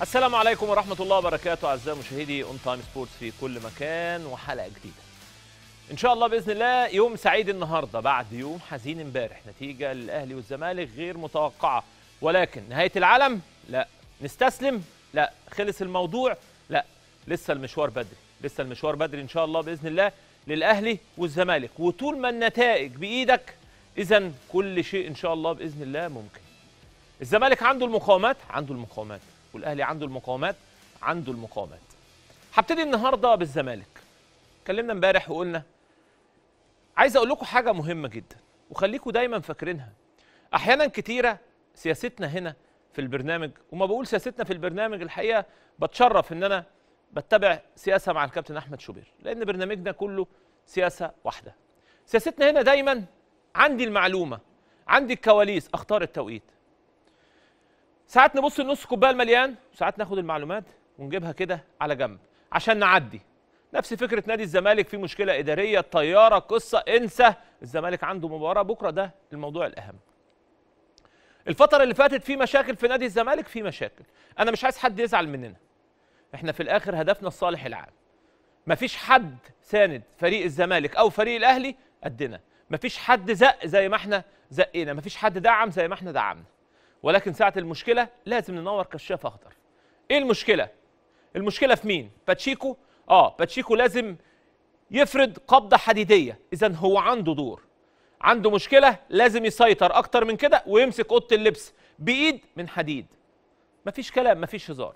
السلام عليكم ورحمة الله وبركاته أعزائي مشاهدي أون تايم سبورتس في كل مكان وحلقة جديدة. إن شاء الله بإذن الله يوم سعيد النهاردة بعد يوم حزين امبارح نتيجة للأهلي والزمالك غير متوقعة ولكن نهاية العالم؟ لا. نستسلم؟ لا. خلص الموضوع؟ لا. لسه المشوار بدري، لسه المشوار بدري إن شاء الله بإذن الله للأهلي والزمالك وطول ما النتائج بإيدك إذا كل شيء إن شاء الله بإذن الله ممكن. الزمالك عنده المقاومات عنده المقاومات والاهلي عنده المقاومات عنده المقاومات هبتدي النهارده بالزمالك اتكلمنا امبارح وقلنا عايز اقول لكم حاجه مهمه جدا وخليكم دايما فاكرينها احيانا كتيره سياستنا هنا في البرنامج وما بقول سياستنا في البرنامج الحقيقه بتشرف ان انا بتبع سياسه مع الكابتن احمد شوبير لان برنامجنا كله سياسه واحده سياستنا هنا دايما عندي المعلومه عندي الكواليس اختار التوقيت ساعات نبص لنص كوبايه المليان وساعات ناخد المعلومات ونجيبها كده على جنب عشان نعدي نفس فكره نادي الزمالك في مشكله اداريه الطياره قصه انسى الزمالك عنده مباراه بكره ده الموضوع الاهم الفتره اللي فاتت في مشاكل في نادي الزمالك في مشاكل انا مش عايز حد يزعل مننا احنا في الاخر هدفنا الصالح العام مفيش حد ساند فريق الزمالك او فريق الاهلي قدنا مفيش حد زق زي ما احنا زقينا مفيش حد دعم زي ما احنا دعمنا ولكن ساعة المشكلة لازم ننور كشاف أخضر. إيه المشكلة؟ المشكلة في مين؟ باتشيكو؟ آه باتشيكو لازم يفرض قبضة حديدية، إذا هو عنده دور. عنده مشكلة لازم يسيطر أكتر من كده ويمسك أوضة اللبس بإيد من حديد. مفيش كلام مفيش هزار.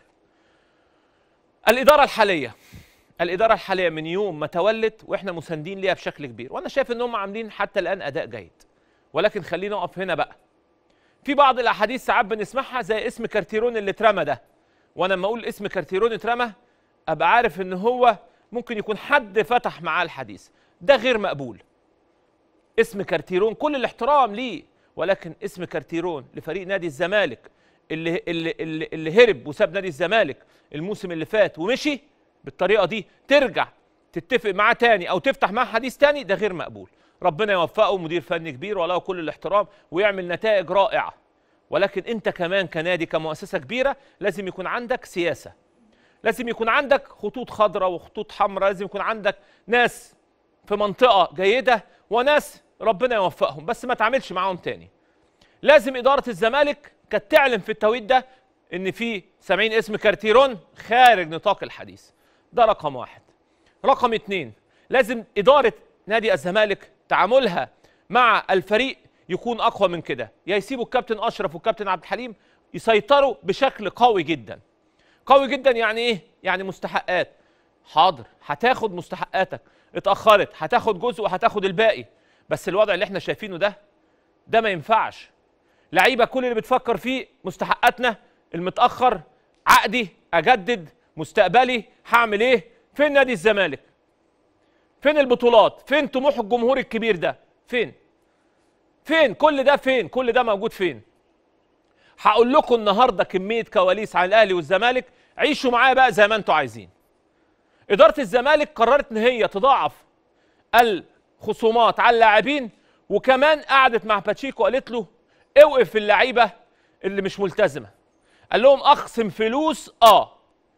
الإدارة الحالية الإدارة الحالية من يوم ما تولت وإحنا مساندين ليها بشكل كبير، وأنا شايف إن هم عاملين حتى الآن أداء جيد. ولكن خلينا نقف هنا بقى. في بعض الاحاديث ساعات بنسمعها زي اسم كارتيرون اللي اترمى ده وانا لما اقول اسم كارتيرون اترمى ابقى عارف ان هو ممكن يكون حد فتح معاه الحديث ده غير مقبول اسم كارتيرون كل الاحترام ليه ولكن اسم كارتيرون لفريق نادي الزمالك اللي اللي اللي, اللي هرب وساب نادي الزمالك الموسم اللي فات ومشي بالطريقه دي ترجع تتفق معاه تاني او تفتح معاه حديث تاني ده غير مقبول ربنا يوفقه مدير فني كبير وله كل الاحترام ويعمل نتائج رائعه ولكن انت كمان كنادي كمؤسسه كبيره لازم يكون عندك سياسه لازم يكون عندك خطوط خضراء وخطوط حمراء لازم يكون عندك ناس في منطقه جيده وناس ربنا يوفقهم بس ما تعملش معاهم تاني لازم اداره الزمالك كانت تعلن في التوقيت ده ان في سامعين اسم كارتيرون خارج نطاق الحديث ده رقم واحد رقم اتنين لازم اداره نادي الزمالك تعاملها مع الفريق يكون اقوى من كده يا يسيبوا الكابتن اشرف والكابتن عبد الحليم يسيطروا بشكل قوي جدا قوي جدا يعني ايه يعني مستحقات حاضر هتاخد مستحقاتك اتاخرت هتاخد جزء وهتاخد الباقي بس الوضع اللي احنا شايفينه ده ده ما ينفعش لعيبه كل اللي بتفكر فيه مستحقاتنا المتاخر عقدي اجدد مستقبلي هعمل ايه فين نادي الزمالك فين البطولات فين طموح الجمهور الكبير ده فين فين كل ده فين كل ده موجود فين هقول لكم النهارده كميه كواليس عن الاهلي والزمالك عيشوا معايا بقى زي ما انتم عايزين اداره الزمالك قررت ان هي تضاعف الخصومات على اللاعبين وكمان قعدت مع باتشيكو قالت له اوقف اللعيبه اللي مش ملتزمه قال لهم اخصم فلوس اه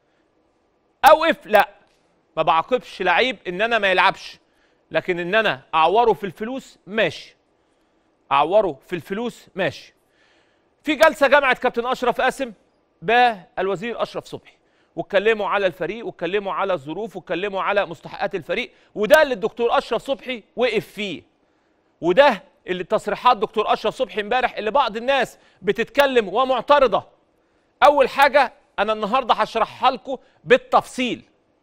اوقف لا ما بعاقبش لعيب ان انا ما يلعبش لكن ان انا اعوره في الفلوس ماشي اعوره في الفلوس ماشي في جلسه جامعه كابتن اشرف قاسم بالوزير اشرف صبحي واتكلموا على الفريق واتكلموا على الظروف واتكلموا على مستحقات الفريق وده اللي الدكتور اشرف صبحي وقف فيه وده اللي تصريحات دكتور اشرف صبحي امبارح اللي بعض الناس بتتكلم ومعترضه اول حاجه انا النهارده هشرحها لكم بالتفصيل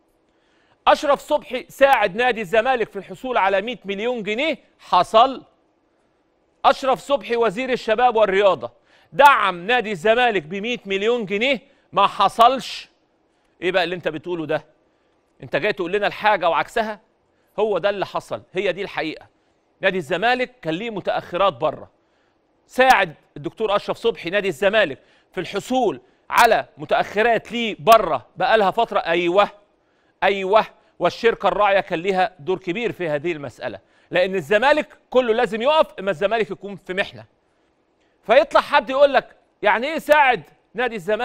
اشرف صبحي ساعد نادي الزمالك في الحصول على 100 مليون جنيه حصل اشرف صبحي وزير الشباب والرياضه دعم نادي الزمالك ب 100 مليون جنيه ما حصلش ايه بقى اللي انت بتقوله ده انت جاي تقول لنا الحاجه وعكسها هو ده اللي حصل هي دي الحقيقه نادي الزمالك كان ليه متاخرات بره ساعد الدكتور اشرف صبحي نادي الزمالك في الحصول على متاخرات ليه بره بقالها فتره ايوه ايوه والشركه الراعيه كان ليها دور كبير في هذه المساله لان الزمالك كله لازم يقف اما الزمالك يكون في محنه فيطلع حد يقول لك يعني ايه ساعد نادي الزمالك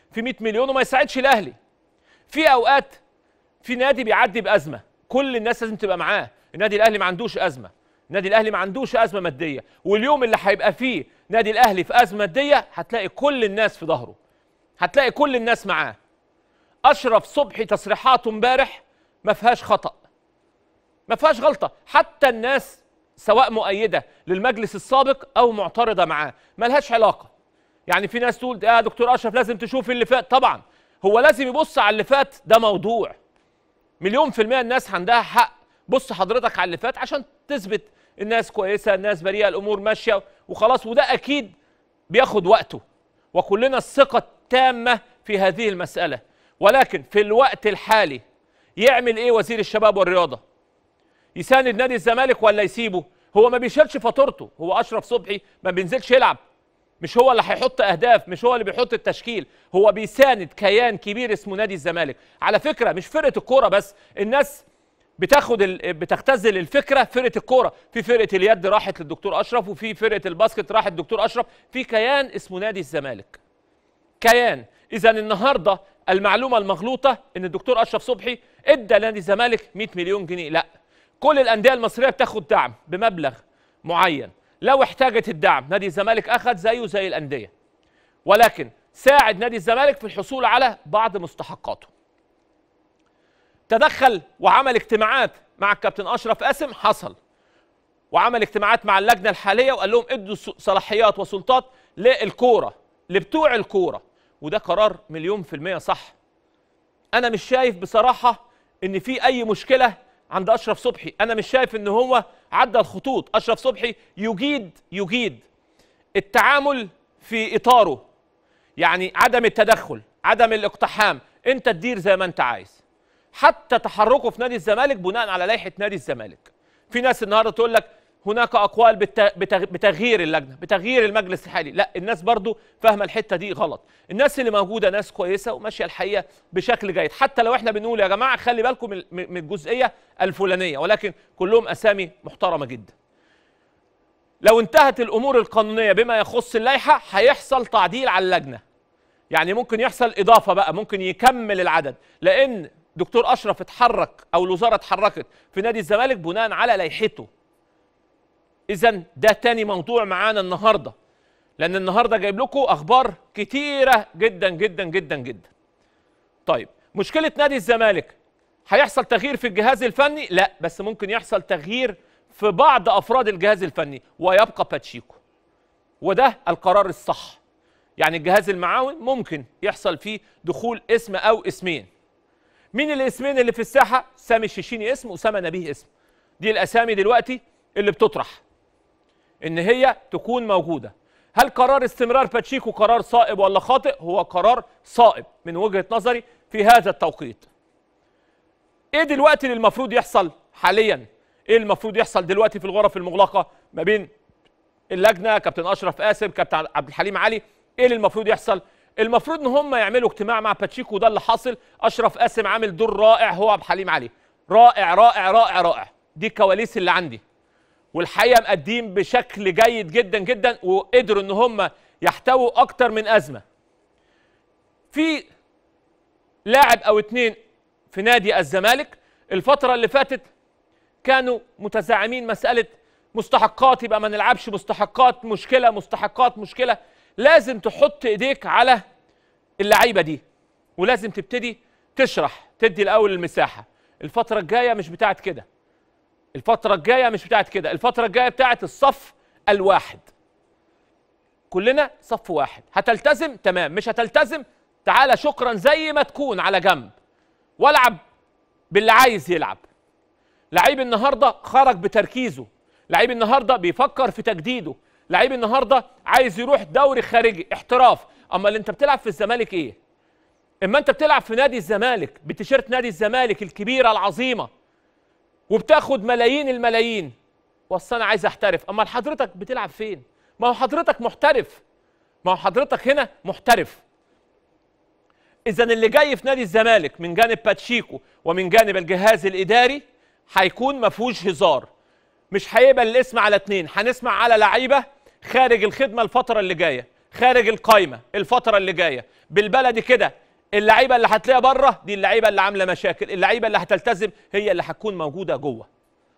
في 100 مليون وما يساعدش الاهلي في اوقات في نادي بيعدي بازمه كل الناس لازم تبقى معاه النادي الاهلي ما عندوش ازمه النادي الاهلي ما عندوش ازمه ماديه واليوم اللي هيبقى فيه نادي الاهلي في ازمه ماديه هتلاقي كل الناس في ظهره هتلاقي كل الناس معاه اشرف صبحي تصريحاته امبارح ما فيهاش خطا ما فيهاش غلطه حتى الناس سواء مؤيده للمجلس السابق او معترضه معاه ملهاش علاقه يعني في ناس تقول يا دكتور اشرف لازم تشوف اللي فات طبعا هو لازم يبص على اللي فات ده موضوع مليون في المية الناس عندها حق بص حضرتك على اللي فات عشان تثبت الناس كويسة الناس بريئة الأمور ماشية وخلاص وده أكيد بياخد وقته وكلنا الثقة التامة في هذه المسألة ولكن في الوقت الحالي يعمل إيه وزير الشباب والرياضة يساند نادي الزمالك ولا يسيبه هو ما بيشيلش فاتورته هو أشرف صبحي ما بينزلش يلعب مش هو اللي هيحط اهداف مش هو اللي بيحط التشكيل هو بيساند كيان كبير اسمه نادي الزمالك على فكره مش فرقه الكوره بس الناس بتاخد ال... بتختزل الفكره فرقه الكوره في فرقه اليد راحت للدكتور اشرف وفي فرقه الباسكت راحت للدكتور اشرف في كيان اسمه نادي الزمالك كيان اذا النهارده المعلومه المغلوطه ان الدكتور اشرف صبحي ادى نادي الزمالك 100 مليون جنيه لا كل الانديه المصريه بتاخد دعم بمبلغ معين لو احتاجت الدعم نادي الزمالك اخذ زيه زي الانديه ولكن ساعد نادي الزمالك في الحصول على بعض مستحقاته تدخل وعمل اجتماعات مع الكابتن اشرف قاسم حصل وعمل اجتماعات مع اللجنه الحاليه وقال لهم ادوا صلاحيات وسلطات للكوره لبتوع الكوره وده قرار مليون في الميه صح انا مش شايف بصراحه ان في اي مشكله عند اشرف صبحي انا مش شايف ان هو عدى الخطوط اشرف صبحي يجيد يجيد التعامل في اطاره يعني عدم التدخل عدم الاقتحام انت تدير زي ما انت عايز حتى تحركه في نادي الزمالك بناء على لائحه نادي الزمالك في ناس النهارده تقول لك هناك اقوال بتغيير اللجنه بتغيير المجلس الحالي لا الناس برضو فاهمه الحته دي غلط الناس اللي موجوده ناس كويسه وماشيه الحقيقه بشكل جيد حتى لو احنا بنقول يا جماعه خلي بالكم من الجزئيه الفلانيه ولكن كلهم اسامي محترمه جدا لو انتهت الامور القانونيه بما يخص اللائحه هيحصل تعديل على اللجنه يعني ممكن يحصل اضافه بقى ممكن يكمل العدد لان دكتور اشرف اتحرك او الوزاره اتحركت في نادي الزمالك بناء على لائحته اذا ده تاني موضوع معانا النهارده لان النهارده جايب لكم اخبار كتيره جدا جدا جدا جدا طيب مشكله نادي الزمالك هيحصل تغيير في الجهاز الفني لا بس ممكن يحصل تغيير في بعض افراد الجهاز الفني ويبقى باتشيكو وده القرار الصح يعني الجهاز المعاون ممكن يحصل فيه دخول اسم او اسمين مين الاسمين اللي في الساحه سامي الشيشيني اسم وسامة نبيه اسم دي الاسامي دلوقتي اللي بتطرح ان هي تكون موجوده هل قرار استمرار باتشيكو قرار صائب ولا خاطئ هو قرار صائب من وجهه نظري في هذا التوقيت ايه دلوقتي اللي المفروض يحصل حاليا ايه المفروض يحصل دلوقتي في الغرف المغلقه ما بين اللجنه كابتن اشرف قاسم كابتن عبد الحليم علي ايه اللي المفروض يحصل المفروض ان هم يعملوا اجتماع مع باتشيكو ده اللي حاصل اشرف قاسم عامل دور رائع هو عبد الحليم علي رائع رائع رائع رائع دي الكواليس اللي عندي والحقيقه مقدمين بشكل جيد جدا جدا وقدروا ان هم يحتووا اكتر من ازمه في لاعب او اتنين في نادي الزمالك الفتره اللي فاتت كانوا متزاعمين مساله مستحقات يبقى ما نلعبش مستحقات مشكله مستحقات مشكله لازم تحط ايديك على اللعيبه دي ولازم تبتدي تشرح تدي الاول المساحه الفتره الجايه مش بتاعت كده الفتره الجايه مش بتاعت كده الفتره الجايه بتاعت الصف الواحد كلنا صف واحد هتلتزم تمام مش هتلتزم تعالى شكرا زي ما تكون على جنب والعب باللي عايز يلعب لعيب النهارده خرج بتركيزه لعيب النهارده بيفكر في تجديده لعيب النهارده عايز يروح دوري خارجي احتراف اما اللي انت بتلعب في الزمالك ايه اما انت بتلعب في نادي الزمالك بتيشيرت نادي الزمالك الكبيره العظيمه وبتاخد ملايين الملايين وصل انا عايز احترف اما حضرتك بتلعب فين ما هو حضرتك محترف ما هو حضرتك هنا محترف اذا اللي جاي في نادي الزمالك من جانب باتشيكو ومن جانب الجهاز الاداري هيكون ما فيهوش هزار مش هيبقى الاسم على اتنين هنسمع على لعيبه خارج الخدمه الفتره اللي جايه خارج القايمه الفتره اللي جايه بالبلدي كده اللعيبه اللي هتلاقيها بره دي اللعيبه اللي عامله مشاكل اللعيبه اللي هتلتزم هي اللي هتكون موجوده جوه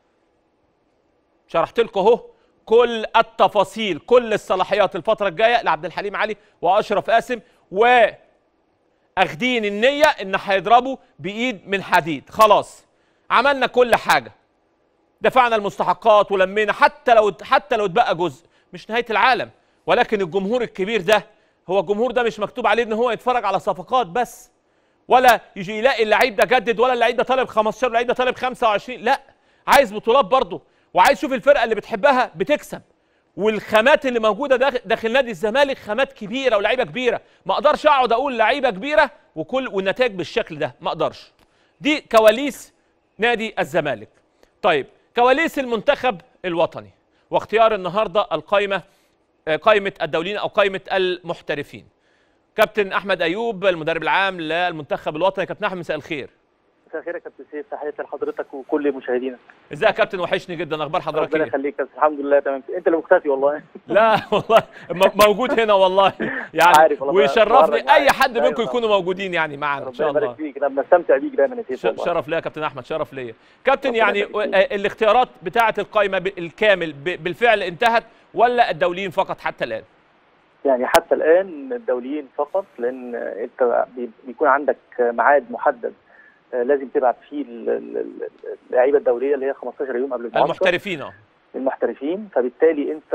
شرحت لكم اهو كل التفاصيل كل الصلاحيات الفتره الجايه لعبد الحليم علي واشرف قاسم و اخدين النيه ان هيضربوا بايد من حديد خلاص عملنا كل حاجه دفعنا المستحقات ولمينا حتى لو حتى لو اتبقى جزء مش نهايه العالم ولكن الجمهور الكبير ده هو الجمهور ده مش مكتوب عليه ان هو يتفرج على صفقات بس ولا يجي يلاقي اللعيب ده جدد ولا اللعيب ده طالب 15 اللعيب ده طالب 25 لا عايز بطولات برضه وعايز يشوف الفرقه اللي بتحبها بتكسب والخامات اللي موجوده داخل, داخل نادي الزمالك خامات كبيره ولاعيبه كبيره ما اقدرش اقعد اقول لعيبه كبيره وكل والنتائج بالشكل ده ما اقدرش دي كواليس نادي الزمالك طيب كواليس المنتخب الوطني واختيار النهارده القائمه قائمه الدولين او قائمه المحترفين كابتن احمد ايوب المدرب العام للمنتخب الوطني كابتن احمد مساء الخير مساء الخير يا كابتن سيف تحياتي لحضرتك وكل مشاهدينا ازيك يا كابتن وحشني جدا اخبار حضرتك ربنا ايه يخليك يا كابتن الحمد لله تمام انت اللي مختفي والله لا والله م- موجود هنا والله يعني عارف والله، ويشرفني بتفرج اي معاك. حد أيوة منكم طبعا. يكونوا موجودين يعني معانا ان ربنا شاء الله يبارك فيك انا بستمتع بيك دايما يا سيف ش- والله شرف ليا يا كابتن احمد شرف ليا كابتن ربنا يعني يبارك فيك. آه، الاختيارات بتاعه القائمه ب- الكامل ب- بالفعل انتهت ولا الدوليين فقط حتى الان يعني حتى الان الدوليين فقط لان انت بي- بيكون عندك ميعاد محدد آه، لازم تبعت فيه ال- ال- ال- اللعيبه الدوليه اللي هي 15 يوم قبل المعسكر المحترفين اه المحترفين فبالتالي انت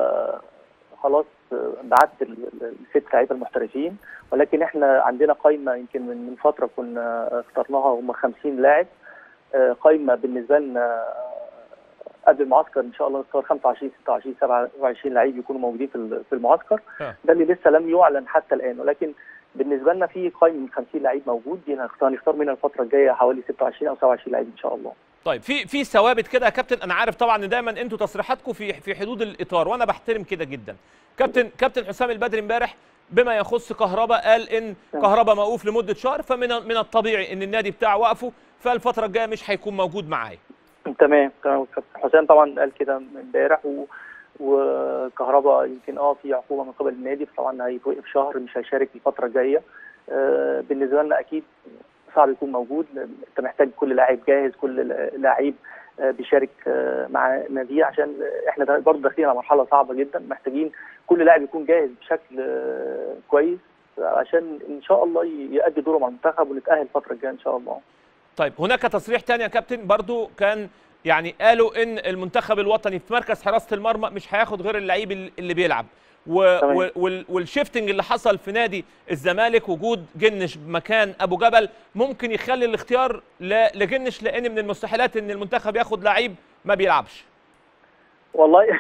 خلاص بعت ال- ال- الست لعيبه المحترفين ولكن احنا عندنا قائمه يمكن من من فتره كنا اخترناها هم 50 لاعب آه، قائمه بالنسبه لنا قبل المعسكر ان شاء الله نختار 25 26 27 لعيب يكونوا موجودين في ال- في المعسكر آه. ده اللي لسه لم يعلن حتى الان ولكن بالنسبه لنا في قائمه من 50 لعيب موجود دي هنختار نختار منها الفتره الجايه حوالي 26 او 27 لعيب ان شاء الله طيب في في ثوابت كده يا كابتن انا عارف طبعا ان دايما انتوا تصريحاتكم في في حدود الاطار وانا بحترم كده جدا كابتن كابتن حسام البدري امبارح بما يخص كهربا قال ان كهربا موقوف لمده شهر فمن من الطبيعي ان النادي بتاعه وقفه فالفتره الجايه مش هيكون موجود معايا تمام تمام كابتن حسام طبعا قال كده امبارح و... وكهرباء يمكن اه في عقوبه من قبل النادي طبعا هيتوقف شهر مش هيشارك الفتره الجايه آه بالنسبه لنا اكيد صعب يكون موجود لأن انت محتاج كل لاعب جاهز كل لاعب آه بيشارك آه مع ناديه عشان احنا دا- برضه داخلين على مرحله صعبه جدا محتاجين كل لاعب يكون جاهز بشكل آه كويس عشان ان شاء الله ي- يؤدي دوره مع المنتخب ونتاهل الفتره الجايه ان شاء الله طيب هناك تصريح تاني يا كابتن برضو كان يعني قالوا ان المنتخب الوطني في مركز حراسه المرمى مش هياخد غير اللعيب ال- اللي بيلعب و تمام. و- وال والشيفتنج اللي حصل في نادي الزمالك وجود جنش مكان ابو جبل ممكن يخلي الاختيار ل- لجنش لان من المستحيلات ان المنتخب ياخد لعيب ما بيلعبش والله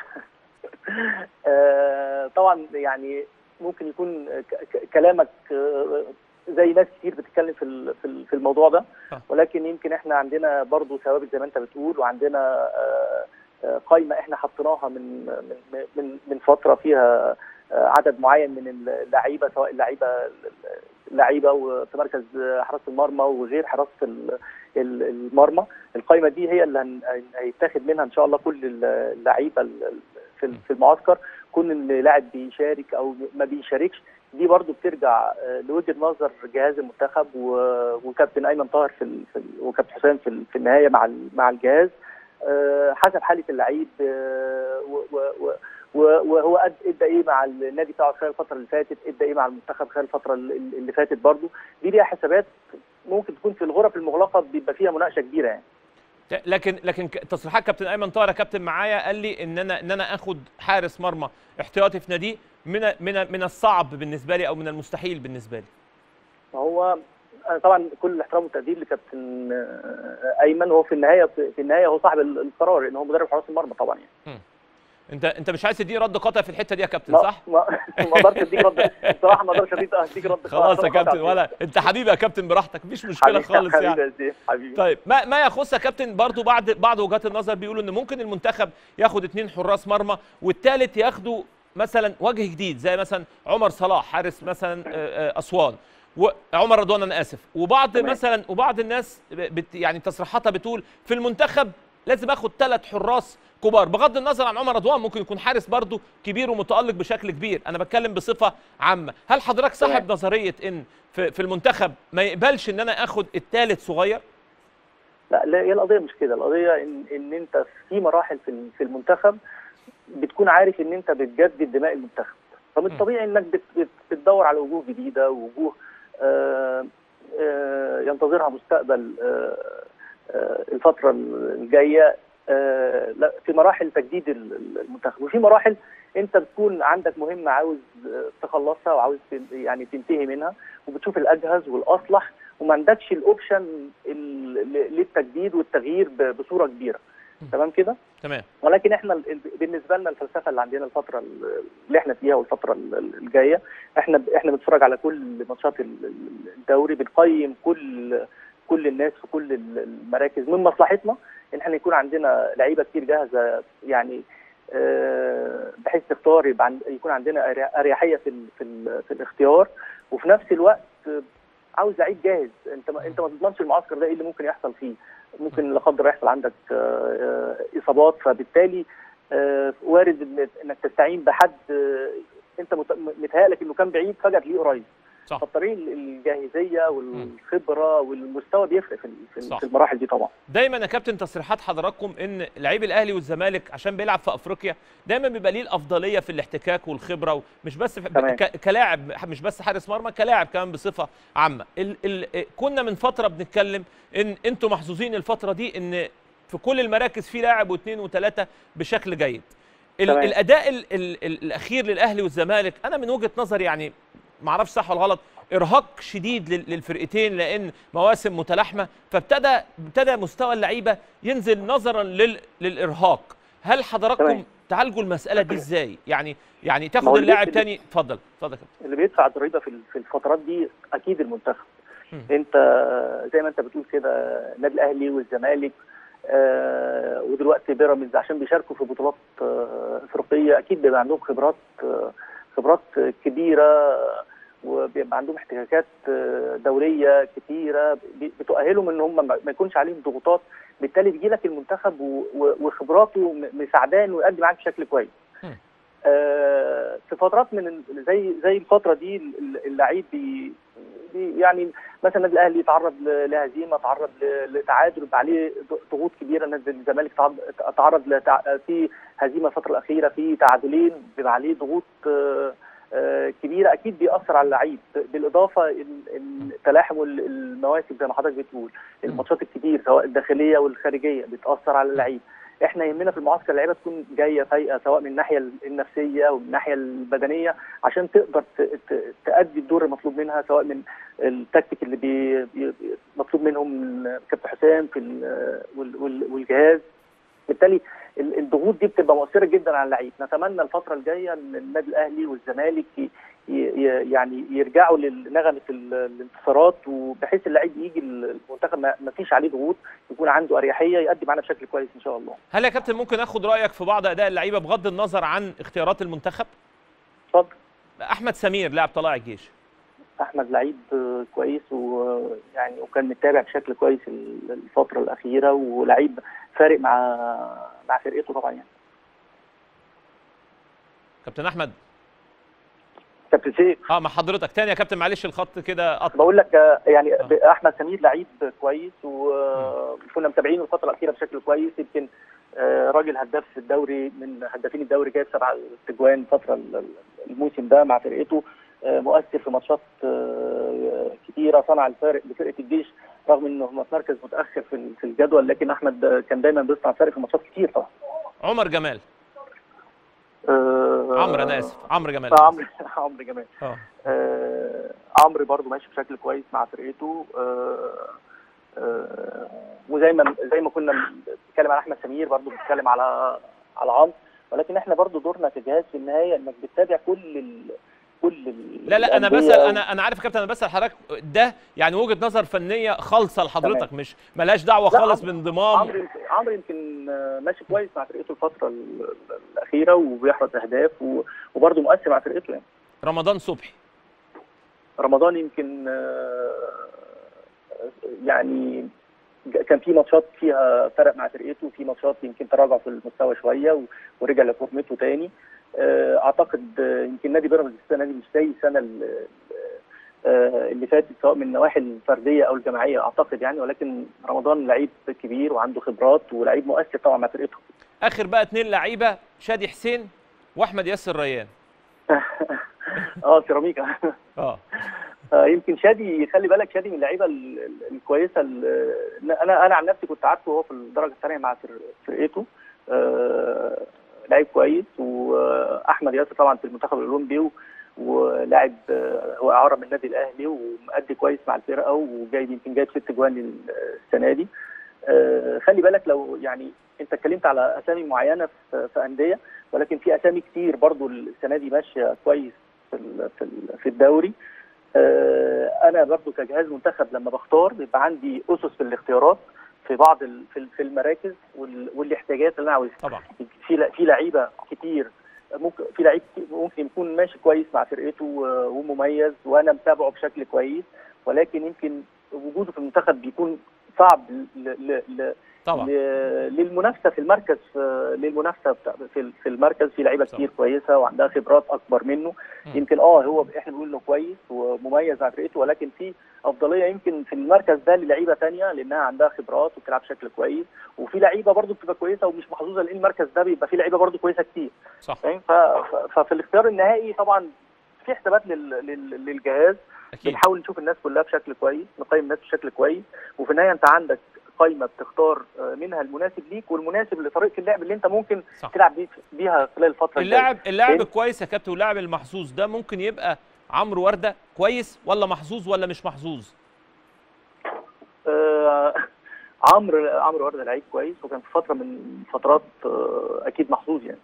آه، طبعا يعني ممكن يكون ك- ك- كلامك آه، زي ناس كتير بتتكلم في ال- في ال- في الموضوع ده آه. ولكن يمكن احنا عندنا برضو ثوابت زي ما انت بتقول وعندنا آه، آه، قائمه احنا حطيناها من من من من فتره فيها آه، عدد معين من اللعيبه سواء اللعيبه اللعيبه وفي مركز حراسه المرمى وغير حراسه ال- ال- المرمى القائمه دي هي اللي هن- هن- هيتاخد منها ان شاء الله كل اللعيبه ال- ال- في في المعسكر كون ان لاعب بيشارك او ما بيشاركش دي برضو بترجع آه، لوجهه نظر جهاز المنتخب و- وكابتن ايمن طاهر في ال- في ال- وكابتن حسام في ال- في النهايه مع ال- مع الجهاز آه، حسب حاله اللعيب آه، و- و- و- و- وهو قد ادى ايه مع النادي بتاعه خلال الفتره اللي فاتت ادى ايه مع المنتخب خلال الفتره اللي اللي فاتت برضو دي ليها حسابات ممكن تكون في الغرف المغلقه بيبقى فيها مناقشه كبيره يعني لكن لكن ك- تصريحات كابتن ايمن طاهر يا كابتن معايا قال لي ان انا ان انا اخد حارس مرمى احتياطي في ناديه من من من الصعب بالنسبه لي او من المستحيل بالنسبه لي هو أنا طبعا كل الاحترام والتقدير لكابتن آه، ايمن هو في النهايه في النهايه هو صاحب القرار لان هو مدرب حراس المرمى طبعا يعني انت انت مش عايز تديني رد قاطع في الحته دي يا كابتن ما- صح ما ما اقدرش اديك رد بصراحه ما اقدرش اديك اديك رد خلاص يا قاطع. كابتن ولا انت حبيبي يا كابتن براحتك مفيش مشكله حبيبي- خالص حبيبي يعني يا سيف، حبيبي طيب ما ما يخص يا كابتن برضو بعض بعض وجهات النظر بيقولوا ان ممكن المنتخب ياخد اتنين حراس مرمى والثالث ياخدوا مثلا وجه جديد زي مثلا عمر صلاح حارس مثلا آه، آه، اسوان وعمر رضوان انا اسف وبعض تمام. مثلا وبعض الناس بت يعني تصريحاتها بتقول في المنتخب لازم اخد ثلاث حراس كبار بغض النظر عن عمر رضوان ممكن يكون حارس برضه كبير ومتالق بشكل كبير انا بتكلم بصفه عامه هل حضرتك صاحب تمام. نظريه ان في, في المنتخب ما يقبلش ان انا اخد الثالث صغير لا لا هي القضيه مش كده القضيه ان ان انت في مراحل في ال- في المنتخب بتكون عارف ان انت بتجدد دماء المنتخب فمن الطبيعي انك بت بت بتدور على وجوه جديده ووجوه آه آه ينتظرها مستقبل آه آه الفتره الجايه آه لا في مراحل تجديد ال- ال- المنتخب وفي مراحل انت بتكون عندك مهمه عاوز آه، تخلصها وعاوز تن- يعني تنتهي منها وبتشوف الاجهز والاصلح وما عندكش الاوبشن ال- ل- للتجديد والتغيير ب- بصوره كبيره تمام كده تمام ولكن احنا ال- ال- بالنسبه لنا الفلسفه اللي عندنا الفتره ال- اللي احنا فيها والفتره ال- ال- الجايه احنا ب- احنا بنتفرج على كل ماتشات ال- ال- الدوري بنقيم كل كل الناس في كل ال- المراكز من مصلحتنا ان احنا يكون عندنا لعيبه كتير جاهزه يعني آه، بحيث نختار يبقى عن- يكون عندنا أري- اريحيه في ال- في ال- في الاختيار وفي نفس الوقت آه، عاوز لعيب جاهز انت ما انت ما تضمنش المعسكر ده ايه اللي ممكن يحصل فيه ممكن لا قدر الله يحصل عندك آه، آه، اصابات فبالتالي آه، وارد إن- انك تستعين بحد آه، انت مت- متهيألك انه كان بعيد فجاه تلاقيه قريب صح. فالطريق الجاهزيه والخبره والمستوى بيفرق في في- صح. في المراحل دي طبعا دايما يا كابتن تصريحات حضراتكم ان لعيب الاهلي والزمالك عشان بيلعب في افريقيا دايما بيبقى ليه الافضليه في الاحتكاك والخبره ومش بس في تمام. ك- كلاعب مش بس حارس مرمى كلاعب كمان بصفه عامه ال ال كنا من فتره بنتكلم ان انتم محظوظين الفتره دي ان في كل المراكز في لاعب واثنين وثلاثه بشكل جيد ال تمام. الاداء ال ال ال الاخير للاهلي والزمالك انا من وجهه نظري يعني ما اعرفش صح ولا غلط ارهاق شديد لل- للفرقتين لان مواسم متلاحمه فابتدى ابتدى مستوى اللعيبه ينزل نظرا لل للارهاق هل حضراتكم تمام. تعالجوا المساله دي ازاي يعني يعني ما تاخد هو اللاعب اللي- تاني اتفضل اتفضل يا كابتن اللي بيدفع الضريبه في ال- في الفترات دي اكيد المنتخب مم. انت زي ما انت بتقول كده النادي الاهلي والزمالك آه ودلوقتي بيراميدز عشان بيشاركوا في بطولات آه افريقيه اكيد بيبقى عندهم خبرات آه خبرات كبيره وبيبقى عندهم احتكاكات آه، دوليه كتيره ب- بتؤهلهم ان هم ما ما يكونش عليهم ضغوطات بالتالي بيجي لك المنتخب و- و- وخبراته م- مساعداه انه يقدم معاك بشكل كويس مم. آه، في فترات من ال- زي زي الفتره دي ال- اللعيب بي بي- يعني مثلا النادي الاهلي يتعرض ل- لهزيمه تعرض ل- لتعادل يبقى عليه ض- ضغوط كبيره النادي الزمالك تعرض- تعرض لتع- في هزيمه الفتره الاخيره في تعادلين بيبقى عليه ضغوط آه، آه، كبيره اكيد بيأثر على اللعيب بالاضافه ال- التلاحم ال- المواسم زي ما حضرتك بتقول الماتشات الكتير سواء الداخليه والخارجيه بتأثر على اللعيب احنا يهمنا في المعسكر اللعيبه تكون جايه فايقه سواء من الناحيه النفسيه ومن الناحيه البدنيه عشان تقدر ت- ت- تأدي الدور المطلوب منها سواء من التكتيك اللي بي بي- مطلوب منهم من كابتن حسام في ال- وال- وال- والجهاز بالتالي ال- الضغوط دي بتبقى مؤثره جدا على اللعيب نتمنى الفتره الجايه ان النادي الاهلي والزمالك ي- ي- يعني يرجعوا لنغمه ال- الانتصارات وبحيث اللعيب يجي المنتخب ما ما فيش عليه ضغوط يكون عنده اريحيه يقدم معانا بشكل كويس ان شاء الله هل يا كابتن ممكن اخد رايك في بعض اداء اللعيبه بغض النظر عن اختيارات المنتخب اتفضل احمد سمير لاعب طلائع الجيش احمد لعيب آه، كويس ويعني وكان متابع بشكل كويس ال- الفتره الاخيره ولعيب فارق مع مع فرقته طبعا يعني كابتن احمد كابتن سيف اه مع حضرتك تاني يا كابتن معلش الخط كده قطع بقول لك آه، يعني آه. ب- احمد سمير لعيب كويس وكنا متابعينه الفتره الاخيره بشكل كويس يمكن آه، راجل هداف في الدوري من هدافين الدوري جايب سبع تجوان الفتره ال- ال- الموسم ده مع فرقته آه، مؤثر في ماتشات آه، كتيره صنع الفارق لفرقه الجيش رغم انه هم في مركز متاخر في ال- في الجدول لكن احمد آه، كان دايما بيصنع فارق في ماتشات كتير طبعا عمر جمال آه، عمرو انا اسف عمرو جمال آه، عمرو عمرو جمال اه آه، عمرو برضو ماشي بشكل كويس مع فرقته آه، آه، وزي ما زي ما كنا بنتكلم على احمد سمير برضو بنتكلم على على عمرو ولكن احنا برضو دورنا كجهاز في النهايه انك بتتابع كل ال... كل ال... لا لا انا الأندية بسال و- انا انا عارف يا كابتن انا بسال حضرتك ده يعني وجهه نظر فنيه خالصه لحضرتك مش ملهاش دعوه لا، خالص عمرو- بانضمام عمرو يمكن- عمرو يمكن آه، ماشي كويس مع فرقته الفتره ال- ال- الاخيره وبيحرز اهداف و- وبرضو مؤثر مع فرقته يعني رمضان صبحي رمضان يمكن آه، يعني ج- كان في ماتشات فيها فرق مع فرقته وفي ماتشات يمكن تراجع في المستوى شويه و- ورجع لفورمته تاني آه، اعتقد آه، يمكن نادي بيراميدز السنه دي مش زي السنه ال- آه، اللي فاتت سواء من النواحي الفرديه او الجماعيه اعتقد يعني ولكن رمضان لعيب كبير وعنده خبرات ولعيب مؤثر طبعا مع فرقته اخر بقى اتنين لعيبه شادي حسين واحمد ياسر ريان اه سيراميكا اه آه، يمكن شادي خلي بالك شادي من اللعيبه ال- ال- الكويسه ال- انا انا عن نفسي كنت عارفه وهو في الدرجه الثانيه مع فر- فرقته آه، لعيب كويس واحمد ياسر طبعا في المنتخب الاولمبي و- ولاعب آه، هو اعاره من النادي الاهلي ومأدي كويس مع الفرقه وجايب يمكن جايب ست جوان السنه دي آه، خلي بالك لو يعني انت اتكلمت على اسامي معينه في في انديه ولكن في اسامي كتير برضو السنه دي ماشيه كويس في ال- في ال- في الدوري آه، انا برضو كجهاز منتخب لما بختار بيبقى عندي اسس في الاختيارات في بعض ال- في ال- في المراكز وال- والاحتياجات اللي انا عاوزها طبعا في ل- في لعيبه كتير ممكن في لعيب ممكن يكون ماشي كويس مع فرقته و- ومميز وانا متابعه بشكل كويس ولكن يمكن وجوده في المنتخب بيكون صعب ل- ل- ل- طبعا ل- للمنافسه في المركز في للمنافسه بتاع- في في المركز في لعيبه صح. كتير كويسه وعندها خبرات اكبر منه مم. يمكن اه هو احنا بنقول انه كويس ومميز مع فرقته ولكن في افضليه يمكن في المركز ده للعيبه ثانيه لانها عندها خبرات وبتلعب بشكل كويس وفي لعيبه برضو بتبقى كويسه ومش محظوظه لان المركز ده بيبقى فيه لعيبه برضو كويسه كتير صح فاهم ف- ف- ففي الاختيار النهائي طبعا في حسابات لل- لل- للجهاز اكيد بنحاول نشوف الناس كلها بشكل كويس نقيم الناس بشكل كويس وفي النهايه انت عندك قائمه بتختار آه، منها المناسب ليك والمناسب لطريقه اللعب اللي انت ممكن صح تلعب بيه- بيها خلال الفتره الجايه اللاعب اللاعب إيه؟ الكويس يا كابتن واللاعب المحظوظ ده ممكن يبقى عمرو ورده كويس ولا محظوظ ولا مش محظوظ آه، عمرو عمرو ورده لعيب كويس وكان في فتره من فترات آه، اكيد محظوظ يعني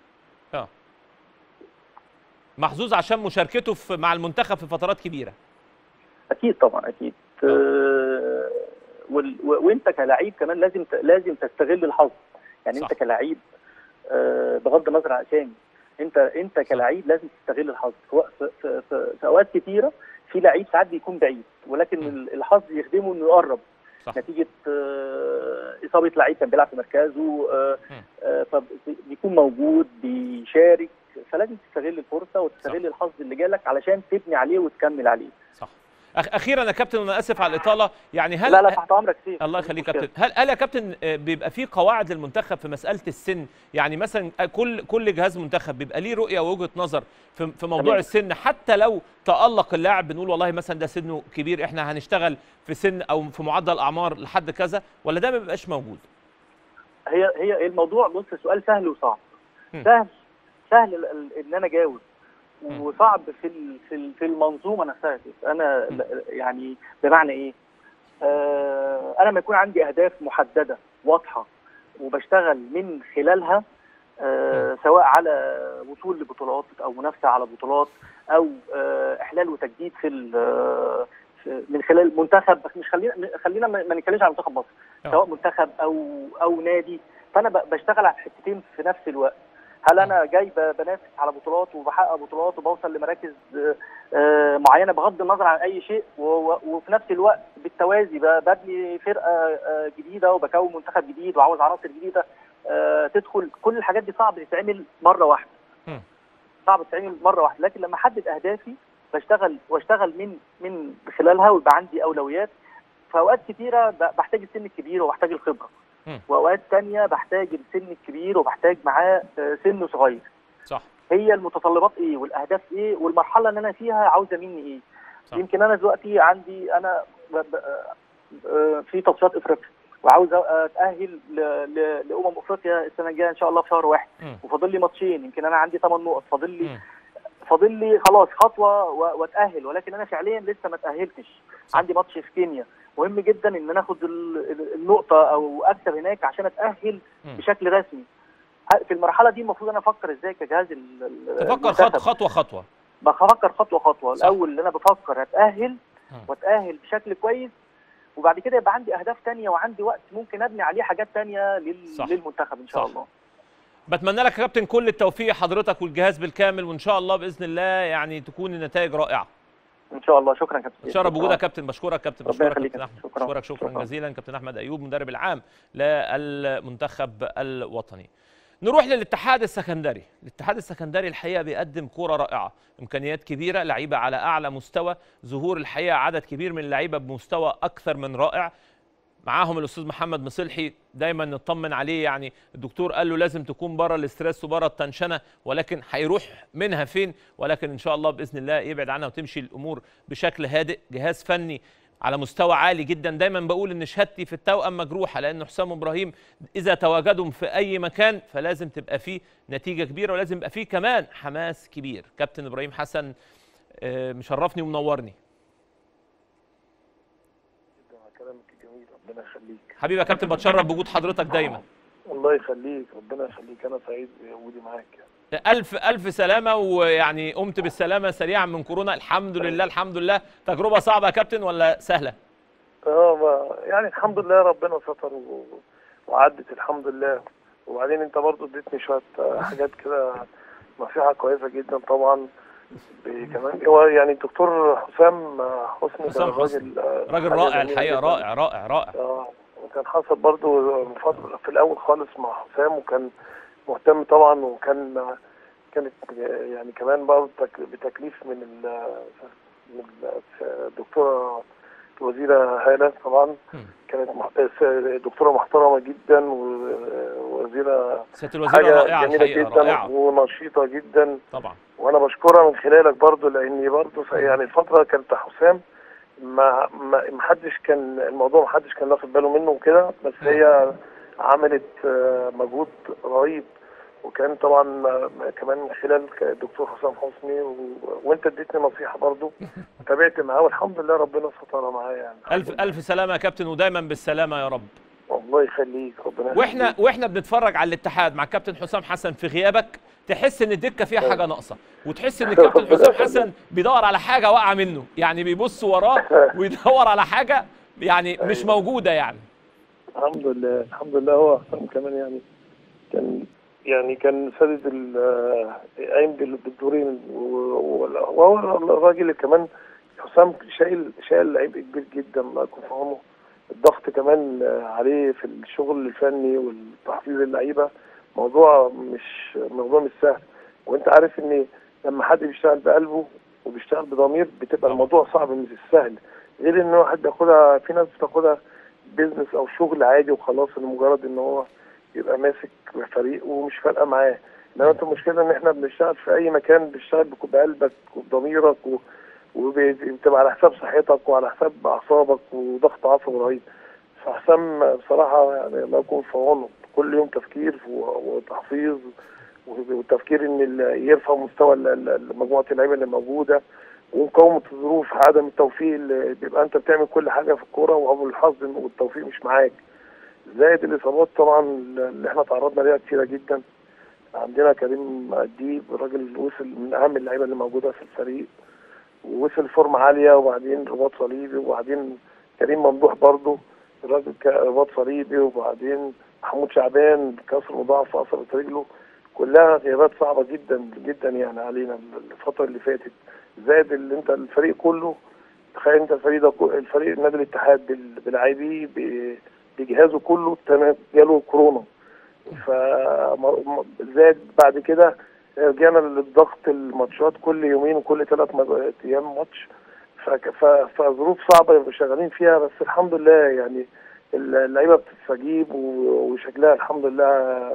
محظوظ عشان مشاركته في مع المنتخب في فترات كبيره اكيد طبعا اكيد آه، وال- و- وانت كلاعب كمان لازم ت- لازم تستغل الحظ يعني صح. انت كلاعب آه، بغض النظر عن اسامي انت انت كلاعب لازم تستغل الحظ في, وق- في, في, في, في اوقات كتيره في لعيب ساعات بيكون بعيد ولكن م. ال- الحظ يخدمه انه يقرب صح نتيجه آه، اصابه لعيب كان بيلعب في مركزه آه، م. آه، فبيكون موجود بيشارك فلازم تستغل الفرصه وتستغل صح. الحظ اللي جالك علشان تبني عليه وتكمل عليه صح أخ اخيرا يا كابتن وانا اسف على الاطاله يعني هل لا لا تحت امرك سيف الله يخليك يا كابتن هل هل يا كابتن آه، بيبقى في قواعد للمنتخب في مساله السن يعني مثلا آه، كل كل جهاز منتخب بيبقى ليه رؤيه ووجهه نظر في في موضوع تمام. السن حتى لو تالق اللاعب بنقول والله مثلا ده سنه كبير احنا هنشتغل في سن او في معدل اعمار لحد كذا ولا ده ما بيبقاش موجود هي هي الموضوع بص السؤال سهل وصعب م. سهل سهل ال- ال- ان انا اجاوب م. وصعب في ال- في ال- في المنظومه نفسها يا سيف. انا م. ل- يعني بمعنى ايه؟ آه انا لما يكون عندي اهداف محدده واضحه وبشتغل من خلالها آه سواء على وصول لبطولات او منافسه على بطولات او آه احلال وتجديد في ال- آه، في- من خلال منتخب بس مش خلينا خلينا ما ما نتكلمش على منتخب مصر آه. سواء منتخب او او نادي فانا ب- بشتغل على الحتتين في نفس الوقت هل انا جاي ب- بنافس على بطولات وبحقق بطولات وبوصل لمراكز آه، آه، معينه بغض النظر عن اي شيء و- و- وفي نفس الوقت بالتوازي ب- ببني فرقه آه، جديده وبكون منتخب جديد وعاوز عناصر جديده آه، تدخل كل الحاجات دي صعب تتعمل مره واحده مم. صعب تتعمل مره واحده لكن لما احدد اهدافي بشتغل واشتغل من من خلالها ويبقى عندي اولويات في اوقات كتيره ب- بحتاج السن الكبير وبحتاج الخبره مم. واوقات تانية بحتاج السن الكبير وبحتاج معاه آه، سن صغير صح هي المتطلبات ايه والاهداف ايه والمرحله اللي انا فيها عاوزه مني ايه صح. يمكن انا دلوقتي عندي انا ب- ب- آه، في تصفيات افريقيا وعاوز اتاهل ل- ل- لامم افريقيا السنه الجايه ان شاء الله في شهر واحد مم. وفاضل لي ماتشين يمكن انا عندي 8 نقط فاضل لي مم. فاضل لي خلاص خطوه و- واتاهل ولكن انا فعليا لسه ما اتاهلتش صح. عندي ماتش في كينيا مهم جدا ان انا اخد ال- ال- النقطه او اكسب هناك عشان اتاهل مم. بشكل رسمي ه- في المرحله دي المفروض انا افكر ازاي كجهاز ال- ال- تفكر المنتخب. خط خطوه خطوه بفكر خطوه خطوه صح. الاول اللي انا بفكر اتاهل مم. واتاهل بشكل كويس وبعد كده يبقى عندي اهداف تانية وعندي وقت ممكن ابني عليه حاجات تانية لل... صح. للمنتخب ان شاء صح. الله بتمنى لك يا كابتن كل التوفيق حضرتك والجهاز بالكامل وان شاء الله باذن الله يعني تكون النتائج رائعه ان شاء الله شكرا كابتن اتشرف بوجودك يا كابتن بشكرك كابتن ربنا بشكرك يخليك كابتن يا احمد كابتن. شكراً. بشكرك شكرا, شكراً. جزيلا كابتن احمد ايوب مدرب العام للمنتخب الوطني نروح للاتحاد السكندري الاتحاد السكندري الحقيقه بيقدم كوره رائعه امكانيات كبيره لعيبه على اعلى مستوى ظهور الحقيقه عدد كبير من اللعيبه بمستوى اكثر من رائع معاهم الاستاذ محمد مصلحي دايما نطمن عليه يعني الدكتور قال له لازم تكون بره الاسترس وبره التنشنه ولكن هيروح منها فين ولكن ان شاء الله باذن الله يبعد عنها وتمشي الامور بشكل هادئ جهاز فني على مستوى عالي جدا دايما بقول ان شهادتي في التوأم مجروحه لان حسام ابراهيم اذا تواجدهم في اي مكان فلازم تبقى فيه نتيجه كبيره ولازم يبقى فيه كمان حماس كبير كابتن ابراهيم حسن آه، مشرفني ومنورني كلامك جميل ربنا يخليك حبيبي يا كابتن بتشرف بوجود حضرتك دايما الله يخليك ربنا يخليك انا سعيد بوجودي معاك يعني. ألف ألف سلامة ويعني قمت بالسلامة سريعا من كورونا الحمد لله الحمد لله تجربة صعبة يا كابتن ولا سهلة؟ اه ما- يعني الحمد لله ربنا ستر و... وعدت الحمد لله وبعدين انت برضو اديتني شويه آه، حاجات كده نصيحه كويسه جدا طبعا ب- كمان هو يعني الدكتور حسام آه، حسني حسام كان حسني. راجل آه، راجل حاجة رائع جميلة الحقيقة جداً. رائع رائع رائع اه وكان حصل برضو من فترة في الأول خالص مع حسام وكان مهتم طبعا وكان كانت يعني كمان برضه تك- بتكليف من ال من ال- الدكتورة الوزيرة هالة طبعا مم. كانت مح- دكتورة محترمة جدا ووزيرة سيادة الوزيرة حاجة رائعة جميلة الحقيقة جدا رائعة ونشيطة جدا طبعا وانا بشكرها من خلالك برضو لاني برضو س- يعني الفتره كانت حسام ما ما ما حدش كان الموضوع ما حدش كان واخد باله منه وكده بس هي عملت آه، مجهود رهيب وكان طبعا آه، كمان من خلال ك- الدكتور حسام حسني و... وانت اديتني نصيحه برضو تابعت معاه والحمد لله ربنا سترها معايا يعني ألف ألف سلامة يا كابتن ودايما بالسلامة يا رب الله يخليك ربنا واحنا يخليك. واحنا بنتفرج على الاتحاد مع كابتن حسام حسن في غيابك تحس ان الدكه فيها حاجه ناقصه وتحس ان كابتن حسام حسن بيدور على حاجه واقعه منه يعني بيبص وراه ويدور على حاجه يعني مش موجوده يعني الحمد لله الحمد لله هو حسام كمان يعني كان يعني كان سادد ال- قايم بال- بالدورين و- و- وهو الراجل اللي كمان حسام شايل شايل عبء كبير جدا الله يكون في عونه الضغط كمان عليه في الشغل الفني والتحفيظ اللعيبه موضوع مش موضوع مش سهل وانت عارف ان لما حد بيشتغل بقلبه وبيشتغل بضمير بتبقى طبعا. الموضوع صعب مش سهل غير ان واحد بياخدها في ناس بتاخدها بيزنس او شغل عادي وخلاص لمجرد ان هو يبقى ماسك فريق ومش فارقه معاه انما انت المشكله ان احنا بنشتغل في اي مكان بتشتغل بك- بقلبك وبضميرك و- وبتبقى على حساب صحتك وعلى حساب اعصابك وضغط عصبي رهيب فحسام بصراحه يعني الله يكون في عونه كل يوم تفكير و- وتحفيظ والتفكير ان ال- يرفع مستوى ال- ال- مجموعه اللعيبه اللي موجوده ومقاومه الظروف عدم التوفيق اللي بيبقى انت بتعمل كل حاجه في الكوره وابو الحظ إن- والتوفيق مش معاك زائد الاصابات طبعا اللي احنا تعرضنا ليها كتيره جدا عندنا كريم أديب راجل وصل من اهم اللعيبه اللي موجوده في الفريق ووصل فورمه عاليه وبعدين رباط صليبي وبعدين كريم ممدوح برضه الراجل ك- رباط صليبي وبعدين محمود شعبان كسر مضاعف في قصرة رجله كلها غيابات صعبه جدا جدا يعني علينا الفتره اللي فاتت زائد اللي انت الفريق كله تخيل انت الفريق ده كو- الفريق نادي الاتحاد بال- بلاعبيه ب- بجهازه كله تمام جاله كورونا ف زاد بعد كده رجعنا للضغط الماتشات كل يومين وكل ثلاث ايام ماتش فك- ف- فظروف صعبه يبقوا شغالين فيها بس الحمد لله يعني اللعيبه بتستجيب و- وشكلها الحمد لله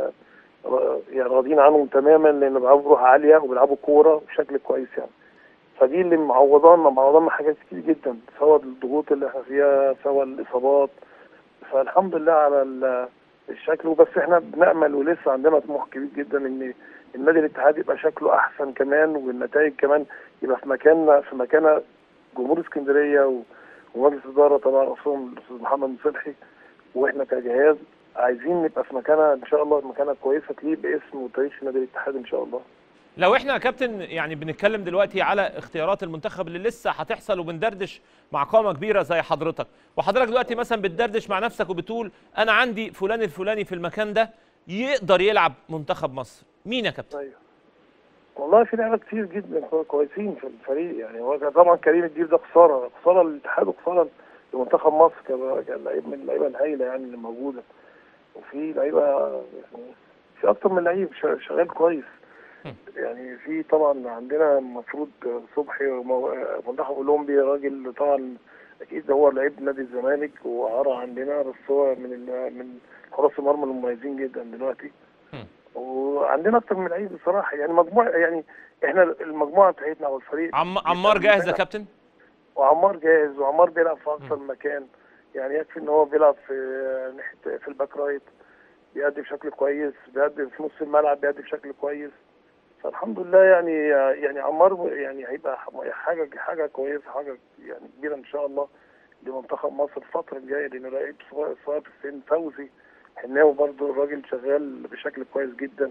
ر- يعني راضيين عنهم تماما لان بيلعبوا بروح عاليه وبيلعبوا كوره بشكل كويس يعني فدي اللي معوضانا معوضانا حاجات كتير جدا سواء الضغوط اللي احنا فيها سواء الاصابات فالحمد لله على ال- الشكل وبس احنا بنامل ولسه عندنا طموح كبير جدا ان النادي الاتحاد يبقى شكله احسن كمان والنتائج كمان يبقى في مكان في مكان جمهور اسكندريه و- ومجلس اداره طبعا رئيسهم الاستاذ محمد مصلحي واحنا كجهاز عايزين نبقى في مكانها ان شاء الله مكانها كويسه تليق باسم وتاريخ نادي الاتحاد ان شاء الله لو احنا يا كابتن يعني بنتكلم دلوقتي على اختيارات المنتخب اللي لسه هتحصل وبندردش مع قامه كبيره زي حضرتك وحضرتك دلوقتي مثلا بتدردش مع نفسك وبتقول انا عندي فلان الفلاني في المكان ده يقدر يلعب منتخب مصر مين يا كابتن ايوه والله في لعيبه كتير جدا كو- كويسين في الفريق يعني هو كان طبعا كريم الديب ده خساره خساره للاتحاد وخساره لمنتخب مصر كان كان لعيب من اللعيبه الهايله يعني اللي موجوده وفي لعيبه يعني في اكتر من لعيب شا- شغال كويس يعني في طبعا عندنا المفروض صبحي ومو- منتخب اولمبي راجل طبعا اكيد هو لعيب نادي الزمالك وعرى عندنا بس هو من ال- من حراس المرمى المميزين جدا دلوقتي مم. وعندنا اكتر من لعيب بصراحه يعني مجموعه يعني احنا المجموعه بتاعتنا او الفريق عم عمار جاهز يا كابتن وعمار جاهز وعمار بيلعب في اكثر من مكان يعني يكفي ان هو بيلعب في ناحيه في الباك رايت بيأدي بشكل كويس بيأدي في نص الملعب بيأدي بشكل كويس فالحمد لله يعني يعني عمار يعني هيبقى حاجه حاجه كويسه حاجه يعني كبيره ان شاء الله لمنتخب مصر الفتره الجايه لانه لعيب صغير صغير في السن فوزي حناوي برضه الراجل شغال بشكل كويس جدا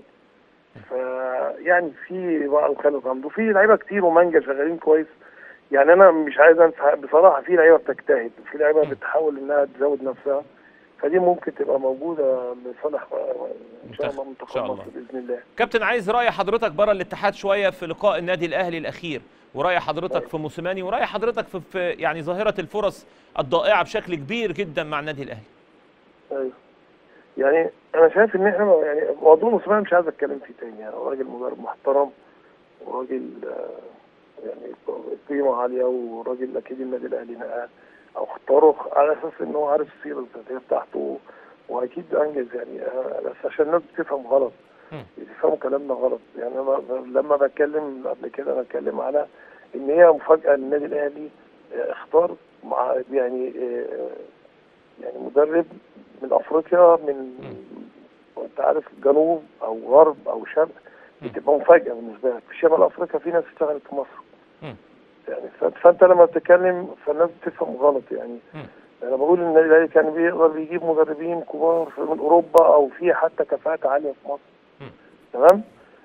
فيعني في بقى وخالد غمدو في لعيبه كتير ومانجا شغالين كويس يعني انا مش عايز انسى بصراحه في لعيبه بتجتهد في لعيبه بتحاول انها تزود نفسها فدي ممكن تبقى موجوده لصالح ان شاء الله إن منتخب شاء الله. مصر باذن الله كابتن عايز راي حضرتك بره الاتحاد شويه في لقاء النادي الاهلي الاخير وراي حضرتك في موسيماني وراي حضرتك في, في يعني ظاهره الفرص الضائعه بشكل كبير جدا مع النادي الاهلي ايوه يعني انا شايف ان احنا يعني موضوع موسيماني مش عايز اتكلم فيه تاني يعني هو راجل مدرب محترم وراجل آه، يعني قيمه عاليه وراجل اكيد النادي الاهلي نقاه او اختاره على اساس ان هو عارف السيره الذاتيه بتاعته واكيد انجز يعني آه، بس عشان الناس بتفهم غلط مم. بيفهموا كلامنا غلط يعني انا لما بتكلم قبل كده بتكلم على ان هي مفاجاه للنادي الاهلي آه، اختار مع يعني آه، يعني مدرب من افريقيا من وانت عارف جنوب او غرب او شرق بتبقى مفاجاه بالنسبه لك في شمال افريقيا في ناس اشتغلت في مصر مم. يعني ف- فانت لما بتتكلم فالناس بتفهم غلط يعني مم. انا بقول ان النادي الاهلي كان بيقدر يجيب مدربين كبار في- من اوروبا او في حتى كفاءات عاليه في مصر مم. تمام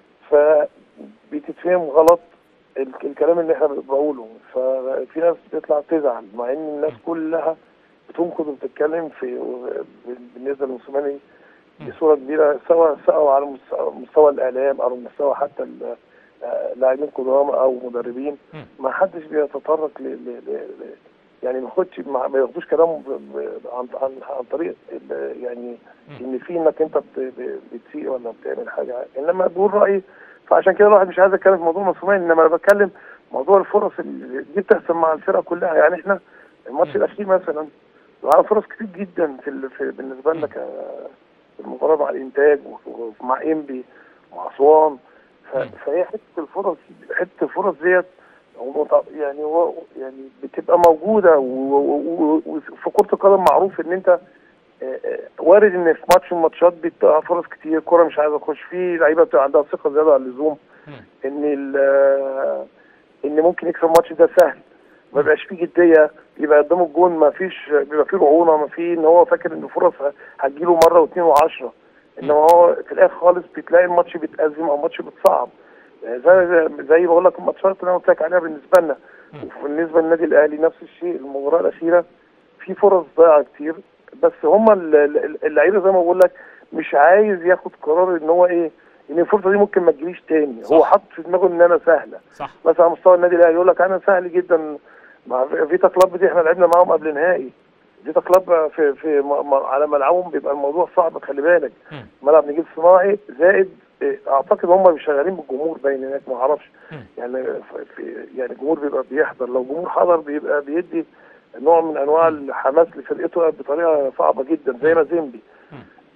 فبتتفهم غلط ال- الكلام اللي احنا بنقوله ففي ناس بتطلع تزعل مع ان الناس كلها بتنقد وبتتكلم في بالنسبه لموسيماني بصوره كبيره سواء سواء على مستوى- مستوى الاعلام او مستوى حتى ال- آه، لاعبين قدام او مدربين مم. ما حدش بيتطرق ل, ل, ل, ل يعني ما ياخدش ما ما ياخدوش كلامه ب- ب- عن عن عن طريق ال- يعني ان في انك انت بت- ب- بتسيء ولا بتعمل حاجه انما بقول رايي فعشان كده الواحد مش عايز اتكلم في موضوع موسيماني انما انا بتكلم موضوع الفرص اللي دي بتحصل مع الفرقه كلها يعني احنا الماتش الاخير مثلا معانا فرص كتير جدا في, ال- في بالنسبه لنا ك- في المباراه مع الانتاج ومع انبي ومع اسوان ف- مم. فهي حته الفرص حته الفرص ديت هو مط- يعني هو يعني بتبقى موجوده و- و- و- وفي كره القدم معروف ان انت آه، آه، وارد ان في ماتش من الماتشات بتبقى فرص كتير كوره مش عايزه تخش في لعيبه بتبقى عندها ثقه زياده عن اللزوم مم. ان ال- آه، ان ممكن يكسب الماتش ده سهل ما بيبقاش فيه جديه يبقى قدامه الجون ما فيش بيبقى فيه رعونه ما فيه ان هو فاكر ان الفرص هتجيله مره واثنين وعشرة انما هو في الاخر خالص بتلاقي الماتش بيتأزم او الماتش بيتصعب آه، زي زي بقول لك الماتشات اللي انا قلت لك عليها بالنسبه لنا وبالنسبه للنادي الاهلي نفس الشيء المباراه الاخيره في فرص ضايعه كتير بس هم اللعيبه زي ما بقول لك مش عايز ياخد قرار ان هو ايه ان الفرصه دي ممكن ما تجيليش تاني هو صح. حاطط في دماغه ان انا سهله صح مثلا على مستوى النادي الاهلي يقول لك انا سهل جدا مع فيتا كلاب دي احنا لعبنا معاهم قبل نهائي فيتا كلاب في في م- م- على ملعبهم بيبقى الموضوع صعب خلي بالك مم. ملعب نجيب صناعي زائد إيه، اعتقد هم مش شغالين بالجمهور باين هناك ما اعرفش مم. يعني ف- في يعني الجمهور بيبقى بيحضر لو الجمهور حضر بيبقى بيدي نوع من انواع الحماس لفرقته بطريقه صعبه جدا زي ما زيمبي مم.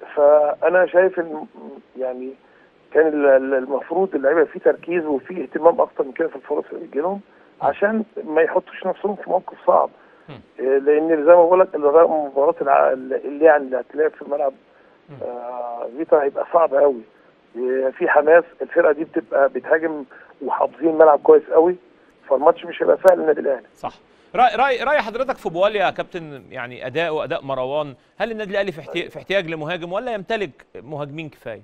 فانا شايف ان يعني كان ال- ال- المفروض اللعيبه فيه تركيز وفيه اهتمام اكتر من كده في الفرص اللي بتجيلهم عشان ما يحطوش نفسهم في موقف صعب مم. إيه، لان زي ما بقول لك المباراه الع- اللي يعني اللي هتلاقي في الملعب آه فيتا هيبقى صعب قوي إيه، في حماس الفرقه دي بتبقى بتهاجم وحافظين الملعب كويس قوي فالماتش مش هيبقى سهل للنادي الاهلي صح راي راي راي حضرتك في بواليا يا كابتن يعني اداء واداء مروان هل النادي الاهلي في احتياج في احتياج لمهاجم ولا يمتلك مهاجمين كفايه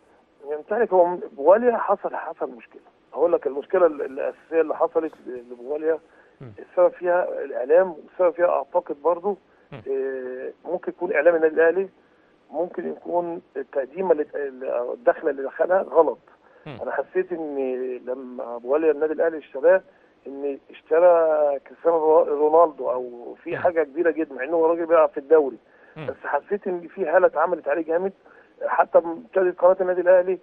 يمتلك هو بواليا حصل حصل مشكله هقول لك المشكله ال- الاساسيه اللي حصلت لبواليا مم. السبب فيها الاعلام والسبب فيها اعتقد برضو مم. آه، ممكن يكون اعلام النادي الاهلي ممكن يكون التقديمه اللي أو الدخله اللي دخلها غلط مم. انا حسيت ان لما ابو ولي النادي الاهلي اشتراه ان اشترى كريستيانو رونالدو او في مم. حاجه كبيره جدا مع انه هو راجل بيلعب في الدوري مم. بس حسيت ان في هاله اتعملت عليه جامد حتى ابتدت قناه النادي الاهلي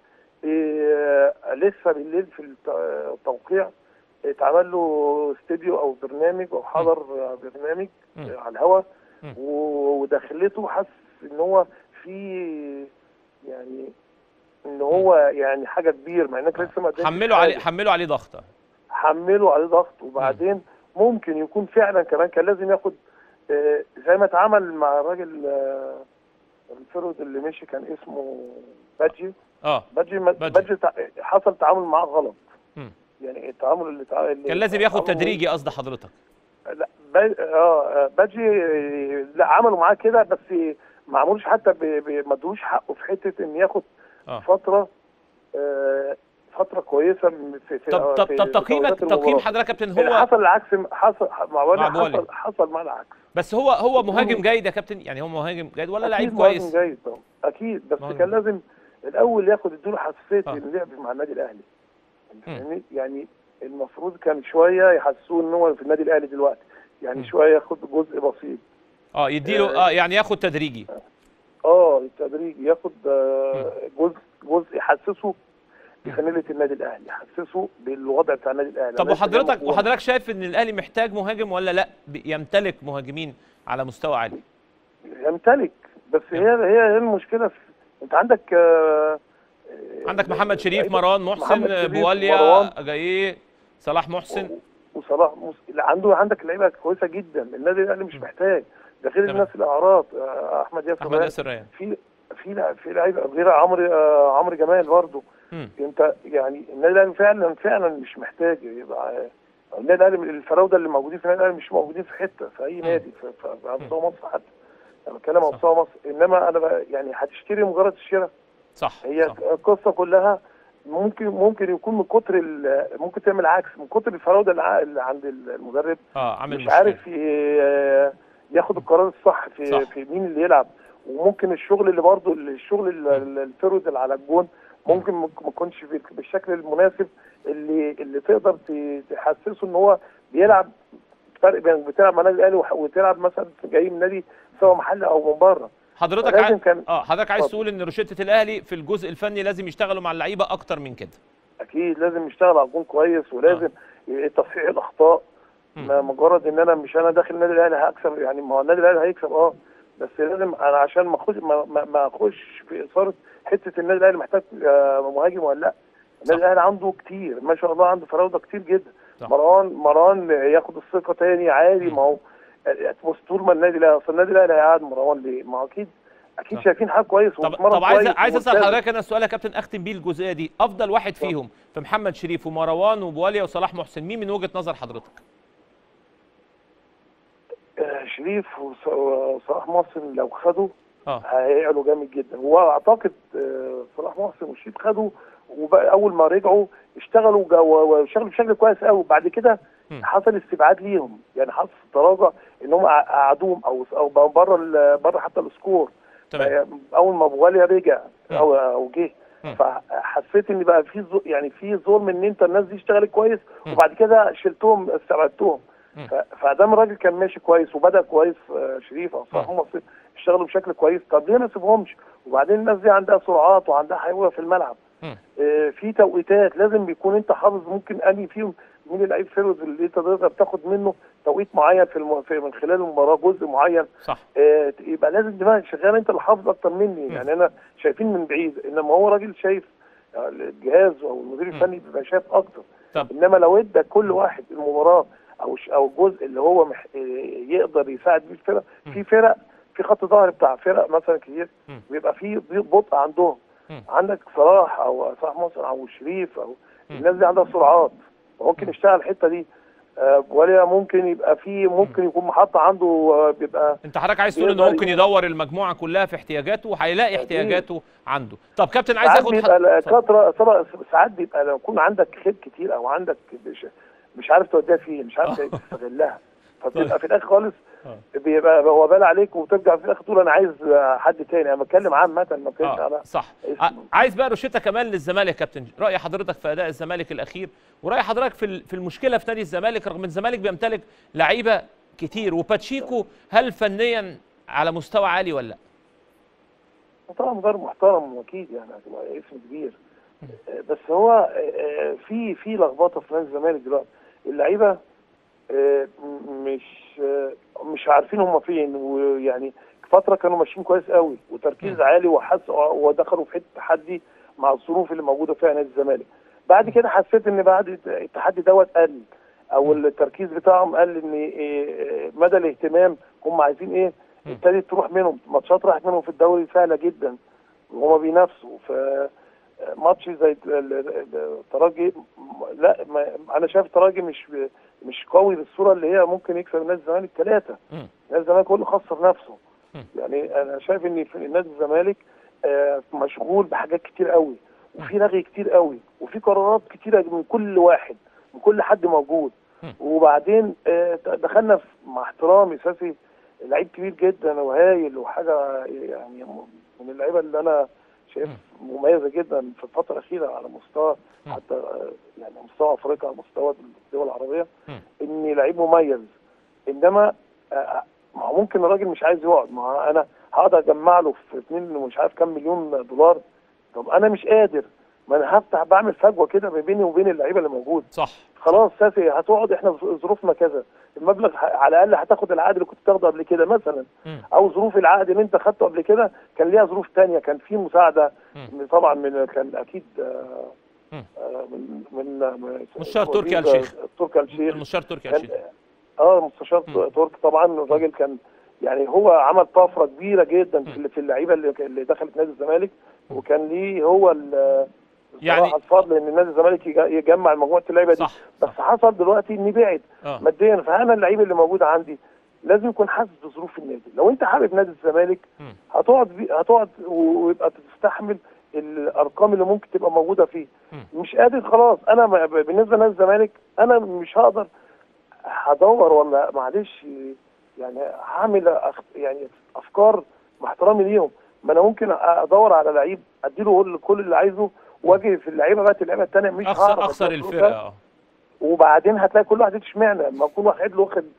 إيه لسه بالليل في الت- التوقيع اتعمل له استوديو او برنامج او حضر برنامج مم. على الهواء مم. و- ودخلته حس ان هو في يعني ان هو يعني حاجه كبير مع انك لسه ما قدمتش حملوا حاجة. عليه حملوا عليه ضغط حملوا عليه ضغط وبعدين ممكن يكون فعلا كمان كان لازم ياخد آه، زي ما اتعمل مع الراجل آه، الفرد اللي مشي كان اسمه بادجي اه بادجي ما- بادجي. بادجي تع- حصل تعامل معاه غلط مم. يعني التعامل اللي, تع... اللي كان لازم ياخد تعامله- تدريجي قصد حضرتك لا با... اه بادجي آه، لا عملوا معاه كده بس ما عملوش حتى ب... ب... ما ادوش حقه في حته ان ياخد اه فتره آه، فتره كويسه من- في في طب طب في- طب في تقييمك توقيتات تقييم المباراة. حضرتك يا كابتن اللي هو حصل العكس حصل مع ولي مع بولي. حصل حصل مع العكس بس هو هو مهاجم جيد يا كابتن يعني هو مهاجم جيد ولا أكيد لعيب مهاجم كويس جيد طبعا اكيد بس مهاجم. كان لازم الاول ياخد ادوله حساسيه آه. اللعب مع النادي الاهلي مم. فاهمني يعني المفروض كان شويه يحسسوه ان هو في النادي الاهلي دلوقتي يعني مم. شويه ياخد جزء بسيط اه يديله اه يعني ياخد تدريجي اه التدريج ياخد آه، جزء جزء يحسسه بفانيله النادي الاهلي يحسسه بالوضع بتاع النادي الاهلي طب ليس وحضرتك جنبه كورة. وحضرتك شايف ان الاهلي محتاج مهاجم ولا لا ب- يمتلك مهاجمين على مستوى عالي يمتلك بس هي هي هي المشكله في انت عندك آه، عندك محمد شريف لعيبة- مروان محمد محسن شريف، بواليا مروان. جاي صلاح محسن و- وصلاح مس... لا، عنده عندك لعيبه كويسه جدا النادي الاهلي مش محتاج ده غير تمام. الناس الاعراض آه، احمد ياسر احمد ريان. ياسر ريان في في لع- في لعيبه غير عمرو آه، عمرو جمال برضه مم. انت يعني النادي الاهلي فعلا فعلا مش محتاج يبقى آه، النادي الاهلي الفراوده اللي موجودين في النادي الاهلي مش موجودين في حته في اي مم. نادي في في- على مستوى مصر حتى انا بتكلم على صح. مستوى مصر انما انا بقى يعني هتشتري مجرد الشراء صح هي صح. القصه كلها ممكن ممكن يكون من كتر ال- ممكن تعمل عكس من كتر الفراوده اللي ع- اللي عند المدرب اه عامل مش مشكله عارف ي- ياخد القرار الصح في صح. في مين اللي يلعب وممكن الشغل اللي برضه الشغل ال- ال- الفرود اللي على الجون ممكن ما ما يكونش بال- بالشكل المناسب اللي اللي تقدر ت- تحسسه ان هو بيلعب فرق بين بتلعب مع النادي الاهلي وح- وتلعب مثلا جاي من نادي سواء محلي او من بره حضرتك لازم عايز كان- اه حضرتك عايز اتفضل. تقول ان روشته الاهلي في الجزء الفني لازم يشتغلوا مع اللعيبه اكتر من كده اكيد لازم يشتغل على الجون كويس ولازم تصحيح الاخطاء مم. ما مجرد ان انا مش انا داخل النادي الاهلي هكسب يعني ما هو النادي الاهلي هيكسب اه بس لازم انا عشان ما اخش ما, ما, ما اخش في اثاره حته النادي الاهلي محتاج آه، مهاجم ولا لا النادي صح. الاهلي عنده كتير ما شاء الله عنده فراوده كتير جدا صح. مروان مروان ياخد الثقه تاني عادي مم. ما هو بص طول ما النادي الاهلي اصل النادي الاهلي هيقعد مروان ليه؟ ما هو اكيد اكيد صح. شايفين حاجه كويس طب وبيتمرن طب عايز كويس عايز اسال وملتزم. حضرتك انا سؤال يا كابتن اختم بيه الجزئيه دي افضل واحد اتفضل. فيهم في محمد شريف ومروان وبواليا وصلاح محسن مين من وجهه نظر حضرتك آه، شريف وص- وصلاح محسن لو خدوا اه هيعلوا جامد جدا واعتقد آه، صلاح محسن وشريف خدوا وبقى اول ما رجعوا اشتغلوا جو- واشتغلوا بشكل كويس قوي بعد كده مم. حصل استبعاد ليهم يعني حصل تراجع ان هم قع- قعدوهم او او بقوا بره ال- بره حتى السكور تمام اول ما ابو غالي رجع مم. او او جه مم. فحسيت ان بقى في ظ- يعني في ظلم ان انت الناس دي اشتغلت كويس مم. وبعد كده شلتهم استبعدتهم مم. ف- فدام الراجل كان ماشي كويس وبدا كويس آه، شريف او صلاح مم. محسن اشتغلوا بشكل كويس طب ليه ما نسيبهمش وبعدين الناس دي عندها سرعات وعندها حيويه في الملعب مم. آه، في توقيتات لازم بيكون انت حافظ ممكن انهي فيهم مين اللعيب فيرود اللي انت تقدر تاخد منه توقيت معين في, الم... في من خلال المباراه جزء معين صح آه، يبقى لازم دماغك شغاله انت اللي حافظ اكتر مني مم. يعني انا شايفين من بعيد انما هو راجل شايف آه، الجهاز او المدير مم. الفني بيبقى شايف اكتر طب انما لو ادى كل واحد المباراه او ش- او الجزء اللي هو مح... آه، يقدر يساعد بيه الفرق مم. في فرق في خط ظهر بتاع فرق مثلا كتير مم. بيبقى في بطء عندهم مم. عندك صلاح او صلاح محسن او شريف او مم. الناس دي عندها سرعات ممكن يشتغل الحته دي آه، ولا ممكن يبقى في ممكن يكون محطه عنده آه، بيبقى انت حضرتك عايز تقول انه يقدر ممكن ي- يدور المجموعه كلها في احتياجاته وهيلاقي أكيد. احتياجاته عنده طب كابتن عايز ساعات اخد بيبقى اتفضل. كترة سبع- ساعات بيبقى لو يكون عندك خير كتير او عندك مش, مش عارف توديها فين مش عارف تستغلها فبتبقى طيب. في الاخر خالص آه. بيبقى وبال عليك وترجع في الاخر تقول انا عايز حد تاني انا بتكلم عامه ما بتكلمش اه على صح اسم. ع- عايز بقى روشته كمان للزمالك يا كابتن راي حضرتك في اداء الزمالك الاخير وراي حضرتك في ال- في المشكله في نادي الزمالك رغم ان الزمالك بيمتلك لعيبه كتير وباتشيكو هل فنيا على مستوى عالي ولا لا طبعا مدرب محترم اكيد يعني هتبقى اسم كبير آه، بس هو آه، في في لخبطه في نادي الزمالك دلوقتي اللعيبه آه، م- مش آه، مش عارفين هم فين ويعني فتره كانوا ماشيين كويس قوي وتركيز م. عالي وحس ودخلوا في حته تحدي مع الظروف اللي موجوده فيها نادي الزمالك بعد كده حسيت ان بعد التحدي دوت قل او التركيز بتاعهم قل ان إيه، مدى الاهتمام هم عايزين ايه م. ابتدت تروح منهم ماتشات راحت منهم في الدوري سهله جدا وهما بينافسوا ف ماتش زي ال- ال- ال- الترجي م- لا ما انا شايف الترجي مش مش قوي بالصوره اللي هي ممكن يكسب نادي الزمالك ثلاثه مم. نادي الزمالك هو اللي خسر نفسه مم. يعني انا شايف ان في نادي الزمالك آه، مشغول بحاجات كتير قوي وفي رغي كتير قوي وفي قرارات كتيره من كل واحد من كل حد موجود مم. وبعدين آه، دخلنا في مع احترامي اساسي لعيب كبير جدا وهايل وحاجه يعني من اللعيبه اللي انا شايف مميزه جدا في الفتره الاخيره على مستوى مم. حتى آه، يعني مستوى افريقيا على مستوى الدول العربيه مم. اني لعيب مميز انما آه، ما هو ممكن الراجل مش عايز يقعد ما هو انا هقدر اجمع له في اتنين مش عارف كام مليون دولار طب انا مش قادر ما انا هفتح بعمل فجوه كده ما بيني وبين اللعيبه اللي موجود صح خلاص سافي هتقعد احنا ظروفنا كذا المبلغ ه- على الاقل هتاخد العقد اللي كنت تاخده قبل كده مثلا مم. او ظروف العقد اللي انت خدته قبل كده كان ليها ظروف تانية كان في مساعده مم. من- طبعا من كان اكيد آه، مم. آه، من من من- مستشار تركي آل وزير- شيخ. تركي آل شيخ المستشار تركي كان الشيخ اه مستشار مم. تركي طبعا الراجل كان يعني هو عمل طفره كبيره جدا في في اللعيبه اللي اللي دخلت نادي الزمالك وكان ليه هو ال- يعني- بصراحة الفضل ان نادي الزمالك يج- يجمع مجموعه اللعيبه دي صح بس صح حصل دلوقتي اني بعد اه ماديا فانا اللعيب اللي موجود عندي لازم يكون حاسس بظروف النادي لو انت حابب نادي الزمالك مم. هتقعد بي... هتقعد و- ويبقى تستحمل الارقام اللي ممكن تبقى موجوده فيه مم. مش قادر خلاص انا م- بالنسبه لنادي الزمالك انا مش هقدر هدور ولا معلش يعني هعمل أخ... يعني افكار مع احترامي ليهم ما انا ممكن ادور على لعيب اديله كل- كل اللي عايزه واجي في اللعيبه بقى اللعيبه الثانيه مش اخسر هعرف اخسر أديله الفرقه ده. اه وبعدين هتلاقي كل واحد اشمعنى لما يكون واحد له واخد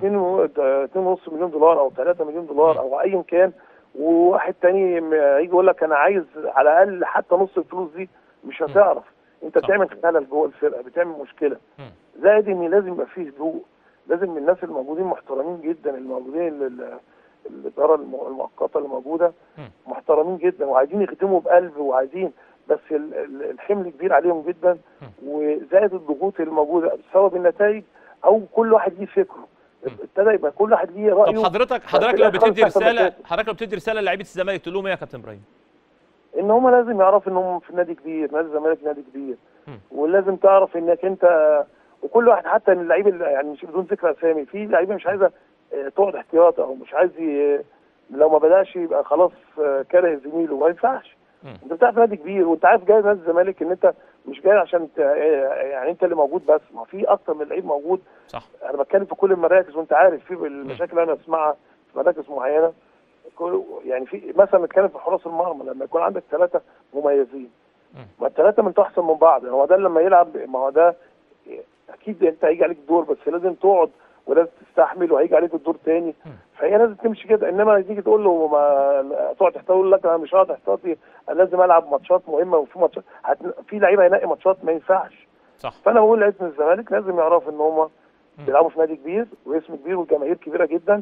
2.5 مليون دولار او 3 مليون دولار او ايا كان وواحد تاني م- يجي يقول لك انا عايز على الاقل حتى نص الفلوس دي مش هتعرف انت صح. بتعمل خلل جوه الفرقه بتعمل مشكله مم. زائد ان لازم يبقى فيه هدوء لازم الناس الموجودين محترمين جدا الموجودين ال- ال- الاداره الم- المؤقته اللي موجوده مم. محترمين جدا وعايزين يخدموا بقلب وعايزين بس ال- ال- الحمل كبير عليهم جدا وزائد الضغوط اللي موجوده سواء بالنتائج او كل واحد ليه فكره ابتدى يبقى كل واحد ليه رايه طب حضرتك حضرتك في لو الآخر بتدي خالص تحصل رساله مشاكل. حضرتك لو بتدي رساله لعيبه الزمالك تقول لهم ايه يا كابتن ابراهيم؟ ان هم لازم يعرفوا ان هم في نادي كبير نادي الزمالك نادي كبير مم. ولازم تعرف انك انت وكل واحد حتى من اللعيبه اللي- يعني مش بدون ذكر اسامي في لعيبه مش عايزه آه، تقعد احتياط او مش عايز ي- لو ما بداش يبقى خلاص آه، كاره زميله ما ينفعش مم. انت بتلعب في نادي كبير وانت عارف جاي نادي الزمالك ان انت مش جاي عشان ت- آه، يعني انت اللي موجود بس ما في اكتر من لعيب موجود صح انا بتكلم في كل المراكز وانت عارف في المشاكل اللي انا اسمعها في مراكز معينه كل- يعني في مثلا نتكلم في حراس المرمى لما يكون عندك ثلاثه مميزين مم. ما الثلاثه من احسن من بعض هو ده لما يلعب ما هو ده اكيد انت هيجي عليك دور بس لازم تقعد ولازم تستحمل وهيجي عليك الدور تاني مم. فهي لازم تمشي كده انما تيجي تقول له ما تقعد تحتوي يقول لك انا مش هقعد احتياطي انا لازم العب ماتشات مهمه وفي ماتشات هت... في لعيبه هينقي ماتشات ما ينفعش صح فانا بقول لعيبه الزمالك لازم يعرفوا ان هم مم. بيلعبوا في نادي كبير واسم كبير والجماهير كبيره جدا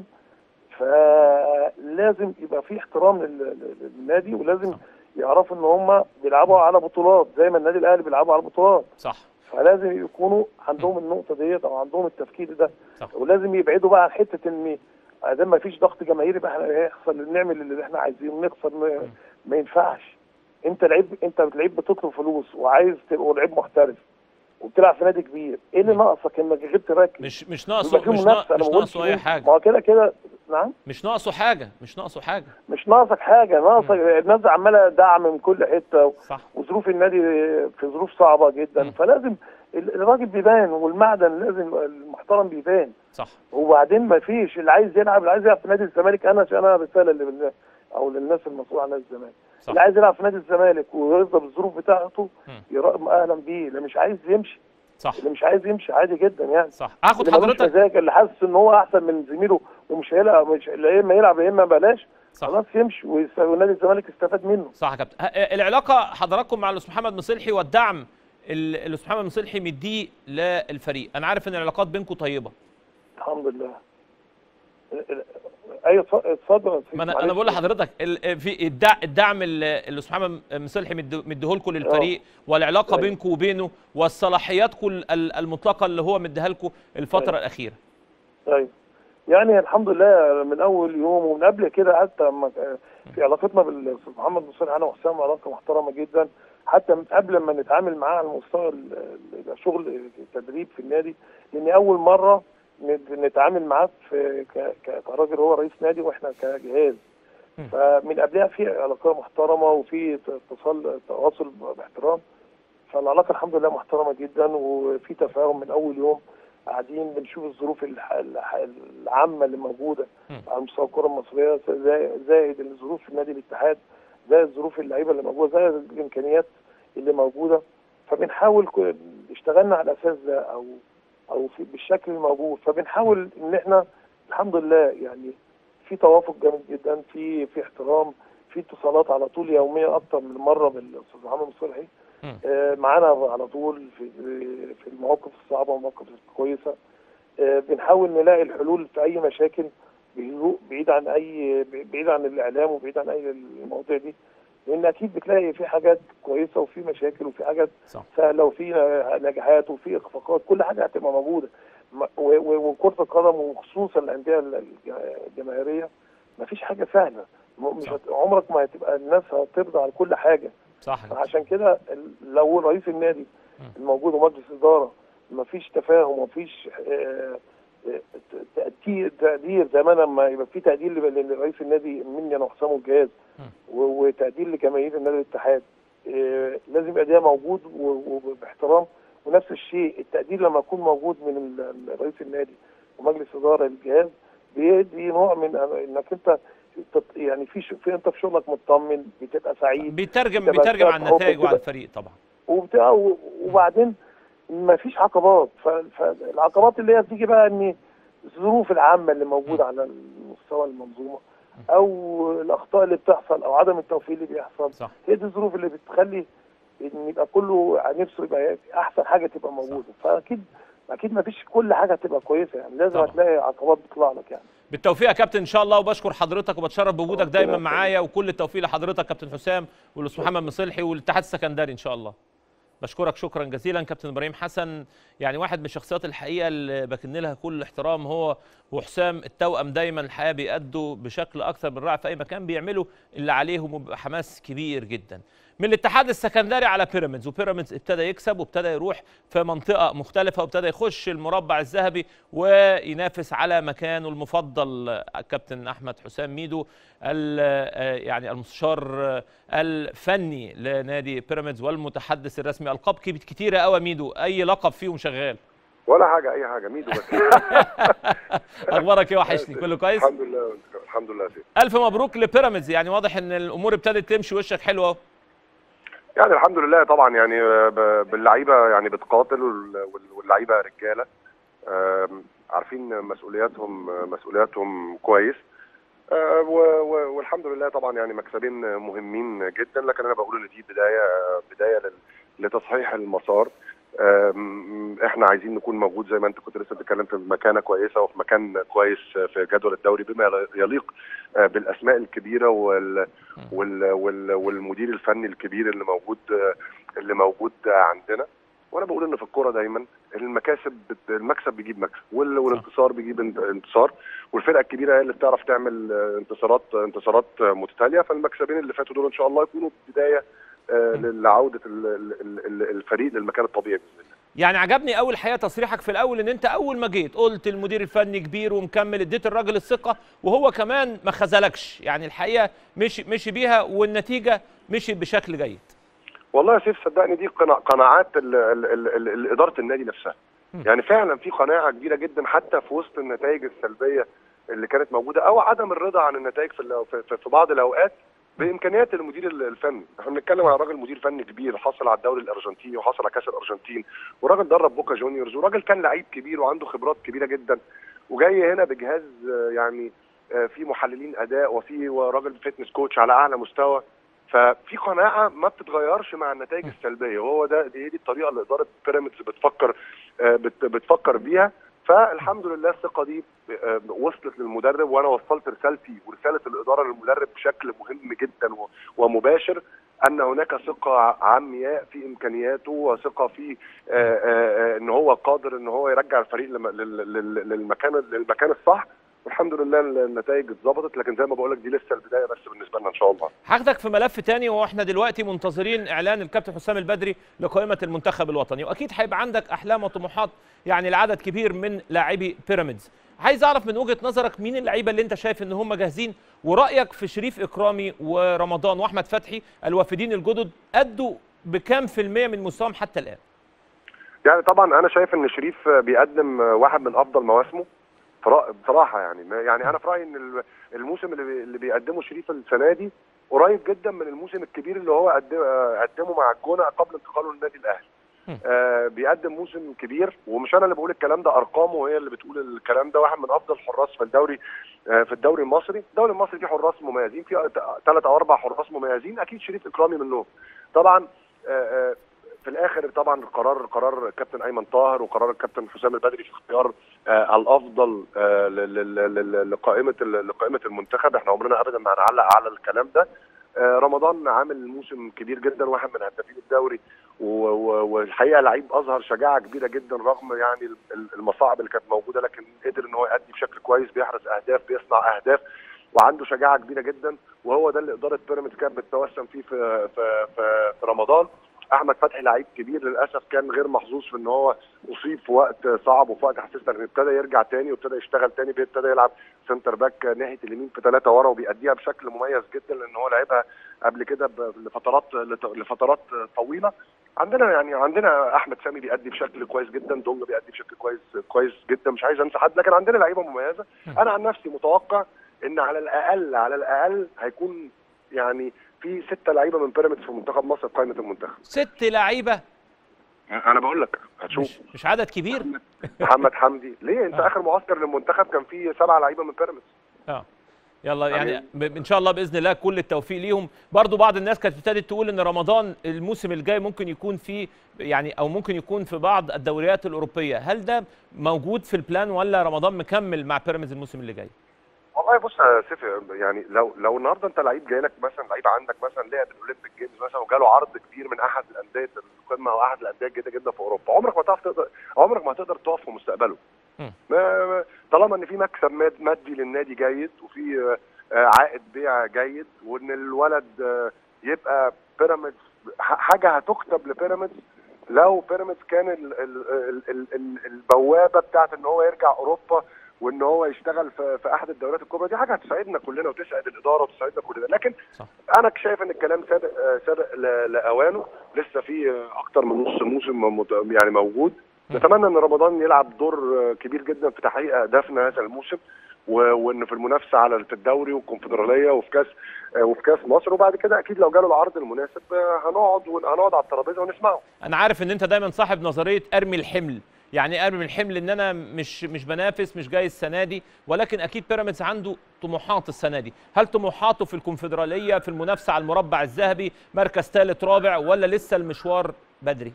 فلازم يبقى في احترام لل- لل- للنادي ولازم صح. يعرفوا ان هم بيلعبوا على بطولات زي ما النادي الاهلي بيلعبوا على بطولات صح فلازم يكونوا عندهم النقطه ديت او عندهم التفكير ده صح. ولازم يبعدوا بقى عن حته ان ادام ما فيش ضغط جماهيري بقى احنا هيحصل نعمل اللي احنا عايزينه نخسر ما, ما ينفعش انت لعيب انت لعيب بتطلب فلوس وعايز تبقى لعيب محترف وبتلعب في نادي كبير ايه اللي ناقصك انك غير تركز مش مش ناقصه يبقى في مش منافسه ناقصه انا مش ما بقولش ناقصه اي إيه. حاجه ما هو كده كده نعم مش ناقصه حاجه مش ناقصه حاجه مش ناقصك حاجه ناقصك الناس عماله دعم من كل حته صح وظروف النادي في ظروف صعبه جدا مم. فلازم ال- الراجل بيبان والمعدن لازم المحترم بيبان صح وبعدين ما فيش اللي عايز يلعب اللي عايز يلعب في نادي الزمالك انا انا رساله اللي بال- او للناس المسؤوله عن نادي الزمالك صح. اللي عايز يلعب في نادي الزمالك ويرضى بالظروف بتاعته مم. يرا- اهلا بيه اللي مش عايز يمشي صح اللي مش عايز يمشي عادي جدا يعني صح هاخد اللي ملوش حضرتك مزاج اللي حاسس ان هو احسن من زميله ومش هيلعب مش يا اما يلعب يا اما بلاش صح خلاص يمشي ويس- ونادي الزمالك استفاد منه صح يا كابتن ه- العلاقه حضراتكم مع الاستاذ محمد مصلحي والدعم ال- الاستاذ محمد مصلحي مديه للفريق انا عارف ان العلاقات بينكم طيبه الحمد لله ايوه اتف- اتفضل يا سيدي، ما انا معلش. انا بقول لحضرتك ال- في الدع- الدعم اللي الاستاذ محمد مصلحي مديهولكم للفريق والعلاقه أيوة. بينكم وبينه والصلاحياتكم ال- المطلقه اللي هو مديها لكم الفتره أيوة. الاخيره ايوه يعني الحمد لله من اول يوم ومن قبل كده حتى لما في علاقتنا بالاستاذ محمد مصطفى انا وحسام علاقه محترمه جدا حتى من قبل ما نتعامل معاه على مستوى ال- ال- شغل التدريب في النادي لان اول مره نت- نتعامل معاه في ك- ك- كراجل هو رئيس نادي واحنا كجهاز م. فمن قبلها في علاقه محترمه وفي اتصال تواصل باحترام فالعلاقه الحمد لله محترمه جدا وفي تفاهم من اول يوم قاعدين بنشوف الظروف الح- الح- العامه اللي موجوده م. على مستوى الكره المصريه زي- زائد الظروف في نادي الاتحاد زائد ظروف اللعيبه اللي موجوده زائد الامكانيات اللي موجوده فبنحاول ك- اشتغلنا على الاساس ده او او في بالشكل الموجود فبنحاول ان احنا الحمد لله يعني في توافق جامد جدا في في احترام في اتصالات على طول يوميا اكتر من مره بالاستاذ محمد مصلحي مم. آه، معانا على طول في في المواقف الصعبه والمواقف الكويسه آه، بنحاول نلاقي الحلول في اي مشاكل بهدوء بعيد عن اي بعيد عن الاعلام وبعيد عن اي المواضيع دي لان اكيد بتلاقي في حاجات كويسه وفي مشاكل وفي حاجات صح سهله وفي نجاحات وفي اخفاقات كل حاجه هتبقى موجوده م- و- و- وكره القدم وخصوصا الانديه الج- الجماهيريه مفيش حاجه سهله م- مش صح. هت- عمرك ما هتبقى الناس هترضى على كل حاجه صح يا كابتن. عشان كده ال- لو رئيس النادي م. الموجود ومجلس اداره مفيش تفاهم مفيش آه، آه، تقدير تقدير زي ما أنا لما يبقى في تقدير ل- لرئيس النادي مني انا وحسام والجهاز م. و- وتقدير لجماهير النادي الاتحاد آه، لازم يبقى ده موجود و- وباحترام ونفس الشيء التقدير لما يكون موجود من ال- رئيس النادي ومجلس اداره الجهاز بيدي نوع من انك انت تط- يعني في ش- في انت في شغلك مطمن بتبقى سعيد بيترجم بتبقى بيترجم على بتبقى النتائج وعلى كده. الفريق طبعا وبتاع و- وبعدين ما فيش عقبات ف- فالعقبات اللي هي بتيجي بقى ان الظروف العامه اللي موجوده على مستوى المنظومه او الاخطاء اللي بتحصل او عدم التوفيق اللي بيحصل صح هي دي الظروف اللي بتخلي ان يبقى كله نفسه يبقى احسن حاجه تبقى موجوده فاكيد اكيد ما فيش كل حاجه تبقى كويسه يعني لازم طبعا. هتلاقي عقبات بتطلع لك يعني بالتوفيق يا كابتن ان شاء الله وبشكر حضرتك وبتشرف بوجودك ربنا دايما يخليك. معايا وكل التوفيق لحضرتك كابتن حسام والاستاذ محمد مصلحي والاتحاد السكندري ان شاء الله بشكرك شكرا جزيلا كابتن ابراهيم حسن يعني واحد من الشخصيات الحقيقه اللي بكن لها كل الاحترام هو وحسام التوأم دايما الحقيقه بيأدوا بشكل اكثر من رائع في اي مكان بيعملوا اللي عليهم وبيبقى حماس كبير جدا من الاتحاد السكندري على بيراميدز وبيراميدز ابتدى يكسب وابتدى يروح في منطقه مختلفه وابتدى يخش المربع الذهبي وينافس على مكانه المفضل الكابتن احمد حسام ميدو ال- يعني المستشار الفني لنادي بيراميدز والمتحدث الرسمي القاب كبير- كتيره قوي ميدو اي لقب فيهم شغال ولا حاجه اي حاجه ميدو بس اخبارك ايه وحشني كله كويس الحمد لله الحمد لله سيدي الف مبروك لبيراميدز يعني واضح ان الامور ابتدت تمشي وشك حلو اهو يعني الحمد لله طبعا يعني ب- باللعيبه يعني بتقاتل وال- وال- واللعيبه رجاله آم، عارفين مسؤولياتهم مسؤولياتهم كويس آه، و- و- والحمد لله طبعا يعني مكسبين مهمين جدا لكن انا بقول ان دي بدايه بدايه لل- لتصحيح المسار آم، احنا عايزين نكون موجود زي ما انت كنت لسه بتتكلم في مكانه كويسه وفي مكان كويس في جدول الدوري بما يليق آه، بالاسماء الكبيره وال وال وال والمدير الفني الكبير اللي موجود اللي موجود عندنا وانا بقول ان في الكوره دايما المكاسب بت- المكسب بيجيب مكسب وال- والانتصار بيجيب انت- انتصار والفرقه الكبيره هي اللي بتعرف تعمل آه، انتصارات انتصارات آه، متتاليه فالمكسبين اللي فاتوا دول ان شاء الله يكونوا بدايه آه، لعوده ال- ال- ال- الفريق للمكان الطبيعي باذن الله يعني عجبني اول الحقيقه تصريحك في الاول ان انت اول ما جيت قلت المدير الفني كبير ومكمل اديت الراجل الثقه وهو كمان ما خذلكش يعني الحقيقه مشي مشي بيها والنتيجه مشيت بشكل جيد والله يا سيف صدقني دي قنا- قناعات ال ال ال ال ال اداره النادي نفسها مم. يعني فعلا في قناعه كبيره جدا حتى في وسط النتائج السلبيه اللي كانت موجوده او عدم الرضا عن النتائج في الأو- في- في- في بعض الاوقات بامكانيات المدير ال- الفني احنا بنتكلم على راجل مدير فني كبير حصل على الدوري الارجنتيني وحصل على كاس الارجنتين وراجل درب بوكا جونيورز وراجل كان لعيب كبير وعنده خبرات كبيره جدا وجاي هنا بجهاز آه، يعني آه، في محللين اداء وفي راجل فيتنس كوتش على اعلى مستوى ففي قناعه ما بتتغيرش مع النتائج السلبيه وهو ده دي, دي الطريقه اللي اداره بيراميدز بتفكر آه، بت- بتفكر بيها فالحمد لله الثقه دي آه، وصلت للمدرب وانا وصلت رسالتي ورساله الاداره للمدرب بشكل مهم جدا و- ومباشر ان هناك ثقه عمياء في امكانياته وثقه في آه، آه، آه، ان هو قادر ان هو يرجع الفريق لم- لل- لل- للمكان للمكان الصح والحمد لله النتائج اتظبطت لكن زي ما بقول لك دي لسه البدايه بس بالنسبه لنا ان شاء الله هاخدك في ملف تاني واحنا دلوقتي منتظرين اعلان الكابتن حسام البدري لقائمه المنتخب الوطني واكيد هيبقى عندك احلام وطموحات يعني لعدد كبير من لاعبي بيراميدز عايز اعرف من وجهه نظرك مين اللعيبه اللي انت شايف ان هم جاهزين ورايك في شريف اكرامي ورمضان واحمد فتحي الوافدين الجدد ادوا بكام في المية من مستواهم حتى الان يعني طبعا انا شايف ان شريف بيقدم واحد من افضل مواسمه فرا- بصراحه يعني ما- يعني انا في رايي ان ال- الموسم اللي بي- اللي بيقدمه شريف السنه دي قريب جدا من الموسم الكبير اللي هو قدم- آه، قدمه مع الجونه قبل انتقاله للنادي الاهلي م. آه بيقدم موسم كبير ومش انا اللي بقول الكلام ده ارقامه هي اللي بتقول الكلام ده واحد من افضل الحراس في الدوري آه في الدوري المصري الدوري المصري فيه حراس مميزين فيه ثلاث او اربع حراس مميزين اكيد شريف اكرامي منهم طبعا آه آه في الاخر طبعا قرار قرار الكابتن ايمن طاهر وقرار الكابتن حسام البدري في اختيار آه الافضل آه ل- ل- ل- ل- لقائمه ال- لقائمه المنتخب احنا عمرنا ابدا ما هنعلق على الكلام ده آه رمضان عامل موسم كبير جدا واحد من هدافين الدوري و- و- والحقيقه لعيب اظهر شجاعه كبيره جدا رغم يعني ال- ال- المصاعب اللي كانت موجوده لكن قدر ان هو يأدي بشكل كويس بيحرز اهداف بيصنع اهداف وعنده شجاعه كبيره جدا وهو ده اللي اداره بيراميدز كانت بتتوسم فيه في في في, في رمضان احمد فتحي لعيب كبير للاسف كان غير محظوظ في ان هو اصيب في وقت صعب وفي وقت حسسنا ان ابتدى يرجع تاني وابتدى يشتغل تاني ابتدى يلعب سنتر باك ناحيه اليمين في ثلاثه ورا وبيأديها بشكل مميز جدا لان هو لعبها قبل كده ب- لفترات لت- لفترات طويله عندنا يعني عندنا احمد سامي بيأدي بشكل كويس جدا دونجا بيأدي بشكل كويس كويس جدا مش عايز انسى حد لكن عندنا لعيبه مميزه انا عن نفسي متوقع ان على الاقل على الاقل هيكون يعني في ستة لعيبه من بيراميدز في منتخب مصر في قائمه المنتخب ست لعيبه انا بقول لك هتشوف مش, مش عدد كبير محمد حمدي ليه انت آه. اخر معسكر للمنتخب كان فيه سبعة لعيبه من بيراميدز اه يلا يعني يعني- ب- ان شاء الله باذن الله كل التوفيق ليهم برضو بعض الناس كانت ابتدت تقول ان رمضان الموسم الجاي ممكن يكون فيه يعني او ممكن يكون في بعض الدوريات الاوروبيه هل ده موجود في البلان ولا رمضان مكمل مع بيراميدز الموسم اللي جاي والله بص يا سيف يعني لو لو النهارده انت لعيب جاي لك مثلا لعيب عندك مثلا لعب الاولمبيك جيمز مثلا وجاله عرض كبير من احد الانديه القمه او احد الانديه الجيده جدا في اوروبا عمرك ما تعرف تقدر عمرك ما هتقدر تقف في مستقبله مم. ما ما- طالما ان في مكسب ماد- مادي للنادي جيد وفي آه، آه، عائد بيع جيد وان الولد آه، يبقى بيراميدز ح- حاجه هتكتب لبيراميدز لو بيراميدز كان ال ال ال ال ال البوابه بتاعت ان هو يرجع اوروبا وان هو يشتغل في, في احد الدوريات الكبرى دي حاجه هتساعدنا كلنا وتسعد الاداره وتساعدنا كلنا لكن صح. انا شايف ان الكلام سابق آه، سابق ل- لاوانه لسه في آه، اكتر من نص موسم مت- يعني موجود م. نتمنى ان رمضان يلعب دور آه، كبير جدا في تحقيق اهدافنا هذا الموسم و- وان في المنافسه على في الدوري والكونفدراليه وفي كاس آه، وفي كاس مصر وبعد كده اكيد لو جاله العرض المناسب آه، هنقعد ون- هنقعد على الترابيزه ونسمعه انا عارف ان انت دايما صاحب نظريه ارمي الحمل يعني ارمي الحمل ان انا مش مش بنافس مش جاي السنه دي ولكن اكيد بيراميدز عنده طموحات السنه دي هل طموحاته في الكونفدراليه في المنافسه على المربع الذهبي مركز ثالث رابع ولا لسه المشوار بدري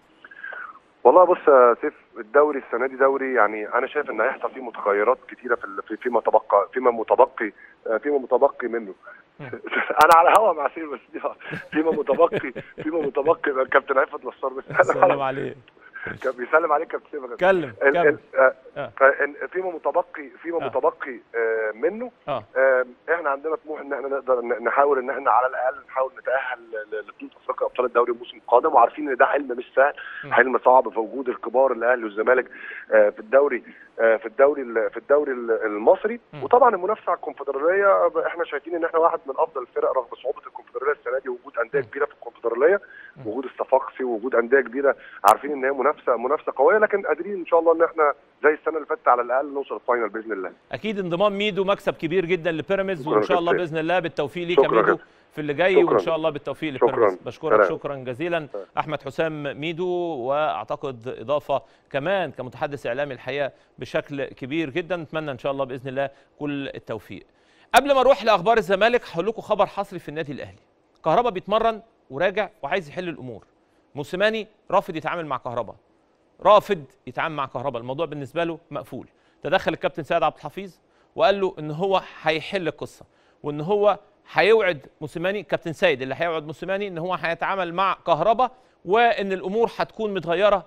والله بص يا سيف الدوري السنه دي دوري يعني انا شايف ان هيحصل فيه متغيرات كتيره في ال- في- فيما تبقى فيما متبقي آه، فيما متبقي منه مم. انا على هوا مع سيف بس دي فيما متبقي فيما متبقي كابتن عفت نصار بيسلم سلام عليه كان بيسلم عليك كابتن سيف اتكلم ال- اتكلم ال- آه، آه. فإن- فيما متبقي فيما آه. متبقي آه، منه اه آه، احنا عندنا طموح ان احنا نقدر ن- نحاول ان احنا على الاقل نحاول نتاهل ل- لبطوله افريقيا ابطال الدوري الموسم القادم وعارفين ان ده حلم مش سهل م. حلم صعب في وجود الكبار الاهلي والزمالك آه، في الدوري آه، في الدوري ال- في الدوري ال- المصري م. وطبعا المنافسه على الكونفدراليه ب- احنا شايفين ان احنا واحد من افضل الفرق رغم صعوبه الكونفدراليه السنه دي وجود انديه م. كبيره في الكونفدراليه م. وجود الصفاقسي ووجود انديه كبيره عارفين ان هي منافسه منافسه منافسه قويه لكن قادرين ان شاء الله ان احنا زي السنه اللي فاتت على الاقل نوصل الفاينل باذن الله اكيد انضمام ميدو مكسب كبير جدا لبيراميدز شكراً وان شاء الله كابتن. باذن الله بالتوفيق ليك يا شكراً ميدو كابتن. في اللي جاي شكراً. وان شاء الله بالتوفيق شكراً. لبيراميدز بشكرك سلام. شكرا جزيلا احمد حسام ميدو واعتقد اضافه كمان كمتحدث اعلامي الحقيقه بشكل كبير جدا نتمنى ان شاء الله باذن الله كل التوفيق قبل ما اروح لاخبار الزمالك هقول لكم خبر حصري في النادي الاهلي كهربا بيتمرن وراجع وعايز يحل الامور موسيماني رافض يتعامل مع كهربا رافض يتعامل مع كهربا الموضوع بالنسبه له مقفول تدخل الكابتن سيد عبد الحفيظ وقال له ان هو هيحل القصه وان هو هيوعد موسيماني كابتن سيد اللي هيوعد موسيماني ان هو هيتعامل مع كهربا وان الامور هتكون متغيره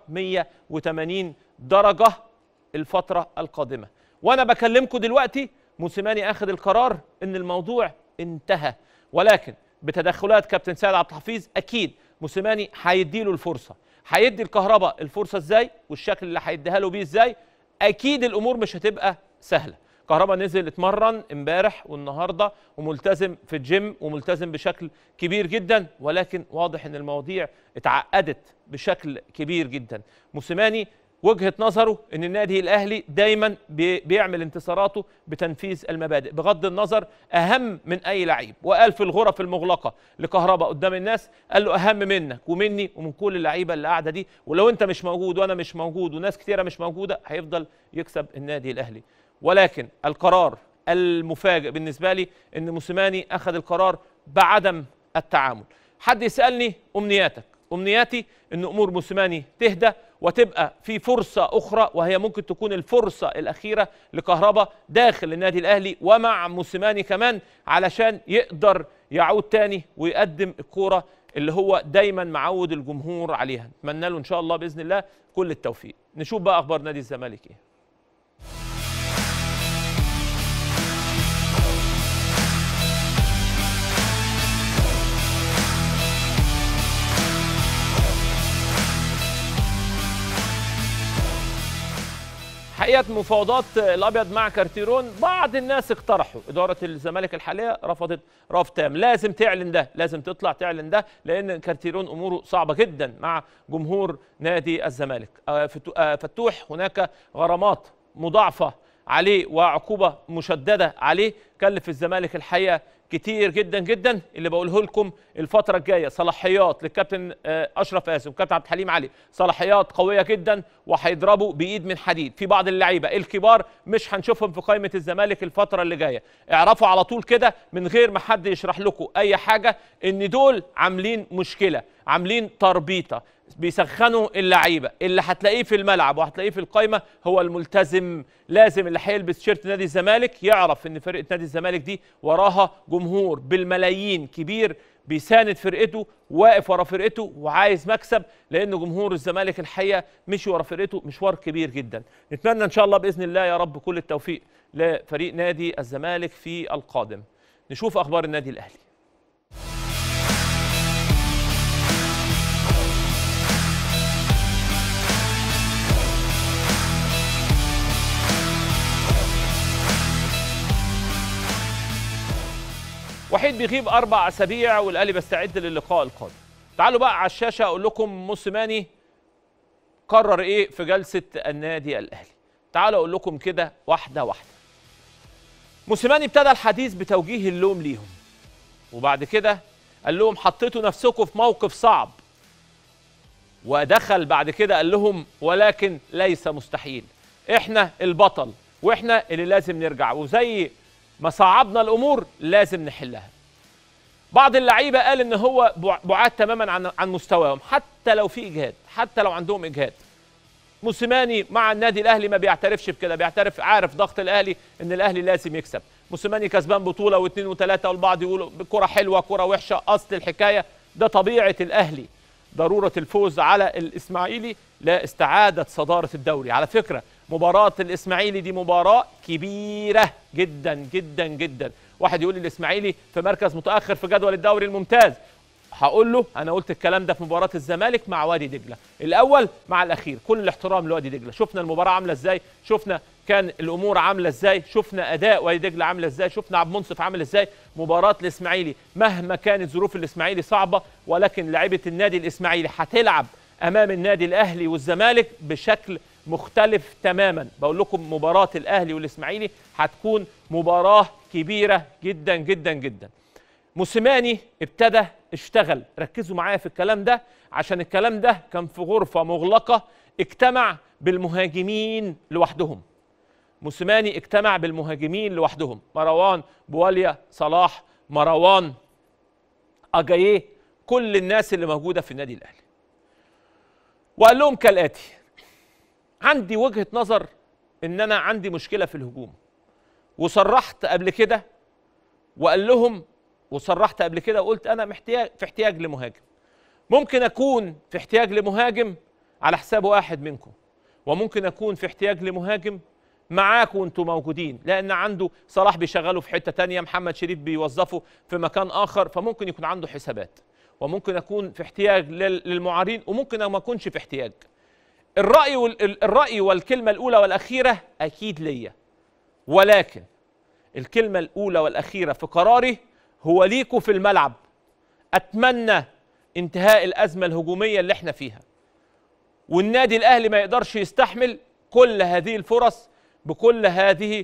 180 درجه الفتره القادمه وانا بكلمكم دلوقتي موسيماني اخذ القرار ان الموضوع انتهى ولكن بتدخلات كابتن سيد عبد الحفيظ اكيد موسيماني هيديله الفرصه هيدي الكهرباء الفرصه ازاي والشكل اللي هيديها له بيه ازاي اكيد الامور مش هتبقى سهله كهربا نزل اتمرن امبارح والنهارده وملتزم في الجيم وملتزم بشكل كبير جدا ولكن واضح ان المواضيع اتعقدت بشكل كبير جدا موسيماني وجهه نظره ان النادي الاهلي دايما بي- بيعمل انتصاراته بتنفيذ المبادئ بغض النظر اهم من اي لعيب وقال في الغرف المغلقه لكهربا قدام الناس قال له اهم منك ومني ومن كل اللعيبه اللي قاعده دي ولو انت مش موجود وانا مش موجود وناس كتيره مش موجوده هيفضل يكسب النادي الاهلي ولكن القرار المفاجئ بالنسبه لي ان موسيماني اخذ القرار بعدم التعامل حد يسالني امنياتك امنياتي ان امور موسيماني تهدى وتبقى في فرصه اخرى وهي ممكن تكون الفرصه الاخيره لكهربا داخل النادي الاهلي ومع موسيماني كمان علشان يقدر يعود تاني ويقدم الكوره اللي هو دايما معود الجمهور عليها نتمنى له ان شاء الله باذن الله كل التوفيق نشوف بقى اخبار نادي الزمالك ايه حقيقه مفاوضات الابيض مع كارتيرون بعض الناس اقترحوا اداره الزمالك الحاليه رفضت رفض تام لازم تعلن ده لازم تطلع تعلن ده لان كارتيرون اموره صعبه جدا مع جمهور نادي الزمالك آه، فتو- آه، فتوح هناك غرامات مضاعفه عليه وعقوبه مشدده عليه كلف الزمالك الحقيقه كتير جدا جدا اللي بقوله لكم الفتره الجايه صلاحيات للكابتن آه، اشرف قاسم والكابتن عبد الحليم علي صلاحيات قويه جدا وهيضربوا بايد من حديد في بعض اللعيبه الكبار مش هنشوفهم في قائمه الزمالك الفتره اللي جايه اعرفوا على طول كده من غير ما حد يشرح لكم اي حاجه ان دول عاملين مشكله عاملين تربيطه بيسخنوا اللعيبه اللي هتلاقيه في الملعب وهتلاقيه في القايمه هو الملتزم لازم اللي هيلبس تيشيرت نادي الزمالك يعرف ان فرقه نادي الزمالك دي وراها جمهور بالملايين كبير بيساند فرقته واقف ورا فرقته وعايز مكسب لان جمهور الزمالك الحقيقه مشي ورا فرقته مشوار كبير جدا نتمنى ان شاء الله باذن الله يا رب كل التوفيق لفريق نادي الزمالك في القادم نشوف اخبار النادي الاهلي وحيد بيغيب اربع اسابيع والاهلي بيستعد للقاء القادم تعالوا بقى على الشاشه اقول لكم موسيماني قرر ايه في جلسه النادي الاهلي تعالوا اقول لكم كده واحده واحده موسيماني ابتدى الحديث بتوجيه اللوم ليهم وبعد كده قال لهم حطيتوا نفسكم في موقف صعب ودخل بعد كده قال لهم ولكن ليس مستحيل احنا البطل واحنا اللي لازم نرجع وزي ما صعبنا الامور لازم نحلها بعض اللعيبه قال ان هو بع- بعاد تماما عن عن مستواهم حتى لو في اجهاد حتى لو عندهم اجهاد موسيماني مع النادي الاهلي ما بيعترفش بكده بيعترف عارف ضغط الاهلي ان الاهلي لازم يكسب موسيماني كسبان بطوله واثنين وثلاثه والبعض يقولوا كره حلوه كره وحشه اصل الحكايه ده طبيعه الاهلي ضروره الفوز على الاسماعيلي لاستعاده صداره الدوري على فكره مباراه الاسماعيلي دي مباراه كبيره جدا جدا جدا واحد يقول لي الاسماعيلي في مركز متاخر في جدول الدوري الممتاز هقول له انا قلت الكلام ده في مباراه الزمالك مع وادي دجله الاول مع الاخير كل الاحترام لوادي دجله شفنا المباراه عامله ازاي شفنا كان الامور عامله ازاي شفنا اداء وادي دجله عامله ازاي شفنا عبد المنصف عامل ازاي مباراه الاسماعيلي مهما كانت ظروف الاسماعيلي صعبه ولكن لعيبه النادي الاسماعيلي هتلعب امام النادي الاهلي والزمالك بشكل مختلف تماما بقول لكم مباراه الاهلي والاسماعيلي هتكون مباراه كبيره جدا جدا جدا موسيماني ابتدى اشتغل ركزوا معايا في الكلام ده عشان الكلام ده كان في غرفه مغلقه اجتمع بالمهاجمين لوحدهم موسيماني اجتمع بالمهاجمين لوحدهم مروان بواليا صلاح مروان اجاييه كل الناس اللي موجوده في النادي الاهلي وقال لهم كالاتي عندي وجهه نظر ان انا عندي مشكله في الهجوم وصرحت قبل كده وقال لهم وصرحت قبل كده وقلت انا محتاج في احتياج لمهاجم ممكن اكون في احتياج لمهاجم على حساب واحد منكم وممكن اكون في احتياج لمهاجم معاكم وانتم موجودين لان عنده صلاح بيشغله في حته تانية محمد شريف بيوظفه في مكان اخر فممكن يكون عنده حسابات وممكن اكون في احتياج لل- للمعارين وممكن ما اكونش في احتياج الراي وال- ال- الراي والكلمه الاولى والاخيره اكيد ليا ولكن الكلمه الاولى والاخيره في قراري هو ليكوا في الملعب اتمنى انتهاء الازمه الهجوميه اللي احنا فيها والنادي الاهلي ما يقدرش يستحمل كل هذه الفرص بكل هذه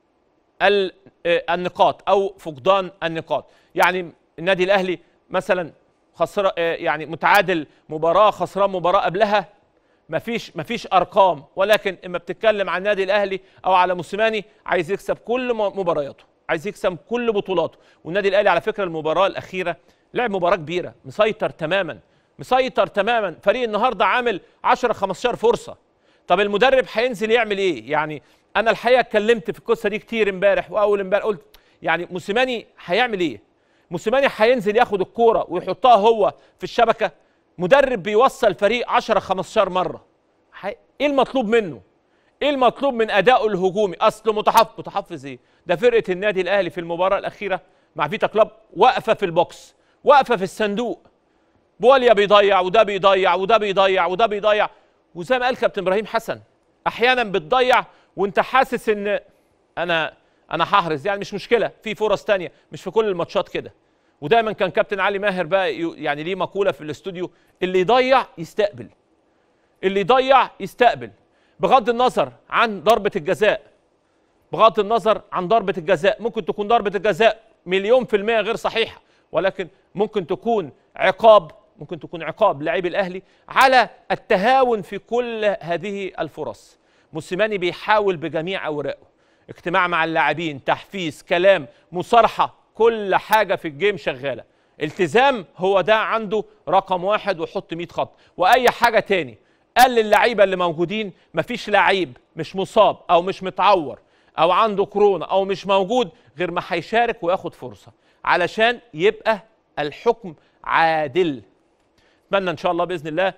ال- آه، النقاط او فقدان النقاط يعني النادي الاهلي مثلا خسر آه، يعني متعادل مباراه خسران مباراه قبلها مفيش مفيش ارقام ولكن اما بتتكلم عن النادي الاهلي او على موسيماني عايز يكسب كل م- مبارياته عايز يكسب كل بطولاته والنادي الاهلي على فكره المباراه الاخيره لعب مباراه كبيره مسيطر تماما مسيطر تماما فريق النهارده عامل 10 15 فرصه طب المدرب هينزل يعمل ايه يعني انا الحقيقه اتكلمت في القصه دي كتير امبارح واول امبارح قلت يعني موسيماني هيعمل ايه موسيماني هينزل ياخد الكوره ويحطها هو في الشبكه مدرب بيوصل فريق 10 15 مره حي... ايه المطلوب منه ايه المطلوب من ادائه الهجومي اصله متحفظ متحفظ ايه ده فرقه النادي الاهلي في المباراه الاخيره مع فيتا كلاب واقفه في البوكس واقفه في الصندوق بوليا بيضيع وده بيضيع وده بيضيع وده بيضيع وزي ما قال كابتن ابراهيم حسن احيانا بتضيع وانت حاسس ان انا انا هحرز يعني مش مشكله في فرص تانية مش في كل الماتشات كده ودايما كان كابتن علي ماهر بقى ي- يعني ليه مقوله في الاستوديو اللي يضيع يستقبل اللي يضيع يستقبل بغض النظر عن ضربه الجزاء بغض النظر عن ضربه الجزاء ممكن تكون ضربه الجزاء مليون في المية غير صحيحه ولكن ممكن تكون عقاب ممكن تكون عقاب لاعبي الاهلي على التهاون في كل هذه الفرص موسيماني بيحاول بجميع اوراقه اجتماع مع اللاعبين تحفيز كلام مصارحه كل حاجه في الجيم شغاله التزام هو ده عنده رقم واحد وحط 100 خط واي حاجه تاني قال للعيبه اللي موجودين مفيش لعيب مش مصاب او مش متعور او عنده كورونا او مش موجود غير ما هيشارك وياخد فرصه علشان يبقى الحكم عادل اتمنى ان شاء الله باذن الله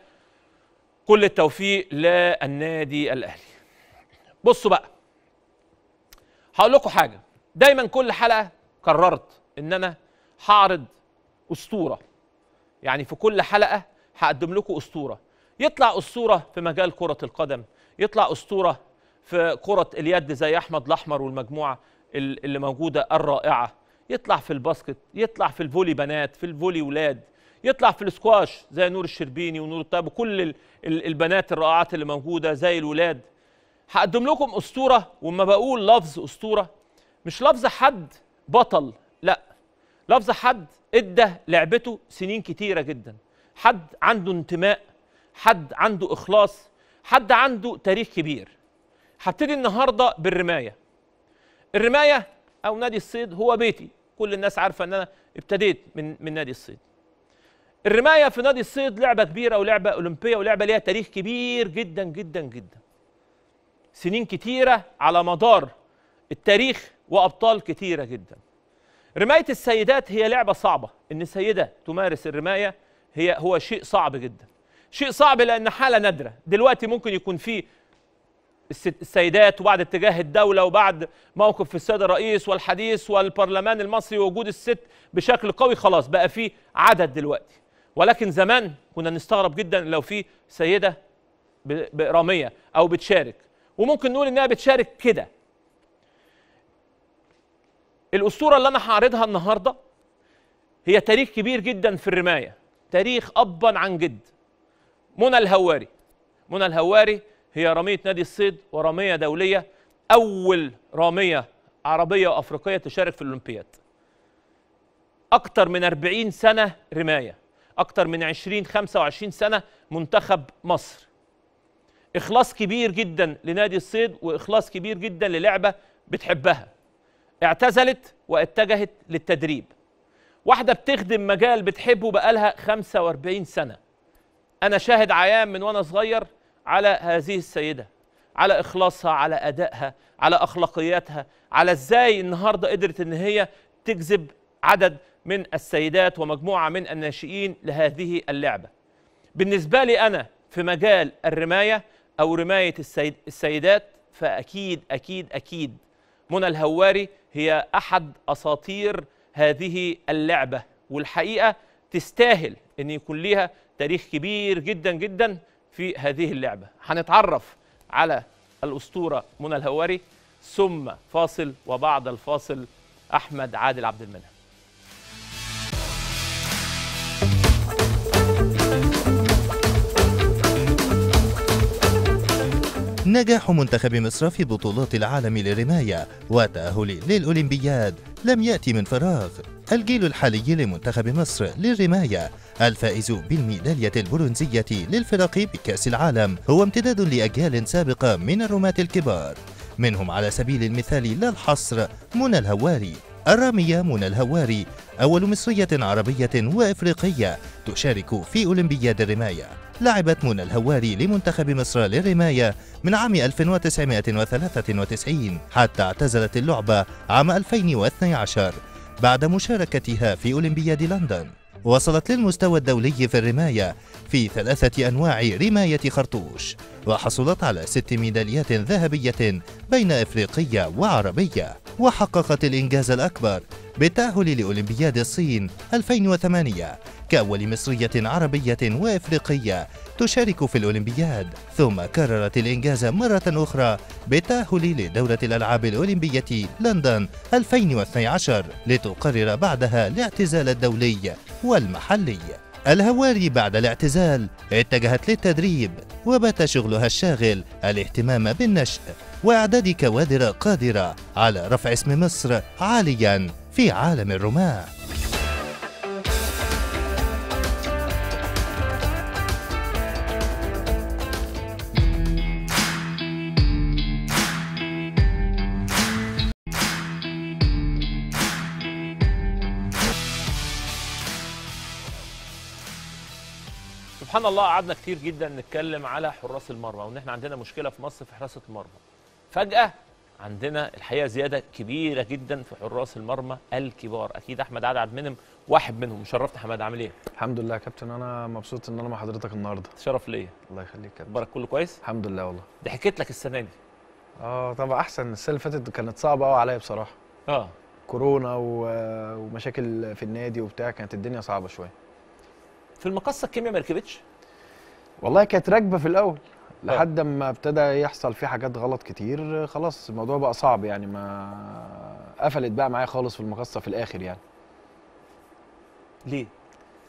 كل التوفيق للنادي الاهلي بصوا بقى هقول لكم حاجه دايما كل حلقه قررت ان انا هعرض اسطوره يعني في كل حلقه هقدم لكم اسطوره يطلع اسطوره في مجال كره القدم يطلع اسطوره في كره اليد زي احمد الاحمر والمجموعه ال- اللي موجوده الرائعه يطلع في الباسكت يطلع في الفولي بنات في الفولي ولاد يطلع في السكواش زي نور الشربيني ونور الطيب وكل ال- ال- البنات الرائعات اللي موجوده زي الولاد هقدم لكم اسطوره وما بقول لفظ اسطوره مش لفظ حد بطل لا لفظ حد ادى لعبته سنين كتيره جدا حد عنده انتماء حد عنده اخلاص حد عنده تاريخ كبير هبتدي النهارده بالرمايه الرمايه او نادي الصيد هو بيتي كل الناس عارفه ان انا ابتديت من من نادي الصيد الرمايه في نادي الصيد لعبه كبيره ولعبه اولمبيه ولعبه ليها تاريخ كبير جدا جدا جدا سنين كتيره على مدار التاريخ وابطال كتيره جدا رمايه السيدات هي لعبه صعبه ان سيده تمارس الرمايه هي هو شيء صعب جدا شيء صعب لان حاله نادره دلوقتي ممكن يكون في الست- السيدات وبعد اتجاه الدوله وبعد موقف في السيد الرئيس والحديث والبرلمان المصري ووجود الست بشكل قوي خلاص بقى في عدد دلوقتي ولكن زمان كنا نستغرب جدا لو في سيده ب- براميه او بتشارك وممكن نقول انها بتشارك كده الاسطوره اللي انا هعرضها النهارده هي تاريخ كبير جدا في الرمايه تاريخ ابا عن جد منى الهواري منى الهواري هي راميه نادي الصيد وراميه دوليه اول راميه عربيه وافريقيه تشارك في الاولمبياد اكتر من 40 سنه رمايه اكتر من 20 25 سنه منتخب مصر اخلاص كبير جدا لنادي الصيد واخلاص كبير جدا للعبه بتحبها اعتزلت واتجهت للتدريب واحده بتخدم مجال بتحبه بقالها 45 سنه انا شاهد عيان من وانا صغير على هذه السيده على اخلاصها على ادائها على اخلاقياتها على ازاي النهارده قدرت ان هي تجذب عدد من السيدات ومجموعه من الناشئين لهذه اللعبه بالنسبه لي انا في مجال الرمايه او رمايه السيد السيدات فاكيد اكيد اكيد منى الهواري هي احد اساطير هذه اللعبه والحقيقه تستاهل ان يكون ليها تاريخ كبير جدا جدا في هذه اللعبه هنتعرف على الاسطوره منى الهواري ثم فاصل وبعد الفاصل احمد عادل عبد المنعم نجاح منتخب مصر في بطولات العالم للرماية وتأهل للأولمبياد لم يأتي من فراغ الجيل الحالي لمنتخب مصر للرماية الفائز بالميدالية البرونزية للفرق بكأس العالم هو امتداد لأجيال سابقة من الرماة الكبار منهم على سبيل المثال لا الحصر منى الهواري الرامية منى الهواري أول مصرية عربية وإفريقية تشارك في أولمبياد الرماية لعبت منى الهواري لمنتخب مصر للرماية من عام 1993 حتى اعتزلت اللعبة عام 2012 بعد مشاركتها في أولمبياد لندن وصلت للمستوى الدولي في الرماية في ثلاثة أنواع رماية خرطوش وحصلت على ست ميداليات ذهبية بين إفريقية وعربية وحققت الإنجاز الأكبر بالتأهل لأولمبياد الصين 2008 كأول مصرية عربية وإفريقية تشارك في الأولمبياد ثم كررت الإنجاز مرة أخرى بالتأهل لدورة الألعاب الأولمبية لندن 2012 لتقرر بعدها الاعتزال الدولي والمحلي الهواري بعد الاعتزال اتجهت للتدريب وبات شغلها الشاغل الاهتمام بالنشء واعداد كوادر قادره على رفع اسم مصر عاليا في عالم الرماه سبحان الله قعدنا كتير جدا نتكلم على حراس المرمى وان احنا عندنا مشكله في مصر في حراسه المرمى فجاه عندنا الحقيقه زياده كبيره جدا في حراس المرمى الكبار اكيد احمد عادل عبد المنعم واحد منهم شرفت حماد عامل ايه الحمد لله يا كابتن انا مبسوط ان انا مع حضرتك النهارده شرف ليا الله يخليك يا كابتن اخبارك كله كويس الحمد لله والله ضحكت لك السنه دي اه طبعا احسن السنه اللي فاتت كانت صعبه قوي عليا بصراحه اه كورونا و... ومشاكل في النادي وبتاع كانت الدنيا صعبه شويه في المقصه الكيمياء ما ركبتش والله كانت راكبه في الاول لحد ما ابتدى يحصل فيه حاجات غلط كتير خلاص الموضوع بقى صعب يعني ما قفلت بقى معايا خالص في المقصه في الاخر يعني ليه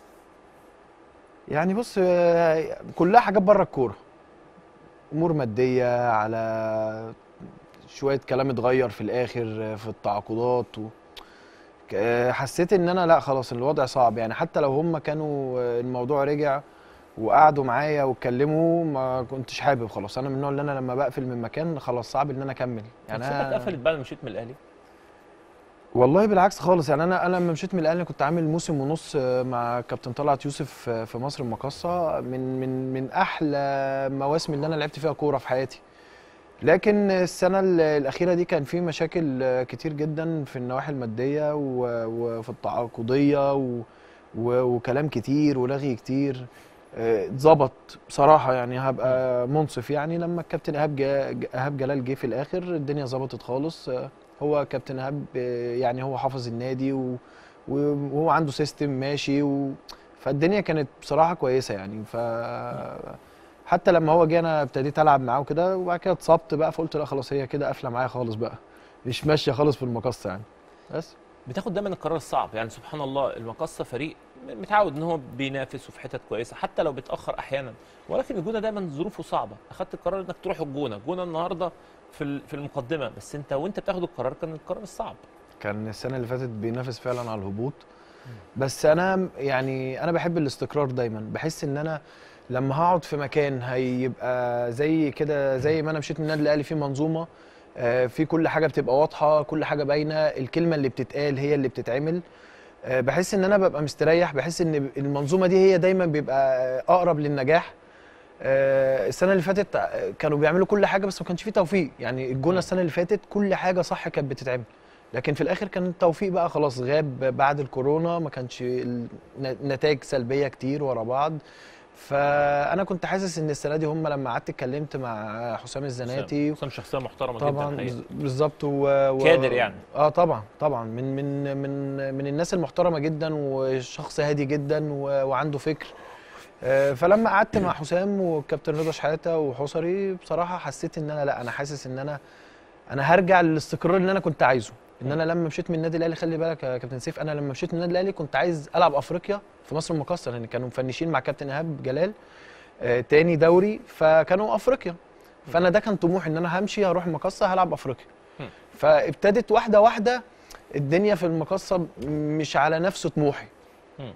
يعني بص آه، كلها حاجات بره الكوره امور ماديه على شويه كلام اتغير في الاخر آه، في التعاقدات و... ك- آه، حسيت ان انا لا خلاص الوضع صعب يعني حتى لو هم كانوا آه، الموضوع رجع وقعدوا معايا واتكلموا ما كنتش حابب خلاص انا من النوع اللي انا لما بقفل من مكان خلاص صعب ان انا اكمل يعني يعني سنتك أنا- قفلت بعد ما مشيت من الاهلي والله بالعكس خالص يعني انا انا لما مشيت من الاهلي كنت عامل موسم ونص آه، مع كابتن طلعت يوسف آه، في مصر المقاصه من من من احلى مواسم اللي انا لعبت فيها كوره في حياتي لكن السنه ال- الاخيره دي كان في مشاكل آه، كتير جدا في النواحي الماديه و- وفي التعاقديه و- و- وكلام كتير ولغي كتير آه، اتظبط بصراحه يعني هبقى منصف يعني لما الكابتن ايهاب جا- ايهاب جلال جه في الاخر الدنيا ظبطت خالص آه، هو كابتن ايهاب آه، يعني هو حافظ النادي و- و- وهو عنده سيستم ماشي و... فالدنيا كانت بصراحه كويسه يعني ف حتى لما هو جه انا ابتديت العب معاه وكده وبعد كده اتصبت بقى فقلت لا خلاص هي كده قافله معايا خالص بقى مش ماشيه خالص في المقص يعني بس بتاخد دايما القرار الصعب يعني سبحان الله المقصه فريق متعود ان هو بينافس وفي حتت كويسه حتى لو بيتاخر احيانا ولكن الجونه دايما ظروفه صعبه اخدت القرار انك تروح الجونه الجونه النهارده في ال- في المقدمه بس انت وانت بتاخد القرار كان القرار الصعب كان السنه اللي فاتت بينافس فعلا على الهبوط بس انا يعني انا بحب الاستقرار دايما بحس ان انا لما هقعد في مكان هيبقى زي كده زي ما انا مشيت من النادي الاهلي في منظومه آه، في كل حاجه بتبقى واضحه كل حاجه باينه الكلمه اللي بتتقال هي اللي بتتعمل آه، بحس ان انا ببقى مستريح بحس ان المنظومه دي هي دايما بيبقى اقرب للنجاح آه، السنه اللي فاتت آه، كانوا بيعملوا كل حاجه بس ما كانش فيه توفيق يعني الجونه السنه اللي فاتت كل حاجه صح كانت بتتعمل لكن في الاخر كان التوفيق بقى خلاص غاب بعد الكورونا ما كانش النتائج سلبيه كتير ورا بعض فانا كنت حاسس ان السنه دي هم لما قعدت اتكلمت مع حسام الزناتي حسام شخصيه محترمه طبعا جدا بز- الحقيقة. بالظبط و... و... كادر يعني. اه طبعا طبعا من من من من الناس المحترمه جدا وشخص هادي جدا و... وعنده فكر آه، فلما قعدت مع حسام والكابتن رضا شحاته وحصري بصراحه حسيت ان انا لا انا حاسس ان انا انا هرجع للاستقرار اللي انا كنت عايزه ان انا لما مشيت من النادي الاهلي خلي بالك يا كابتن سيف انا لما مشيت من النادي الاهلي كنت عايز العب افريقيا في مصر المقاصه لان كانوا مفنشين مع كابتن ايهاب جلال آه، تاني دوري فكانوا افريقيا فانا ده كان طموحي ان انا همشي هروح المقاصه هلعب افريقيا مم. فابتدت واحده واحده الدنيا في المقاصه مش على نفس طموحي مم.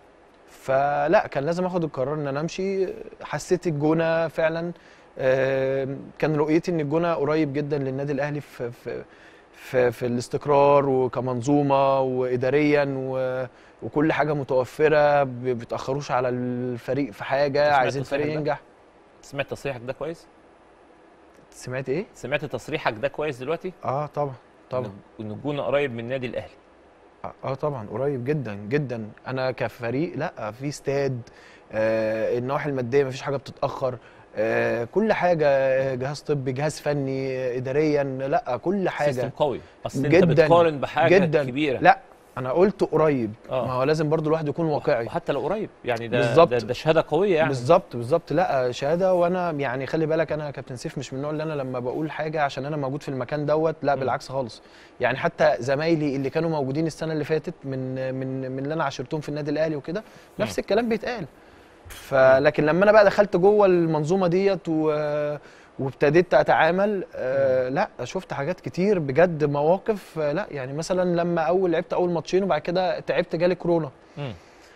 فلا كان لازم اخد القرار ان انا امشي حسيت الجونه فعلا آه، كان رؤيتي ان الجونه قريب جدا للنادي الاهلي في في في, في الاستقرار وكمنظومه واداريا و وكل حاجه متوفره ب- بيتاخروش على الفريق في حاجه سمعت عايزين تصريح الفريق ده؟ ينجح سمعت تصريحك ده كويس سمعت ايه سمعت تصريحك ده كويس دلوقتي اه طبعا طبعا إن- ان الجونه قريب من النادي الاهلي اه آه طبعا قريب جدا جدا انا كفريق لا في استاد آه النواحي الماديه مفيش حاجه بتتاخر آه كل حاجه آه، جهاز طبي جهاز فني آه، اداريا لا كل سيستم حاجه قوي اصل انت جداً، بتقارن بحاجه جدا كبيره لا انا قلت قريب آه. ما هو لازم برضو الواحد يكون واقعي وحتى لو قريب يعني ده بالظبط. ده, ده شهاده قويه يعني بالظبط بالظبط لا شهاده وانا يعني خلي بالك انا كابتن سيف مش من النوع اللي انا لما بقول حاجه عشان انا موجود في المكان دوت لا م. بالعكس خالص يعني حتى زمايلي اللي كانوا موجودين السنه اللي فاتت من من من اللي انا عاشرتهم في النادي الاهلي وكده نفس الكلام بيتقال فلكن لما انا بقى دخلت جوه المنظومه ديت و وابتديت اتعامل آه لا شفت حاجات كتير بجد مواقف آه لا يعني مثلا لما اول لعبت اول ماتشين وبعد كده تعبت جالي كورونا مم.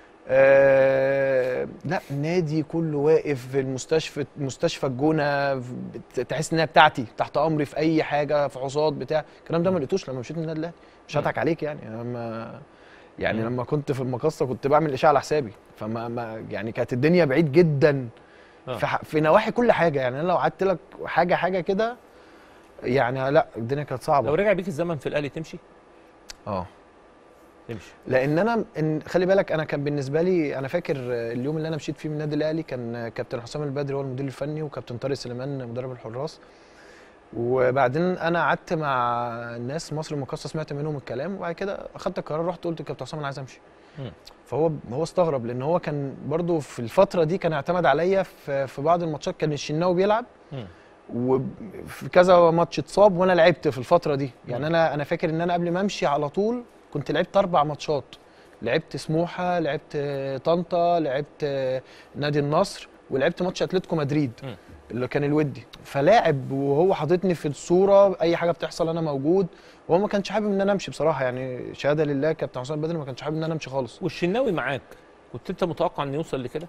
آه لا النادي كله واقف في المستشفى مستشفى الجونه بت- تحس انها بتاعتي تحت امري في اي حاجه فحوصات بتاع الكلام ده ما لقيتوش لما مشيت من النادي الاهلي مش هضحك عليك يعني أنا لما يعني مم. لما كنت في المقصه كنت بعمل اشاعه على حسابي فما ما يعني كانت الدنيا بعيد جدا آه. في, ح- في نواحي كل حاجه يعني انا لو قعدت لك حاجه حاجه كده يعني لا الدنيا كانت لو صعبه رجع بيك الزمن في الاهلي تمشي اه تمشي لان انا إن خلي بالك انا كان بالنسبه لي انا فاكر اليوم اللي انا مشيت فيه من النادي الاهلي كان كابتن حسام البدري هو المدير الفني وكابتن طارق سليمان مدرب الحراس وبعدين انا قعدت مع الناس مصر المقاصه سمعت منهم الكلام وبعد كده اخدت القرار رحت قلت لكابتن حسام انا عايز امشي مم. فهو هو استغرب لان هو كان برضو في الفتره دي كان اعتمد عليا في في بعض الماتشات كان الشناوي بيلعب مم. وفي كذا ماتش اتصاب وانا لعبت في الفتره دي يعني انا انا فاكر ان انا قبل ما امشي على طول كنت لعبت اربع ماتشات لعبت سموحه لعبت آه، طنطا لعبت آه، نادي النصر ولعبت ماتش اتلتيكو مدريد مم. اللي كان الودي فلاعب وهو حاططني في الصوره اي حاجه بتحصل انا موجود وهو ما كانش حابب ان انا امشي بصراحه يعني شهاده لله كابتن حسام بدري ما كانش حابب ان انا امشي خالص والشناوي معاك كنت انت متوقع انه يوصل لكده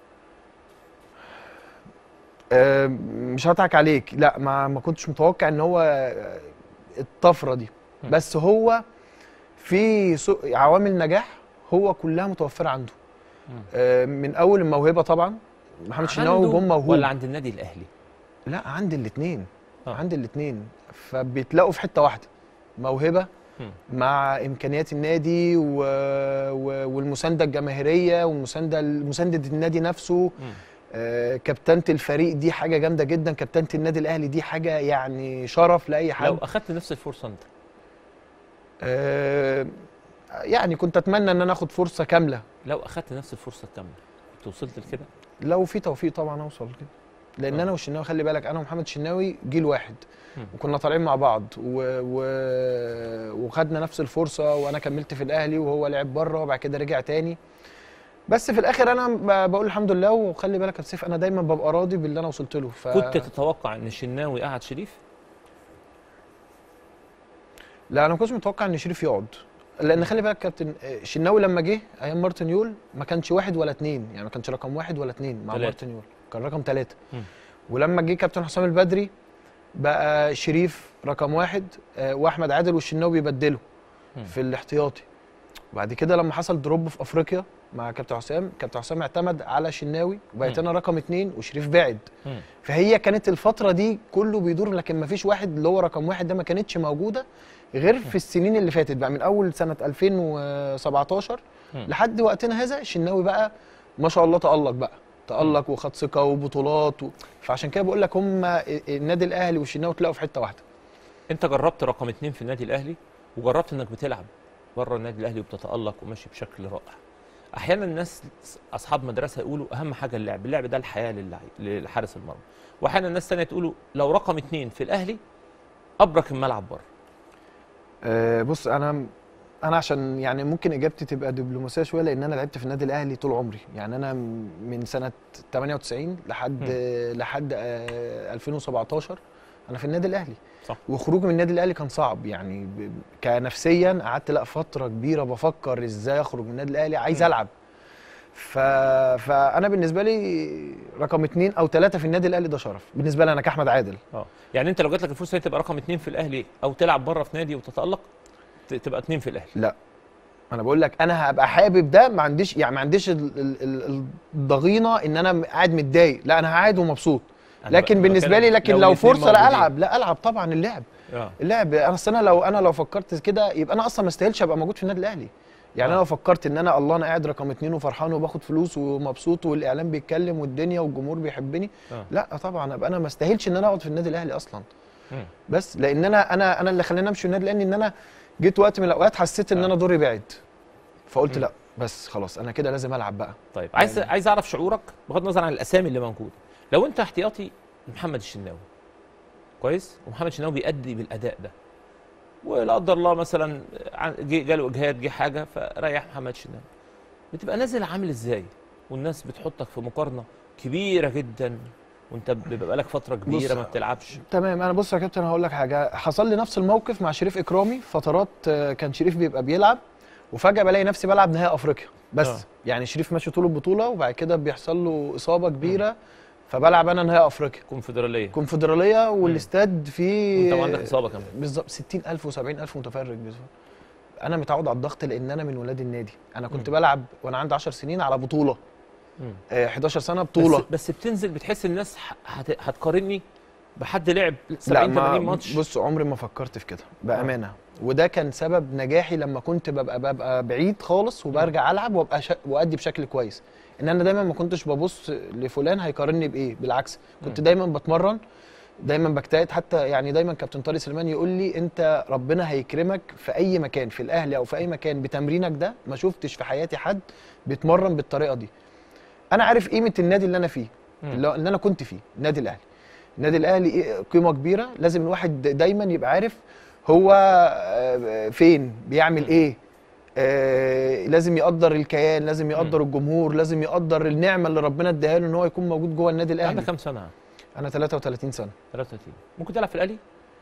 آه، مش هضحك عليك لا ما ما كنتش متوقع ان هو آه، الطفره دي م. بس هو في سو- عوامل نجاح هو كلها متوفره عنده م. آه، من اول الموهبه طبعا محمد شناوي عنده جم موهوب ولا عند النادي الاهلي لا عند الاثنين آه. عند الاثنين فبيتلاقوا في حته واحده موهبه مم. مع امكانيات النادي و... و... والمسانده الجماهيريه والمسانده مسانده النادي نفسه مم. آه، كابتنة الفريق دي حاجة جامدة جدا كابتنة النادي الأهلي دي حاجة يعني شرف لأي لو حد اخدت نفس الفرصه انت آه، يعني كنت أتمنى إن أنا آخد فرصة كاملة لو اخدت نفس الفرصه الكامله كنت وصلت لكده لو في توفيق طبعا أوصل كده لأن آه. أنا والشناوي خلي بالك أنا ومحمد الشناوي جيل واحد مم. وكنا طالعين مع بعض و... و... وخدنا نفس الفرصة وأنا كملت في الأهلي وهو لعب بره وبعد كده رجع تاني بس في الاخر انا ب- بقول الحمد لله وخلي بالك يا سيف انا دايما ببقى راضي باللي انا وصلت له ف... كنت تتوقع ان الشناوي قعد شريف لا انا ما كنتش متوقع ان شريف يقعد لان خلي بالك كابتن آه، شناوي لما جه ايام مارتن يول ما كانش واحد ولا اتنين يعني ما كانش رقم واحد ولا اتنين مع تلاتة. مارتن يول كان رقم ثلاثة مم. ولما جه كابتن حسام البدري بقى شريف رقم واحد آه، واحمد عادل والشناوي بيبدلوا مم. في الاحتياطي وبعد كده لما حصل دروب في افريقيا مع كابتن حسام كابتن حسام اعتمد على شناوي وبقيت مم. انا رقم اتنين وشريف بعد مم. فهي كانت الفتره دي كله بيدور لكن ما فيش واحد اللي هو رقم واحد ده ما كانتش موجوده غير في السنين اللي فاتت بقى من اول سنه 2017 مم. لحد وقتنا هذا الشناوي بقى ما شاء الله تالق بقى تالق وخد ثقه وبطولات و... فعشان كده بقول لك هم النادي الاهلي والشناوي تلاقوا في حته واحده انت جربت رقم اتنين في النادي الاهلي وجربت انك بتلعب بره النادي الاهلي وبتتالق وماشي بشكل رائع احيانا الناس اصحاب مدرسه يقولوا اهم حاجه اللعب اللعب ده الحياه للعيب لحارس المرمى واحيانا الناس تانية تقولوا لو رقم اتنين في الاهلي ابرك الملعب بره أه بص انا انا عشان يعني ممكن اجابتي تبقى دبلوماسيه شويه لان انا لعبت في النادي الاهلي طول عمري يعني انا م- من سنه 98 لحد لحد آه 2017 انا في النادي الاهلي صح. وخروجي من النادي الاهلي كان صعب يعني ب- كنفسيا قعدت لا فتره كبيره بفكر ازاي اخرج من النادي الاهلي عايز مم. العب ف... فانا بالنسبه لي رقم اثنين او ثلاثه في النادي الاهلي ده شرف بالنسبه لي انا كاحمد عادل اه يعني انت لو جات لك الفرصه إنك تبقى رقم اتنين في الاهلي او تلعب بره في نادي وتتالق ت- تبقى اتنين في الاهلي لا انا بقول لك انا هبقى حابب ده ما عنديش يعني ما عنديش ال- ال- ال- الضغينه ان انا قاعد متضايق لا انا قاعد ومبسوط أنا لكن ب- بالنسبه بتكلم لي لكن لو الاتنين فرصه لا موجودين. العب لا العب طبعا اللعب اه اللعب انا أصل انا لو انا لو فكرت كده يبقى انا اصلا ما استاهلش ابقى موجود في النادي الاهلي يعني آه. انا لو فكرت ان انا الله انا قاعد رقم اتنين وفرحان وباخد فلوس ومبسوط والاعلام بيتكلم والدنيا والجمهور بيحبني آه. لا طبعا ابقى انا ما استاهلش ان انا اقعد في النادي الاهلي اصلا مم. بس لان انا انا انا اللي خلاني امشي من النادي الاهلي ان انا جيت وقت من الاوقات حسيت ان آه. انا دوري بعد فقلت مم. لا بس خلاص انا كده لازم العب بقى طيب عايز يعني- عايز اعرف شعورك بغض النظر عن الاسامي اللي موجوده لو انت احتياطي محمد الشناوي كويس ومحمد الشناوي بيأدي بالاداء ده ولا قدر الله مثلا عن- جه- جاله اجهاد جه حاجه فريح محمد الشناوي بتبقى نازل عامل ازاي والناس بتحطك في مقارنه كبيره جدا وانت بيبقى لك فتره كبيره بص- ما بتلعبش تمام انا بص يا كابتن هقول لك حاجه حصل لي نفس الموقف مع شريف اكرامي فترات آه، كان شريف بيبقى بيلعب وفجاه بلاقي نفسي بلعب نهائي افريقيا بس آه. آه. يعني شريف ماشي طول البطوله وبعد كده بيحصل له اصابه كبيره فبلعب انا نهائي افريقيا كونفدراليه كونفدراليه والاستاد فيه وانت عندك اصابه كمان بالظبط 60000 و70000 متفرج بالظبط انا متعود على الضغط لان انا من ولاد النادي انا كنت مم. بلعب وانا عندي 10 سنين على بطوله مم. آه 11 سنه بطوله بس, بس بتنزل بتحس الناس ح- هت- هتقارني بحد لعب لا 70 ما 80 ماتش بص عمري ما فكرت في كده بامانه وده كان سبب نجاحي لما كنت ببقى ببقى بعيد خالص وبرجع العب وابقى شا... وادي بشكل كويس ان انا دايما ما كنتش ببص لفلان هيقارني بايه بالعكس كنت مم. دايما بتمرن دايما بجتهد حتى يعني دايما كابتن طارق سليمان يقول لي انت ربنا هيكرمك في اي مكان في الاهلي او في اي مكان بتمرينك ده ما شفتش في حياتي حد بيتمرن بالطريقه دي انا عارف قيمه النادي اللي انا فيه مم. اللي اللي انا كنت فيه النادي الاهلي النادي الاهلي إيه قيمه كبيره لازم الواحد دايما يبقى عارف هو آه، فين بيعمل ايه آه، لازم يقدر الكيان لازم يقدر الجمهور لازم يقدر النعمه اللي ربنا اداها له ان هو يكون موجود جوه النادي عندك الاهلي كام سنه انا 33 سنه 33 ممكن تلعب في الاهلي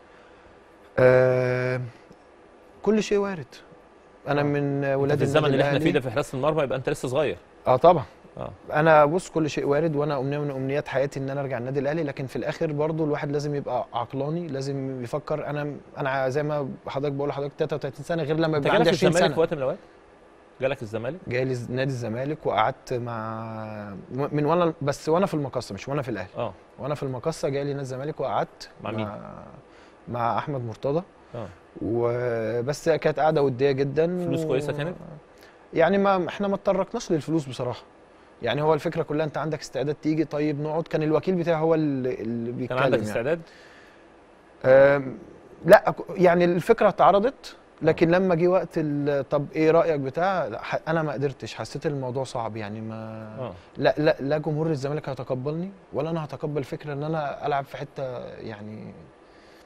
آه، كل شيء وارد انا آه. من انت ولاد في الزمن النادي اللي احنا فيه الأهلي. ده في حراسه المرمى يبقى انت لسه صغير اه طبعا اه انا بص كل شيء وارد وانا امنيه من امنيات حياتي ان انا ارجع النادي الاهلي لكن في الاخر برضو الواحد لازم يبقى عقلاني لازم يفكر انا انا زي ما حضرتك بقول لحضرتك 33 سنه غير لما انت يبقى عندي جالك 20 الزمالك في سنه وقت من الاوقات جالك الزمالك جاي لي نادي الزمالك وقعدت مع من وانا بس وانا في المقصه مش وانا في الاهلي اه وانا في المقصه جاي لي نادي الزمالك وقعدت مع مين؟ مع, مع احمد مرتضى اه وبس كانت قاعده وديه جدا فلوس كويسة كانت؟ يعني ما احنا ما اتطرقناش للفلوس بصراحه يعني هو الفكره كلها انت عندك استعداد تيجي طيب نقعد كان الوكيل بتاعي هو اللي, اللي بيتكلم كان عندك يعني. استعداد أم، لا أك- يعني الفكره اتعرضت لكن لما جه وقت ال- طب ايه رايك بتاع لا ح- انا ما قدرتش حسيت الموضوع صعب يعني ما اه لا لا لا جمهور الزمالك هيتقبلني ولا انا هتقبل فكره ان انا العب في حته يعني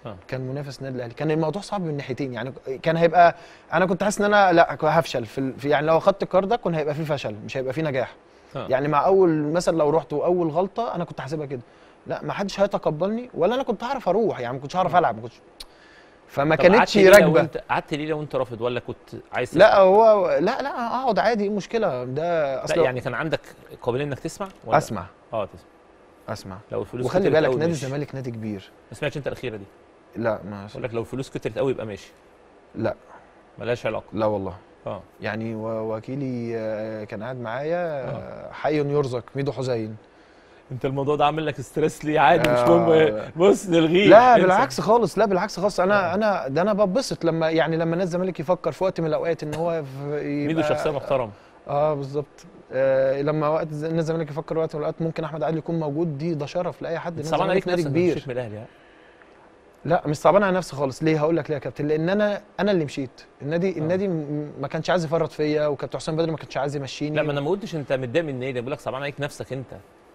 آه. كان منافس النادي الاهلي كان الموضوع صعب من ناحيتين يعني كان هيبقى انا كنت حاسس ان انا لا هفشل في, ال- في يعني لو اخدت القرار ده كان هيبقى فيه فشل مش هيبقى فيه نجاح آه. يعني مع اول مثلا لو رحت واول غلطه انا كنت حاسبها كده لا ما حدش هيتقبلني ولا انا كنت هعرف اروح يعني ما كنتش هعرف العب ما كنتش فما طب كانتش قعدت ليه لو راكبه انت قعدت ليه لو انت رافض ولا كنت عايز لا تسمع؟ هو لا لا اقعد عادي ايه المشكله ده لا اصلا يعني كان عندك قابليه انك تسمع ولا اسمع اه تسمع اسمع لو الفلوس وخلي كترت بالك قوي نادي ماشي. الزمالك نادي كبير ما سمعتش انت الاخيره دي لا ما بقول لك لو الفلوس كترت قوي يبقى ماشي لا ملهاش علاقه لا والله اه يعني و- وكيلي آه، كان قاعد معايا آه، حي يرزق ميدو حسين انت الموضوع ده عامل لك ستريس ليه عادي مش آه. مهم بص نلغيه لا انسى. بالعكس خالص لا بالعكس خالص انا انا ده انا ببسط لما يعني لما نادي الزمالك يفكر في وقت من الاوقات ان هو في- ميدو يبقى- شخصيه محترمه اه بالظبط آه لما وقت ز- نادي الزمالك يفكر وقت من الاوقات ممكن احمد عادل يكون موجود دي ده شرف لاي حد انت نادي صعبان عليك الزمالك نادي نفسك كبير مشيت من الاهلي ها؟ لا مش صعبان على نفسي خالص ليه هقول لك ليه يا كابتن لان انا انا اللي مشيت النادي النادي م- ما كانش عايز يفرط فيا وكابتن حسام بدري ما كانش عايز يمشيني لا ما انا ما قلتش انت متضايق من النادي بقول لك صعبان عليك نفسك انت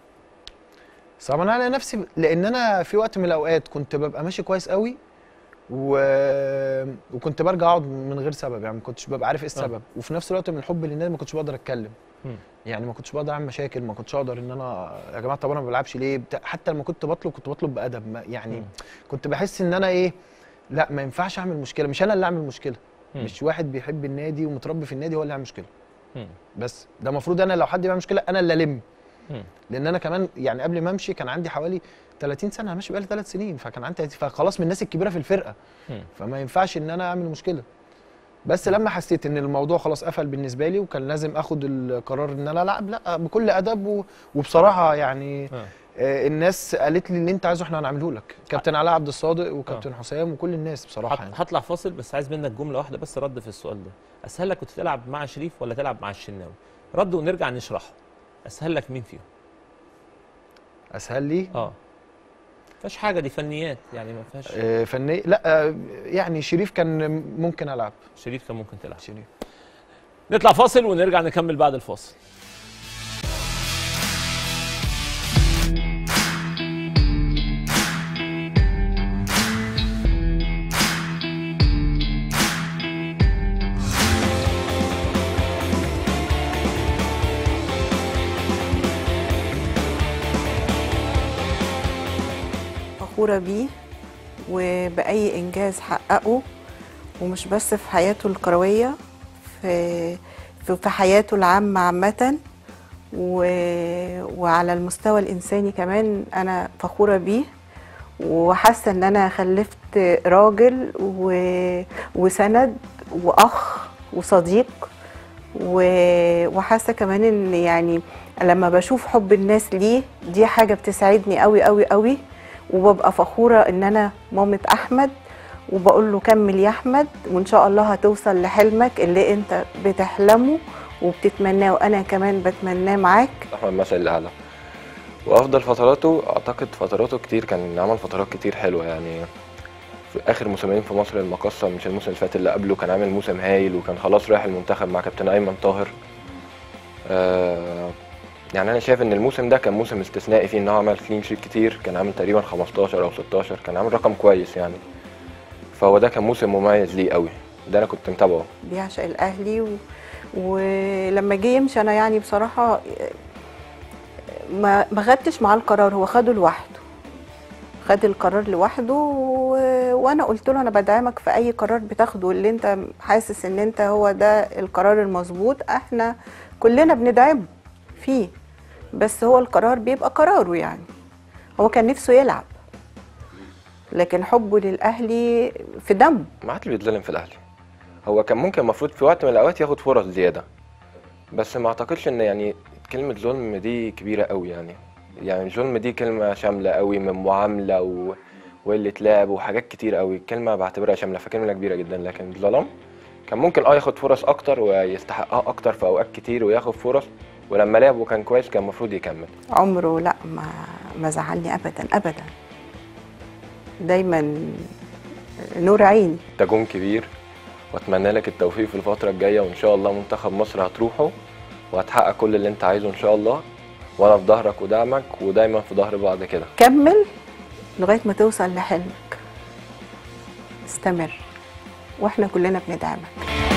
صعبان على نفسي لان انا في وقت من الاوقات كنت ببقى ماشي كويس قوي و... وكنت برجع اقعد من غير سبب يعني ما كنتش ببقى عارف ايه السبب وفي نفس الوقت من الحب للنادي ما كنتش بقدر اتكلم مم. يعني ما كنتش بقدر اعمل مشاكل ما كنتش اقدر ان انا يا جماعه طب انا ما بلعبش ليه بتاع حتى لما كنت بطلب كنت بطلب بادب ما يعني مم. كنت بحس ان انا ايه لا ما ينفعش اعمل مشكله مش انا اللي اعمل مشكله مم. مش واحد بيحب النادي ومتربي في النادي هو اللي يعمل مشكله مم. بس ده المفروض انا لو حد بيعمل مشكله انا اللي الم مم. لان انا كمان يعني قبل ما امشي كان عندي حوالي 30 سنه انا ماشي بقالي ثلاث سنين فكان عندي فخلاص من الناس الكبيره في الفرقه مم. فما ينفعش ان انا اعمل مشكله بس لما حسيت ان الموضوع خلاص قفل بالنسبه لي وكان لازم اخد القرار ان انا العب لا بكل ادب و- وبصراحه يعني آه. آه، الناس قالت لي اللي انت عايزه احنا هنعمله لك كابتن علاء عبد الصادق وكابتن حسام وكل الناس بصراحه هط- يعني هطلع فاصل بس عايز منك جمله واحده بس رد في السؤال ده اسهل لك كنت تلعب مع شريف ولا تلعب مع الشناوي رد ونرجع نشرحه اسهل لك مين فيهم اسهل لي اه فيهاش حاجه دي فنيات يعني ما فيهاش آه، فني لا آه، يعني شريف كان ممكن العب شريف كان ممكن تلعب شريف نطلع فاصل ونرجع نكمل بعد الفاصل فخورة بيه وبأي إنجاز حققه ومش بس في حياته الكروية في في في حياته العامة عامة و... وعلى المستوى الإنساني كمان أنا فخورة بيه وحاسة إن أنا خلفت راجل و... وسند وأخ وصديق و... وحاسة كمان إن يعني لما بشوف حب الناس ليه دي حاجة بتسعدني قوي قوي قوي وببقى فخورة ان انا مامة احمد وبقول له كمل يا احمد وان شاء الله هتوصل لحلمك اللي انت بتحلمه وبتتمناه وانا كمان بتمناه معاك احمد مثل الاعلى وافضل فتراته اعتقد فتراته كتير كان عمل فترات كتير حلوه يعني في اخر موسمين في مصر المقاصه مش الموسم اللي فات اللي قبله كان عامل موسم هايل وكان خلاص رايح المنتخب مع كابتن ايمن طاهر آه يعني انا شايف ان الموسم ده كان موسم استثنائي فيه ان هو عمل كلين شيت كتير كان عامل تقريبا 15 او 16 كان عامل رقم كويس يعني فهو ده كان موسم مميز ليه قوي ده انا كنت متابعه بيعشق الاهلي و... ولما جه يمشي انا يعني بصراحه ما ما خدتش معاه القرار هو خده لوحده خد القرار لوحده و... وانا قلت له انا بدعمك في اي قرار بتاخده اللي انت حاسس ان انت هو ده القرار المظبوط احنا كلنا بندعمه فيه بس هو القرار بيبقى قراره يعني هو كان نفسه يلعب لكن حبه للاهلي في دمه ما عادش بيتظلم في الاهلي هو كان ممكن المفروض في وقت من الاوقات ياخد فرص زياده بس ما اعتقدش ان يعني كلمه ظلم دي كبيره قوي يعني يعني الظلم دي كلمه شامله قوي من معامله و... وقله لعب وحاجات كتير قوي كلمه بعتبرها شامله فكلمه كبيره جدا لكن ظلم كان ممكن اه ياخد فرص اكتر ويستحقها اكتر في اوقات كتير وياخد فرص ولما لعب وكان كويس كان المفروض يكمل عمره لا ما ما زعلني ابدا ابدا دايما نور عيني انت جون كبير واتمنى لك التوفيق في الفتره الجايه وان شاء الله منتخب مصر هتروحه وهتحقق كل اللي انت عايزه ان شاء الله وانا في ظهرك ودعمك ودايما في ظهر بعض كده كمل لغايه ما توصل لحلمك استمر واحنا كلنا بندعمك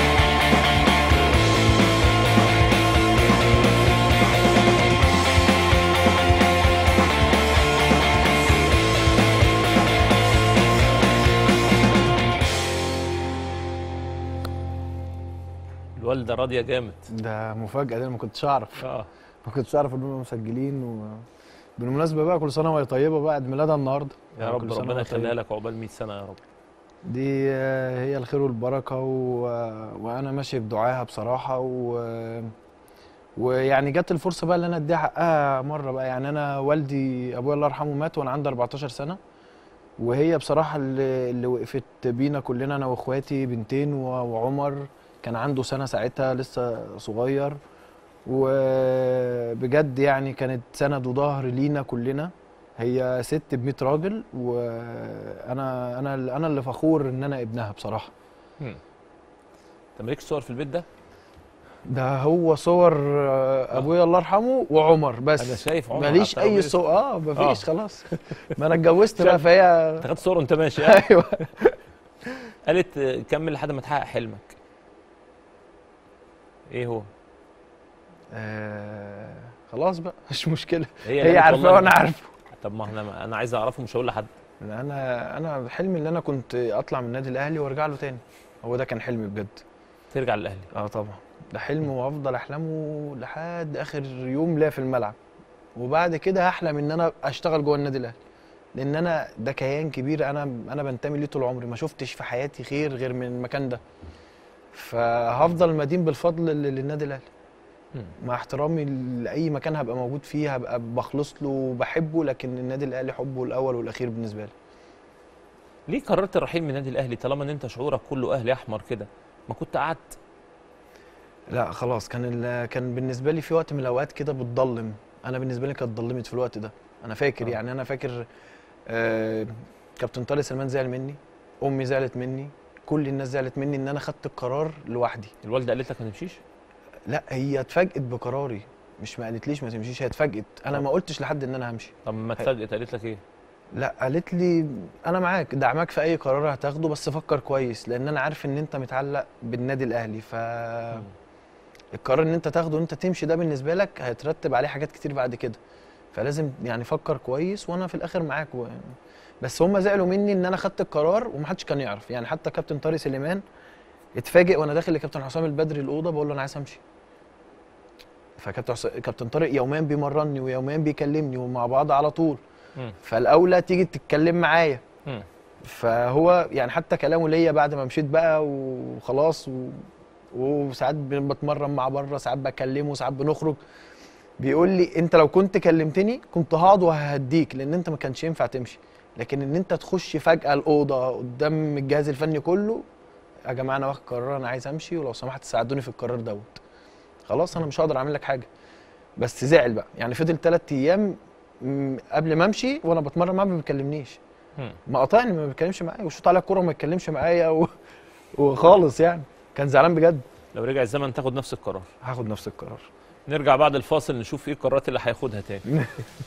الوالده راضيه جامد ده مفاجاه دي أنا ما كنتش اعرف اه ما كنتش اعرف ان هم مسجلين و... بالمناسبه بقى كل سنه وهي طيبه بقى عيد ميلادها النهارده يا كل رب سنة ربنا وهي يخليها طيبة. لك عقبال 100 سنه يا رب دي آه، هي الخير والبركه و... وانا ماشي بدعاها بصراحه و... ويعني جت الفرصه بقى اللي انا اديها حقها مره بقى يعني انا والدي ابويا الله يرحمه مات وانا عندي 14 سنه وهي بصراحه اللي, اللي وقفت بينا كلنا انا واخواتي بنتين و- وعمر كان عنده سنه ساعتها لسه صغير وبجد يعني كانت سند وظهر لينا كلنا هي ست ب 100 راجل وانا انا انا اللي فخور ان انا ابنها بصراحه انت مالكش صور في البيت ده ده هو صور آه، ابويا الله يرحمه وعمر بس انا شايف عمر ماليش على اي الترابيزة. صور اه مفيش آه. خلاص ما انا اتجوزت بقى فهي انت خدت صور وانت ماشي آه. ايوه قالت آه، كمل لحد ما تحقق حلمك ايه هو آه خلاص بقى مش مشكله هي هي قالت عارفه والله وانا عارفه طب ما احنا انا عايز اعرفه مش هقول لحد انا انا حلمي ان انا كنت اطلع من النادي الاهلي وارجع له تاني هو ده كان حلمي بجد ترجع للاهلي اه طبعا ده حلم وافضل احلمه لحد اخر يوم ليا في الملعب وبعد كده هحلم ان انا اشتغل جوه النادي الاهلي لان انا ده كيان كبير انا انا بنتمي ليه طول عمري ما شفتش في حياتي خير غير من المكان ده فهفضل مدين بالفضل لل- للنادي الاهلي مم. مع احترامي لاي مكان هبقى موجود فيه هبقى بخلص له وبحبه لكن النادي الاهلي حبه الاول والاخير بالنسبه لي ليه قررت الرحيل من النادي الاهلي طالما ان انت شعورك كله اهلي احمر كده ما كنت قعدت لا خلاص كان ال- كان بالنسبه لي في وقت من الاوقات كده بتضلم انا بالنسبه لي كانت ضلمت في الوقت ده انا فاكر آه. يعني انا فاكر آه كابتن طارق سلمان زعل مني امي زعلت مني كل الناس زعلت مني ان انا خدت القرار لوحدي الوالده قالت لك ما تمشيش لا هي اتفاجئت بقراري مش ما قالتليش ما تمشيش هي اتفاجئت انا طب. ما قلتش لحد ان انا همشي طب ما اتفاجئت قالت لك ايه لا قالت لي انا معاك دعمك في اي قرار هتاخده بس فكر كويس لان انا عارف ان انت متعلق بالنادي الاهلي ف القرار ان انت تاخده ان انت تمشي ده بالنسبه لك هيترتب عليه حاجات كتير بعد كده فلازم يعني فكر كويس وانا في الاخر معاك و... بس هم زعلوا مني ان انا خدت القرار ومحدش كان يعرف يعني حتى كابتن طارق سليمان اتفاجئ وانا داخل لكابتن حسام البدري الاوضه بقول له انا عايز امشي فكابتن حس... كابتن طارق يوميا بيمرني ويوميا بيكلمني ومع بعض على طول مم. فالاولى تيجي تتكلم معايا مم. فهو يعني حتى كلامه ليا بعد ما مشيت بقى وخلاص و... وساعات بن- بتمرن مع بره ساعات بكلمه ساعات بنخرج بيقول لي انت لو كنت كلمتني كنت هقعد وههديك لان انت ما كانش ينفع تمشي لكن ان انت تخش فجاه الاوضه قدام الجهاز الفني كله يا جماعه انا واخد قرار انا عايز امشي ولو سمحت تساعدوني في القرار دوت خلاص انا مش هقدر اعمل لك حاجه بس زعل بقى يعني فضل ثلاث ايام م، قبل ما امشي وانا بتمرن معاه ما بيكلمنيش مم. ما قاطعني ما بيتكلمش معايا وشوط على الكوره وما يتكلمش معايا و... وخالص يعني كان زعلان بجد لو رجع الزمن تاخد نفس القرار هاخد نفس القرار نرجع بعد الفاصل نشوف ايه القرارات اللي هياخدها تاني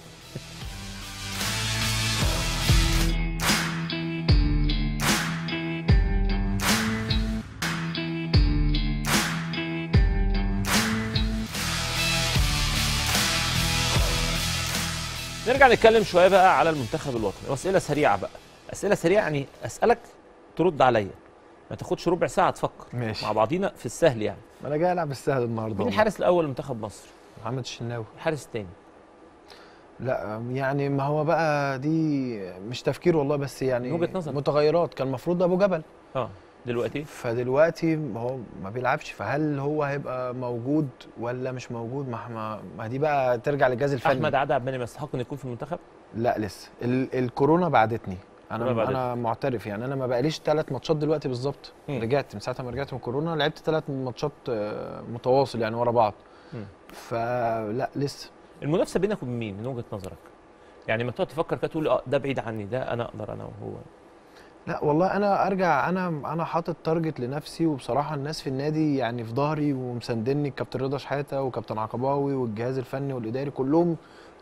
نرجع نتكلم شويه بقى على المنتخب الوطني واسئله سريعه بقى اسئله سريعه يعني اسالك ترد عليا ما تاخدش ربع ساعه تفكر ماشي مع بعضينا في السهل يعني ما انا جاي العب السهل النهارده مين والله. الحارس الاول لمنتخب مصر محمد الشناوي الحارس الثاني لا يعني ما هو بقى دي مش تفكير والله بس يعني من وجهة نظرك. متغيرات كان المفروض ابو جبل اه دلوقتي فدلوقتي هو ما بيلعبش فهل هو هيبقى موجود ولا مش موجود ما ما, ما دي بقى ترجع للجهاز الفني احمد عادل عبد المنعم يستحق انه يكون في المنتخب لا لسه ال الكورونا بعدتني انا الكورونا بعدتك. انا معترف يعني انا ما بقاليش ثلاث ماتشات دلوقتي بالظبط مم. رجعت من ساعه ما رجعت من الكورونا لعبت ثلاث ماتشات آه، متواصل يعني ورا بعض مم. فلا لسه المنافسه بينك وبين مين من وجهه نظرك يعني لما تقعد تفكر كده تقول اه ده بعيد عني ده انا اقدر انا وهو لا والله انا ارجع انا انا حاطط تارجت لنفسي وبصراحه الناس في النادي يعني في ظهري ومساندني الكابتن رضا شحاته وكابتن عقباوي والجهاز الفني والاداري كلهم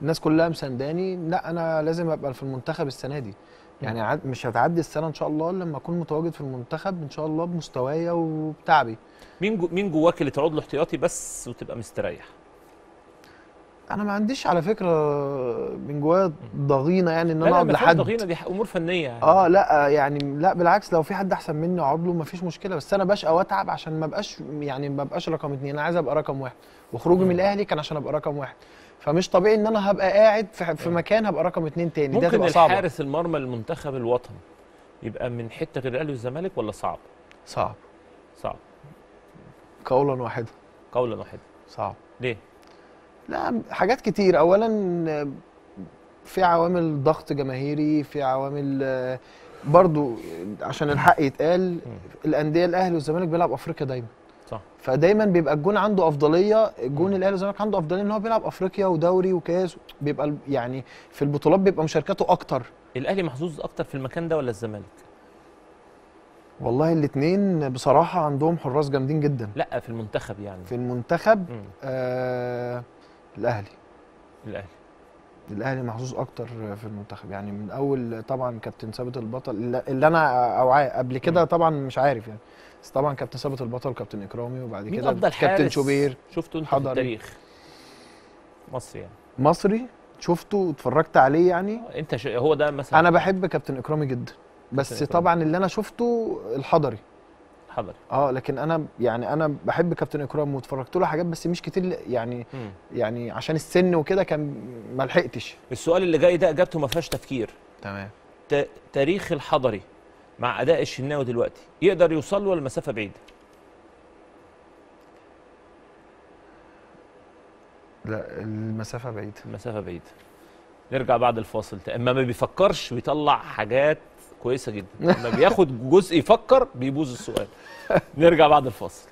الناس كلها مسانداني لا انا لازم ابقى في المنتخب السنه دي يعني عد مش هتعدي السنه ان شاء الله إلا لما اكون متواجد في المنتخب ان شاء الله بمستوايا وبتعبي مين جو مين جواك اللي تقعد له احتياطي بس وتبقى مستريح انا ما عنديش على فكره من جوايا ضغينه يعني ان لا انا لا اقعد ما فيهاش لحد ضغينه دي امور فنيه يعني اه لا يعني لا بالعكس لو في حد احسن مني اقعد له مفيش مشكله بس انا بشقى واتعب عشان ما ابقاش يعني ما ابقاش رقم اتنين انا عايز ابقى رقم واحد وخروجي من الاهلي كان عشان ابقى رقم واحد فمش طبيعي ان انا هبقى قاعد في, في مكان هبقى رقم اتنين تاني ده ممكن تبقى صعبه الحارس المرمى المنتخب الوطني يبقى من حته غير الاهلي والزمالك ولا صعب؟ صعب صعب قولا واحدا قولا واحدا صعب ليه؟ لا حاجات كتير اولا في عوامل ضغط جماهيري في عوامل آه، برضو عشان الحق يتقال الانديه الاهلي والزمالك بيلعب افريقيا دايما صح فدايما بيبقى الجون عنده افضليه الجون الاهلي والزمالك عنده افضليه ان هو بيلعب افريقيا ودوري وكاس بيبقى ال- يعني في البطولات بيبقى مشاركاته اكتر الاهلي محظوظ اكتر في المكان ده ولا الزمالك؟ والله الاثنين بصراحه عندهم حراس جامدين جدا لا في المنتخب يعني في المنتخب مم. آه الاهلي الاهلي الاهلي محظوظ اكتر في المنتخب يعني من اول طبعا كابتن ثابت البطل اللي اللي انا اوعاه قبل كده طبعا مش عارف يعني بس طبعا كابتن ثابت البطل كابتن اكرامي وبعد مين كده افضل كابتن حارس شوبير شفته انت في حضري. التاريخ؟ مصر يعني مصري شفته واتفرجت عليه يعني انت ش... هو ده مثلا انا بحب كابتن اكرامي جدا بس كابتن إكرامي. طبعا اللي انا شفته الحضري حضري اه لكن انا يعني انا بحب كابتن اكرامي واتفرجت له حاجات بس مش كتير يعني مم. يعني عشان السن وكده كان ما لحقتش السؤال اللي جاي ده اجابته ما فيهاش تفكير تمام ت... تاريخ الحضري مع اداء الشناوي دلوقتي يقدر يوصل له ولا المسافه بعيده؟ لا المسافه بعيده المسافه بعيده نرجع بعد الفاصل تا- اما ما بيفكرش بيطلع حاجات كويسه جدا لما بياخد جزء يفكر بيبوظ السؤال نرجع بعد الفاصل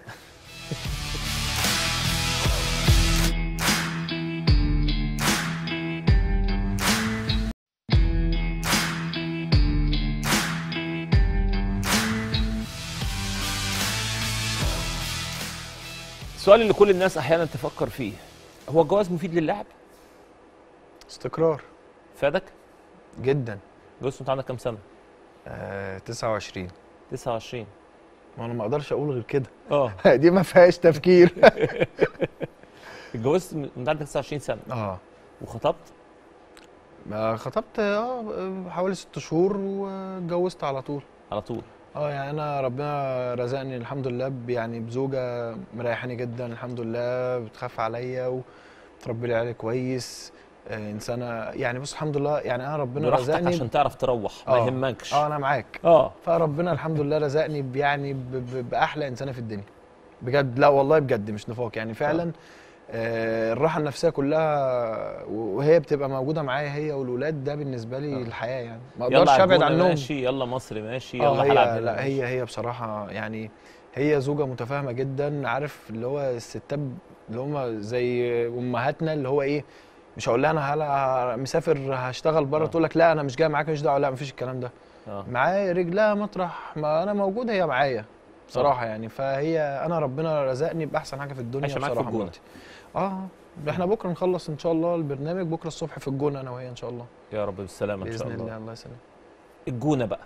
السؤال اللي كل الناس احيانا تفكر فيه هو الجواز مفيد للاعب استقرار فادك جدا جوز انت عندك كام سنه آه 29 29 ما انا ما اقدرش اقول غير كده اه دي ما فيهاش تفكير اتجوزت من- انت عندك 29 سنه اه وخطبت ما خطبت اه حوالي ست شهور واتجوزت على طول على طول اه يعني انا ربنا رزقني الحمد لله ب- يعني بزوجه مريحاني جدا الحمد لله بتخاف عليا وتربي لي عيالي كويس آه انسانه يعني بص الحمد لله يعني انا ربنا براحتك رزقني عشان تعرف تروح ما آه. يهمكش اه انا معاك اه فربنا الحمد لله رزقني ب- يعني ب- ب- باحلى انسانه في الدنيا بجد لا والله بجد مش نفاق يعني فعلا آه الراحه النفسيه كلها وهي بتبقى موجوده معايا هي والولاد ده بالنسبه لي آه. الحياه يعني ما يلا اقدرش ابعد عجونة عنهم ماشي يلا مصر ماشي اه يلا هي هلعب هنا لا ماشي. هي هي بصراحه يعني هي زوجه متفاهمه جدا عارف اللي هو الستات اللي هم زي امهاتنا اللي هو ايه مش هقول لها انا هلا مسافر هشتغل بره آه. تقول لك لا انا مش جاي معاك مش دعوه لا مفيش الكلام ده اه معايا رجلها مطرح ما انا موجود هي معايا بصراحه يعني فهي انا ربنا رزقني باحسن حاجه في الدنيا عايشة معاك في بصراحه الجونة. مراتي. اه احنا بكره نخلص ان شاء الله البرنامج بكره الصبح في الجونه انا وهي ان شاء الله يا رب بالسلامه ان شاء باذن الله الله الله يسلمك الجونه بقى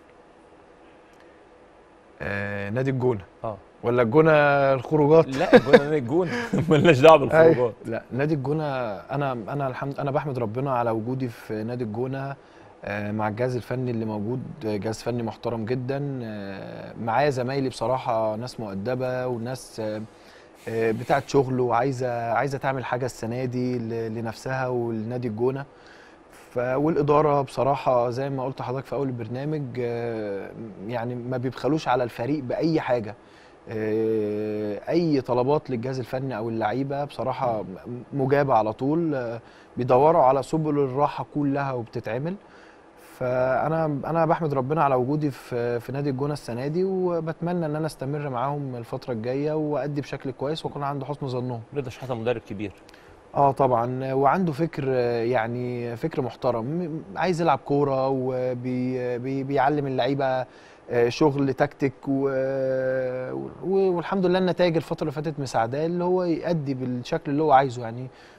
آه نادي الجونه اه ولا الجونه الخروجات لا الجونه نادي الجونه مالناش دعوه بالخروجات أيوة. لا نادي الجونه انا انا الحمد انا بحمد ربنا على وجودي في نادي الجونه آه، مع الجهاز الفني اللي موجود آه، جهاز فني محترم جدا آه، معايا زمايلي بصراحه ناس مؤدبه وناس آه، آه، بتاعت شغل وعايزه عايزه تعمل حاجه السنه دي ل- لنفسها ولنادي الجونه ف والاداره بصراحه زي ما قلت لحضرتك في اول البرنامج آه، يعني ما بيبخلوش على الفريق باي حاجه آه، اي طلبات للجهاز الفني او اللعيبه بصراحه م- مجابه على طول آه، بيدوروا على سبل الراحه كلها وبتتعمل فانا انا بحمد ربنا على وجودي في في نادي الجونه السنه دي وبتمنى ان انا استمر معاهم الفتره الجايه وادي بشكل كويس واكون عند حسن ظنهم رضا شحاته مدرب كبير اه طبعا وعنده فكر آه، يعني فكر محترم م- عايز يلعب كوره وبيعلم اللعيبه آه، شغل تكتيك و... و- والحمد لله النتائج الفتره اللي فاتت مساعداه اللي هو يأدي بالشكل اللي هو عايزه يعني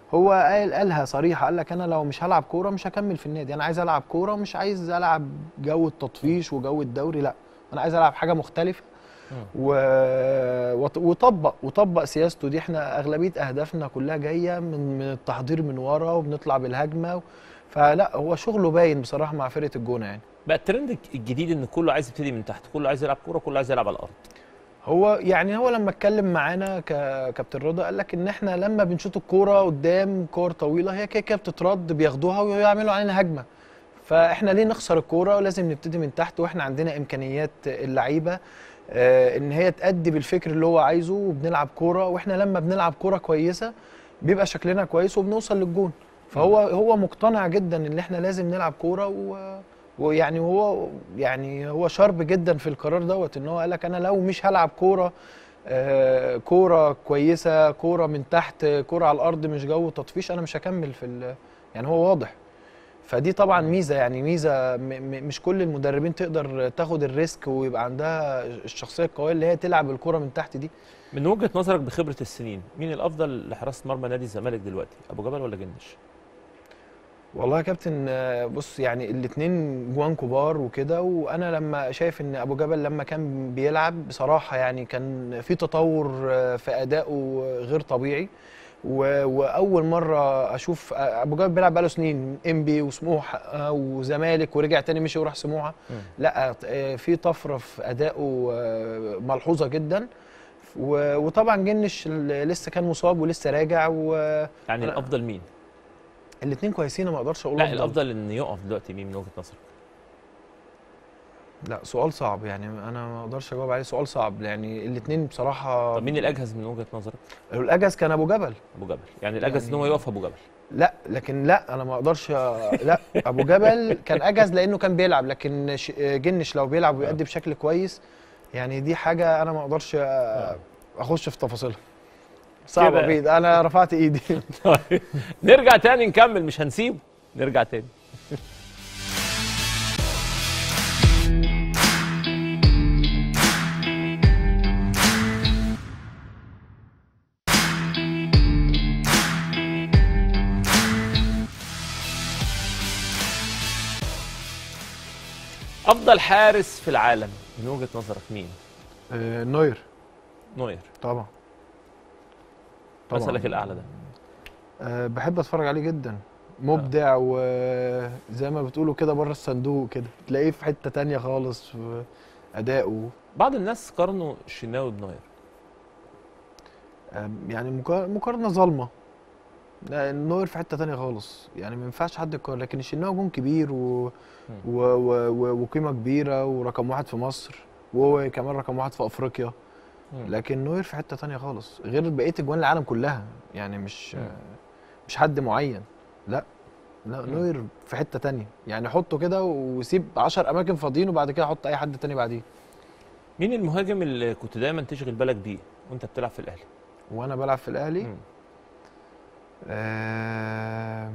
هو قال قالها صريحه قال لك انا لو مش هلعب كوره مش هكمل في النادي انا عايز العب كوره ومش عايز العب جو التطفيش وجو الدوري لا انا عايز العب حاجه مختلفه و... وط- وطبق وطبق سياسته دي احنا اغلبيه اهدافنا كلها جايه من من التحضير من ورا وبنطلع بالهجمه و... فلا هو شغله باين بصراحه مع فرقه الجونه يعني بقى الترند الجديد ان كله عايز يبتدي من تحت كله عايز يلعب كوره كله عايز يلعب على الارض هو يعني هو لما اتكلم معانا ككابتن رضا قال لك ان احنا لما بنشوط الكوره قدام كور طويله هي كده كده بتترد بياخدوها ويعملوا علينا هجمه فاحنا ليه نخسر الكوره ولازم نبتدي من تحت واحنا عندنا امكانيات اللعيبه آه، ان هي تأدي بالفكر اللي هو عايزه وبنلعب كوره واحنا لما بنلعب كوره كويسه بيبقى شكلنا كويس وبنوصل للجون فهو هو مقتنع جدا ان احنا لازم نلعب كوره و ويعني هو يعني هو شارب جدا في القرار دوت ان هو قال لك انا لو مش هلعب كوره آه، كوره كويسه كوره من تحت كوره على الارض مش جو تطفيش انا مش هكمل في ال- يعني هو واضح فدي طبعا ميزه يعني ميزه م- م- مش كل المدربين تقدر تاخد الريسك ويبقى عندها الشخصيه القويه اللي هي تلعب الكوره من تحت دي من وجهه نظرك بخبره السنين مين الافضل لحراسه مرمى نادي الزمالك دلوقتي ابو جبل ولا جنش والله يا كابتن آه، بص يعني الاثنين جوان كبار وكده وانا لما شايف ان ابو جبل لما كان بيلعب بصراحه يعني كان في تطور آه، في ادائه غير طبيعي و- واول مره اشوف آه، ابو جبل بيلعب بقاله سنين انبي وسموحه آه، وزمالك ورجع تاني مشي وراح سموحه مم. لا آه، في طفره في ادائه آه، ملحوظه جدا و- وطبعا جنش لسه كان مصاب ولسه راجع والاثنين يعني أنا- الافضل مين كويسين أنا ما اقدرش اقول لا أفضل. الافضل ان يقف دلوقتي مين من وجهه نظرك لا سؤال صعب يعني انا ما اقدرش اجاوب عليه سؤال صعب يعني الاثنين بصراحه طب مين الاجهز من وجهه نظرك الاجهز كان ابو جبل ابو جبل يعني الاجهز ان هو يعني- يقف ابو جبل لا لكن لا انا ما اقدرش لا ابو جبل كان اجهز لانه كان بيلعب لكن ش- جنش لو بيلعب ويأدي بشكل كويس يعني دي حاجه انا ما اقدرش اخش في تفاصيلها صعبه كده. بيد انا رفعت ايدي طيب نرجع تاني نكمل مش هنسيبه نرجع تاني افضل حارس في العالم من وجهه نظرك مين آه، نوير نوير طبعا طبعاً. مثلك الاعلى ده أه بحب اتفرج عليه جدا مبدع وزي ما بتقولوا كده بره الصندوق كده تلاقيه في حته تانية خالص في اداؤه بعض الناس قارنوا الشناوي بنوير أم، يعني مقا- مقارنه ظالمه لا، نوير في حته تانية خالص يعني ما ينفعش حد يقارن لكن الشناوي جون كبير و... و... و... و... وقيمه كبيره ورقم واحد في مصر وهو كمان رقم واحد في افريقيا مم. لكن نوير في حته تانية خالص غير بقيه اجوان العالم كلها يعني مش مم. مش حد معين لا لا مم. نوير في حته تانية يعني حطه كده وسيب 10 اماكن فاضيين وبعد كده حط اي حد تاني بعديه مين المهاجم اللي كنت دايما تشغل بالك بيه وانت بتلعب في الاهلي وانا بلعب في الاهلي مم. آه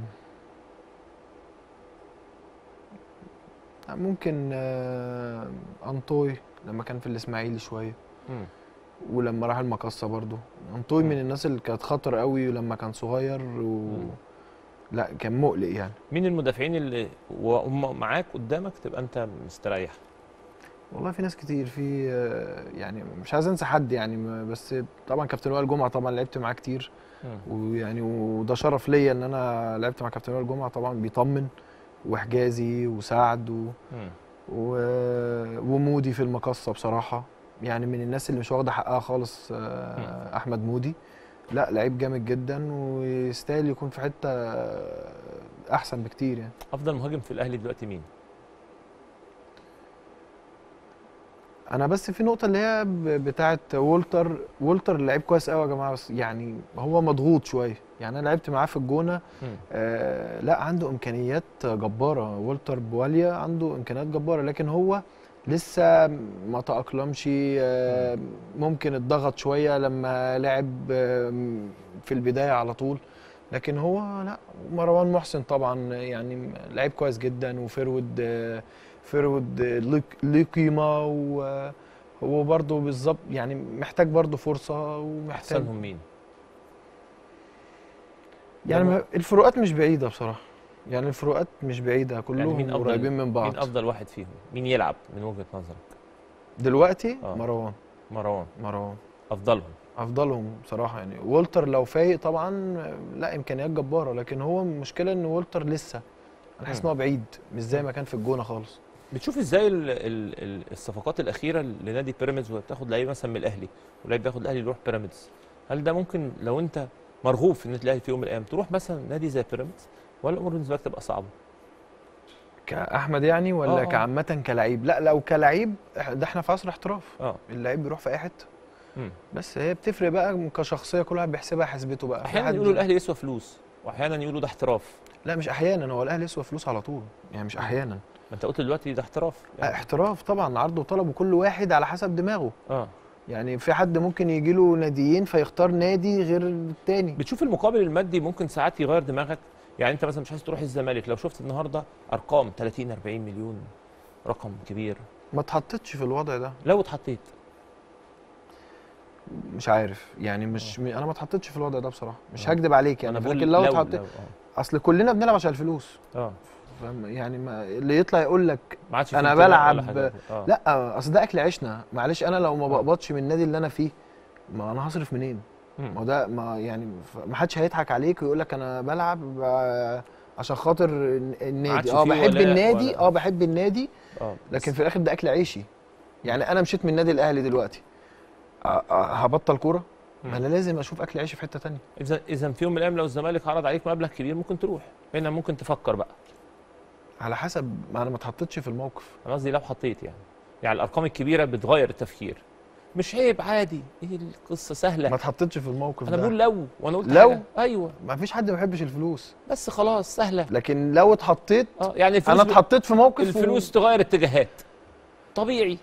ممكن آه انطوي لما كان في الاسماعيلي شويه مم. ولما راح المقصه برضو انطوي مم. من الناس اللي كانت خطر قوي ولما كان صغير و... مم. لا كان مقلق يعني مين المدافعين اللي وهم معاك قدامك تبقى انت مستريح والله في ناس كتير في آه، يعني مش عايز انسى حد يعني ما- بس طبعا كابتن وائل جمعه طبعا لعبت معاه كتير ويعني وده شرف ليا ان انا لعبت مع كابتن وائل جمعه طبعا بيطمن وحجازي وسعد و... مم. و... ومودي في المقصه بصراحه يعني من الناس اللي مش واخده حقها خالص آه، احمد مودي لا لعيب جامد جدا ويستاهل يكون في حته آه، احسن بكتير يعني افضل مهاجم في الاهلي دلوقتي مين انا بس في نقطه اللي هي ب- بتاعه وولتر وولتر لعيب كويس قوي يا جماعه بس يعني هو مضغوط شويه يعني انا لعبت معاه في الجونه مم. آه لا عنده امكانيات جباره وولتر بواليا عنده امكانيات جباره لكن هو لسه ما تاقلمش آه ممكن اتضغط شويه لما لعب آه في البدايه على طول لكن هو لا مروان محسن طبعا يعني لعيب كويس جدا وفرود آه فرود آه، ليه- ليه قيمه وهو برضه بالظبط يعني محتاج برضه فرصه ومحتاج احسنهم مين يعني ده ما- الفروقات مش بعيده بصراحه يعني الفروقات مش بعيده كلهم مين أفضل- قريبين من بعض مين افضل واحد فيهم مين يلعب من وجهه نظرك دلوقتي آه. مروان مروان مروان افضلهم افضلهم بصراحه يعني والتر لو فايق طبعا لا امكانيات جباره لكن هو المشكله ان والتر لسه انا حاسس ان هو بعيد مش زي ما كان في الجونه خالص بتشوف ازاي ال ال ال الصفقات الاخيره لنادي بيراميدز وهي بتاخد لعيب مثلا من الاهلي ولعيب بياخد الاهلي يروح بيراميدز هل ده ممكن لو انت مرغوب في ان تلاقي في يوم من الايام تروح مثلا نادي زي بيراميدز ولا الامور بالنسبه لك تبقى صعبه؟ كاحمد يعني ولا آه، آه. كعامه كلعيب لا لو كلعيب إح- ده احنا في عصر احتراف اه اللعيب بيروح في اي حته مم. بس هي بتفرق بقى كشخصيه كل واحد بيحسبها حسبته بقى في احيانا حد- يقولوا الاهلي يسوى فلوس واحيانا يقولوا ده احتراف لا مش احيانا هو الاهلي يسوى فلوس على طول يعني مش احيانا ما انت قلت دلوقتي ده احتراف يعني احتراف طبعا عرض وطلب وكل واحد على حسب دماغه اه يعني في حد ممكن يجي له ناديين فيختار نادي غير التاني بتشوف المقابل المادي ممكن ساعات يغير دماغك يعني انت مثلا مش عايز تروح الزمالك لو شفت النهارده ارقام 30 40 مليون رقم كبير ما اتحطتش في الوضع ده لو اتحطيت مش عارف يعني مش م... انا ما اتحطتش في الوضع ده بصراحه مش آه. هكدب عليك يعني انا بقول لكن لو اتحطيت لو اصل كلنا بنلعب عشان الفلوس اه اه فاهم يعني ما اللي يطلع يقول لك ما عادش في أنا انتماء بلعب- ولا حاجة. اه لا اصل ده اكل عيشنا معلش انا لو ما آه. بقبضش من النادي اللي انا فيه ما انا هصرف منين مم. ما هو ده ما يعني ف- ما حدش هيضحك عليك ويقول لك انا بلعب آه، عشان خاطر الن- عادش النادي اه فيه بحب ولاء النادي ولا- اه بحب النادي اه لكن في الاخر ده اكل عيشي يعني انا مشيت من النادي الاهلي دلوقتي آه، آه، هبطل كوره مم. ما انا لازم اشوف اكل عيشي في حته تانية اذا اذا في يوم من الايام لو الزمالك عرض عليك مبلغ كبير ممكن تروح هنا ممكن تفكر بقى على حسب ما انا ما اتحطيتش في الموقف انا قصدي لو حطيت يعني يعني الارقام الكبيره بتغير التفكير مش عيب عادي ايه القصه سهله ما اتحطيتش في الموقف انا ده بقول لو وانا قلت لو؟ حاجة. ايوه ما فيش حد ما بيحبش الفلوس بس خلاص سهله لكن لو اتحطيت اه يعني الفلوس انا ب- اتحطيت في موقف و- الفلوس تغير اتجاهات طبيعي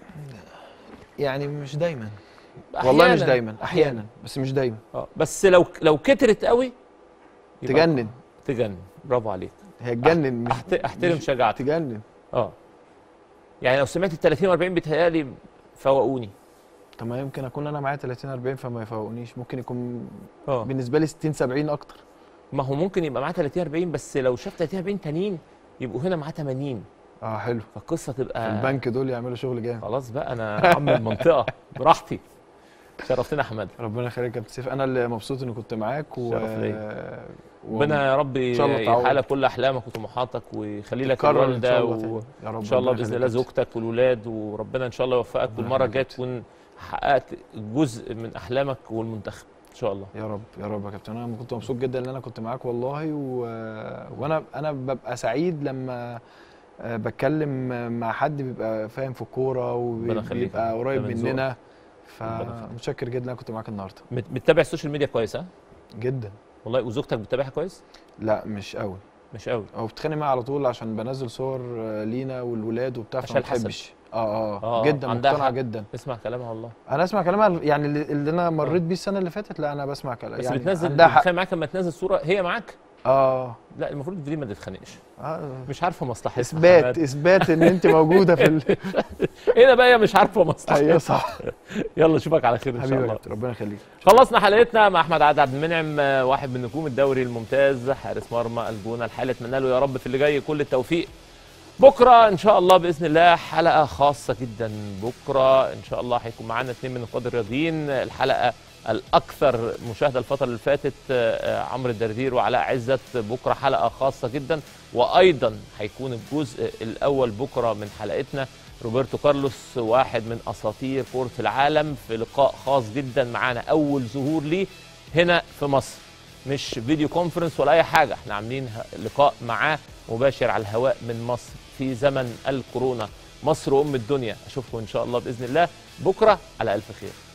يعني مش دايما والله مش أحياناً. دايما احيانا بس مش دايما اه بس لو لو كترت قوي يبقى تجنن تجنن برافو عليك هي تجنن مش أحت... احترم مش- شجاعتك تجنن اه يعني لو سمعت ال 30 و 40 بيتهيألي فوقوني طب ما يمكن اكون انا معايا 30 40 فما يفوقنيش ممكن يكون اه بالنسبه لي 60 70 اكتر ما هو ممكن يبقى معاه 30 40 بس لو شاف 30 40 تانيين يبقوا هنا معاه 80 اه حلو فالقصه تبقى في البنك دول يعملوا شغل جامد خلاص بقى انا عم المنطقه براحتي شرفتنا يا احمد ربنا يخليك يا كابتن سيف انا اللي مبسوط اني كنت معاك و... شرف ليا. و... ربنا يا رب إن شاء الله تعوض. يحقق لك كل احلامك وطموحاتك ويخلي لك تتكرر إن الوالده شاء الله و... تاني. يا رب ان شاء الله ربنا باذن الله يخليك يا زوجتك والولاد وربنا ان شاء الله يوفقك ربنا والمره الجايه يخليك. تكون حققت جزء من احلامك والمنتخب ان شاء الله يا رب يا رب يا كابتن انا كنت مبسوط جدا ان انا كنت معاك والله و... وانا انا ببقى سعيد لما آه، بتكلم مع حد بيبقى فاهم في الكوره ربنا يخليك. وبيبقى قريب ده من مننا ربنا يخليك. فمتشكر جدا ان انا كنت معاك النهارده مت- بتتابع السوشيال ميديا كويس ها جدا والله وزوجتك بتتابعها كويس لا مش قوي مش قوي هو بتتخانق معايا على طول عشان بنزل صور آه، لينا والولاد وبتاع عشان فما الحسد. بتحبش اه اه, آه، جدا عندها مقتنعه حق. جدا اسمع كلامها والله انا اسمع كلامها يعني اللي, اللي انا مريت بيه السنه اللي فاتت لا انا بسمع كلام بس يعني بتنزل عندها حق بتتخانق معاك لما تنزل صوره هي معاك اه لا المفروض دي ما تتخانقش آه، مش عارفه مصلحتها اثبات حماد. اثبات ان انت موجوده في ال... هنا بقى هي مش عارفه مصلحتها ايوه صح يلا اشوفك على خير ان شاء حبيبي يا الله كابتن ربنا يخليك خلصنا حلقتنا مع احمد عادل عبد المنعم آه، واحد من نجوم الدوري الممتاز حارس مرمى الجونه الحالي اتمنى له يا رب في اللي جاي كل التوفيق بكره ان شاء الله باذن الله حلقه خاصه جدا بكره ان شاء الله هيكون معانا اثنين من القاده الرياضيين الحلقه الاكثر مشاهده الفتره اللي فاتت آه، آه، عمرو الدردير وعلاء عزت بكره حلقه خاصه جدا وايضا هيكون الجزء الاول بكره من حلقتنا روبرتو كارلوس واحد من اساطير كره العالم في لقاء خاص جدا معانا اول ظهور ليه هنا في مصر مش فيديو كونفرنس ولا اي حاجه احنا عاملين ه- لقاء معاه مباشر على الهواء من مصر في زمن الكورونا مصر ام الدنيا اشوفكم ان شاء الله باذن الله بكره على الف خير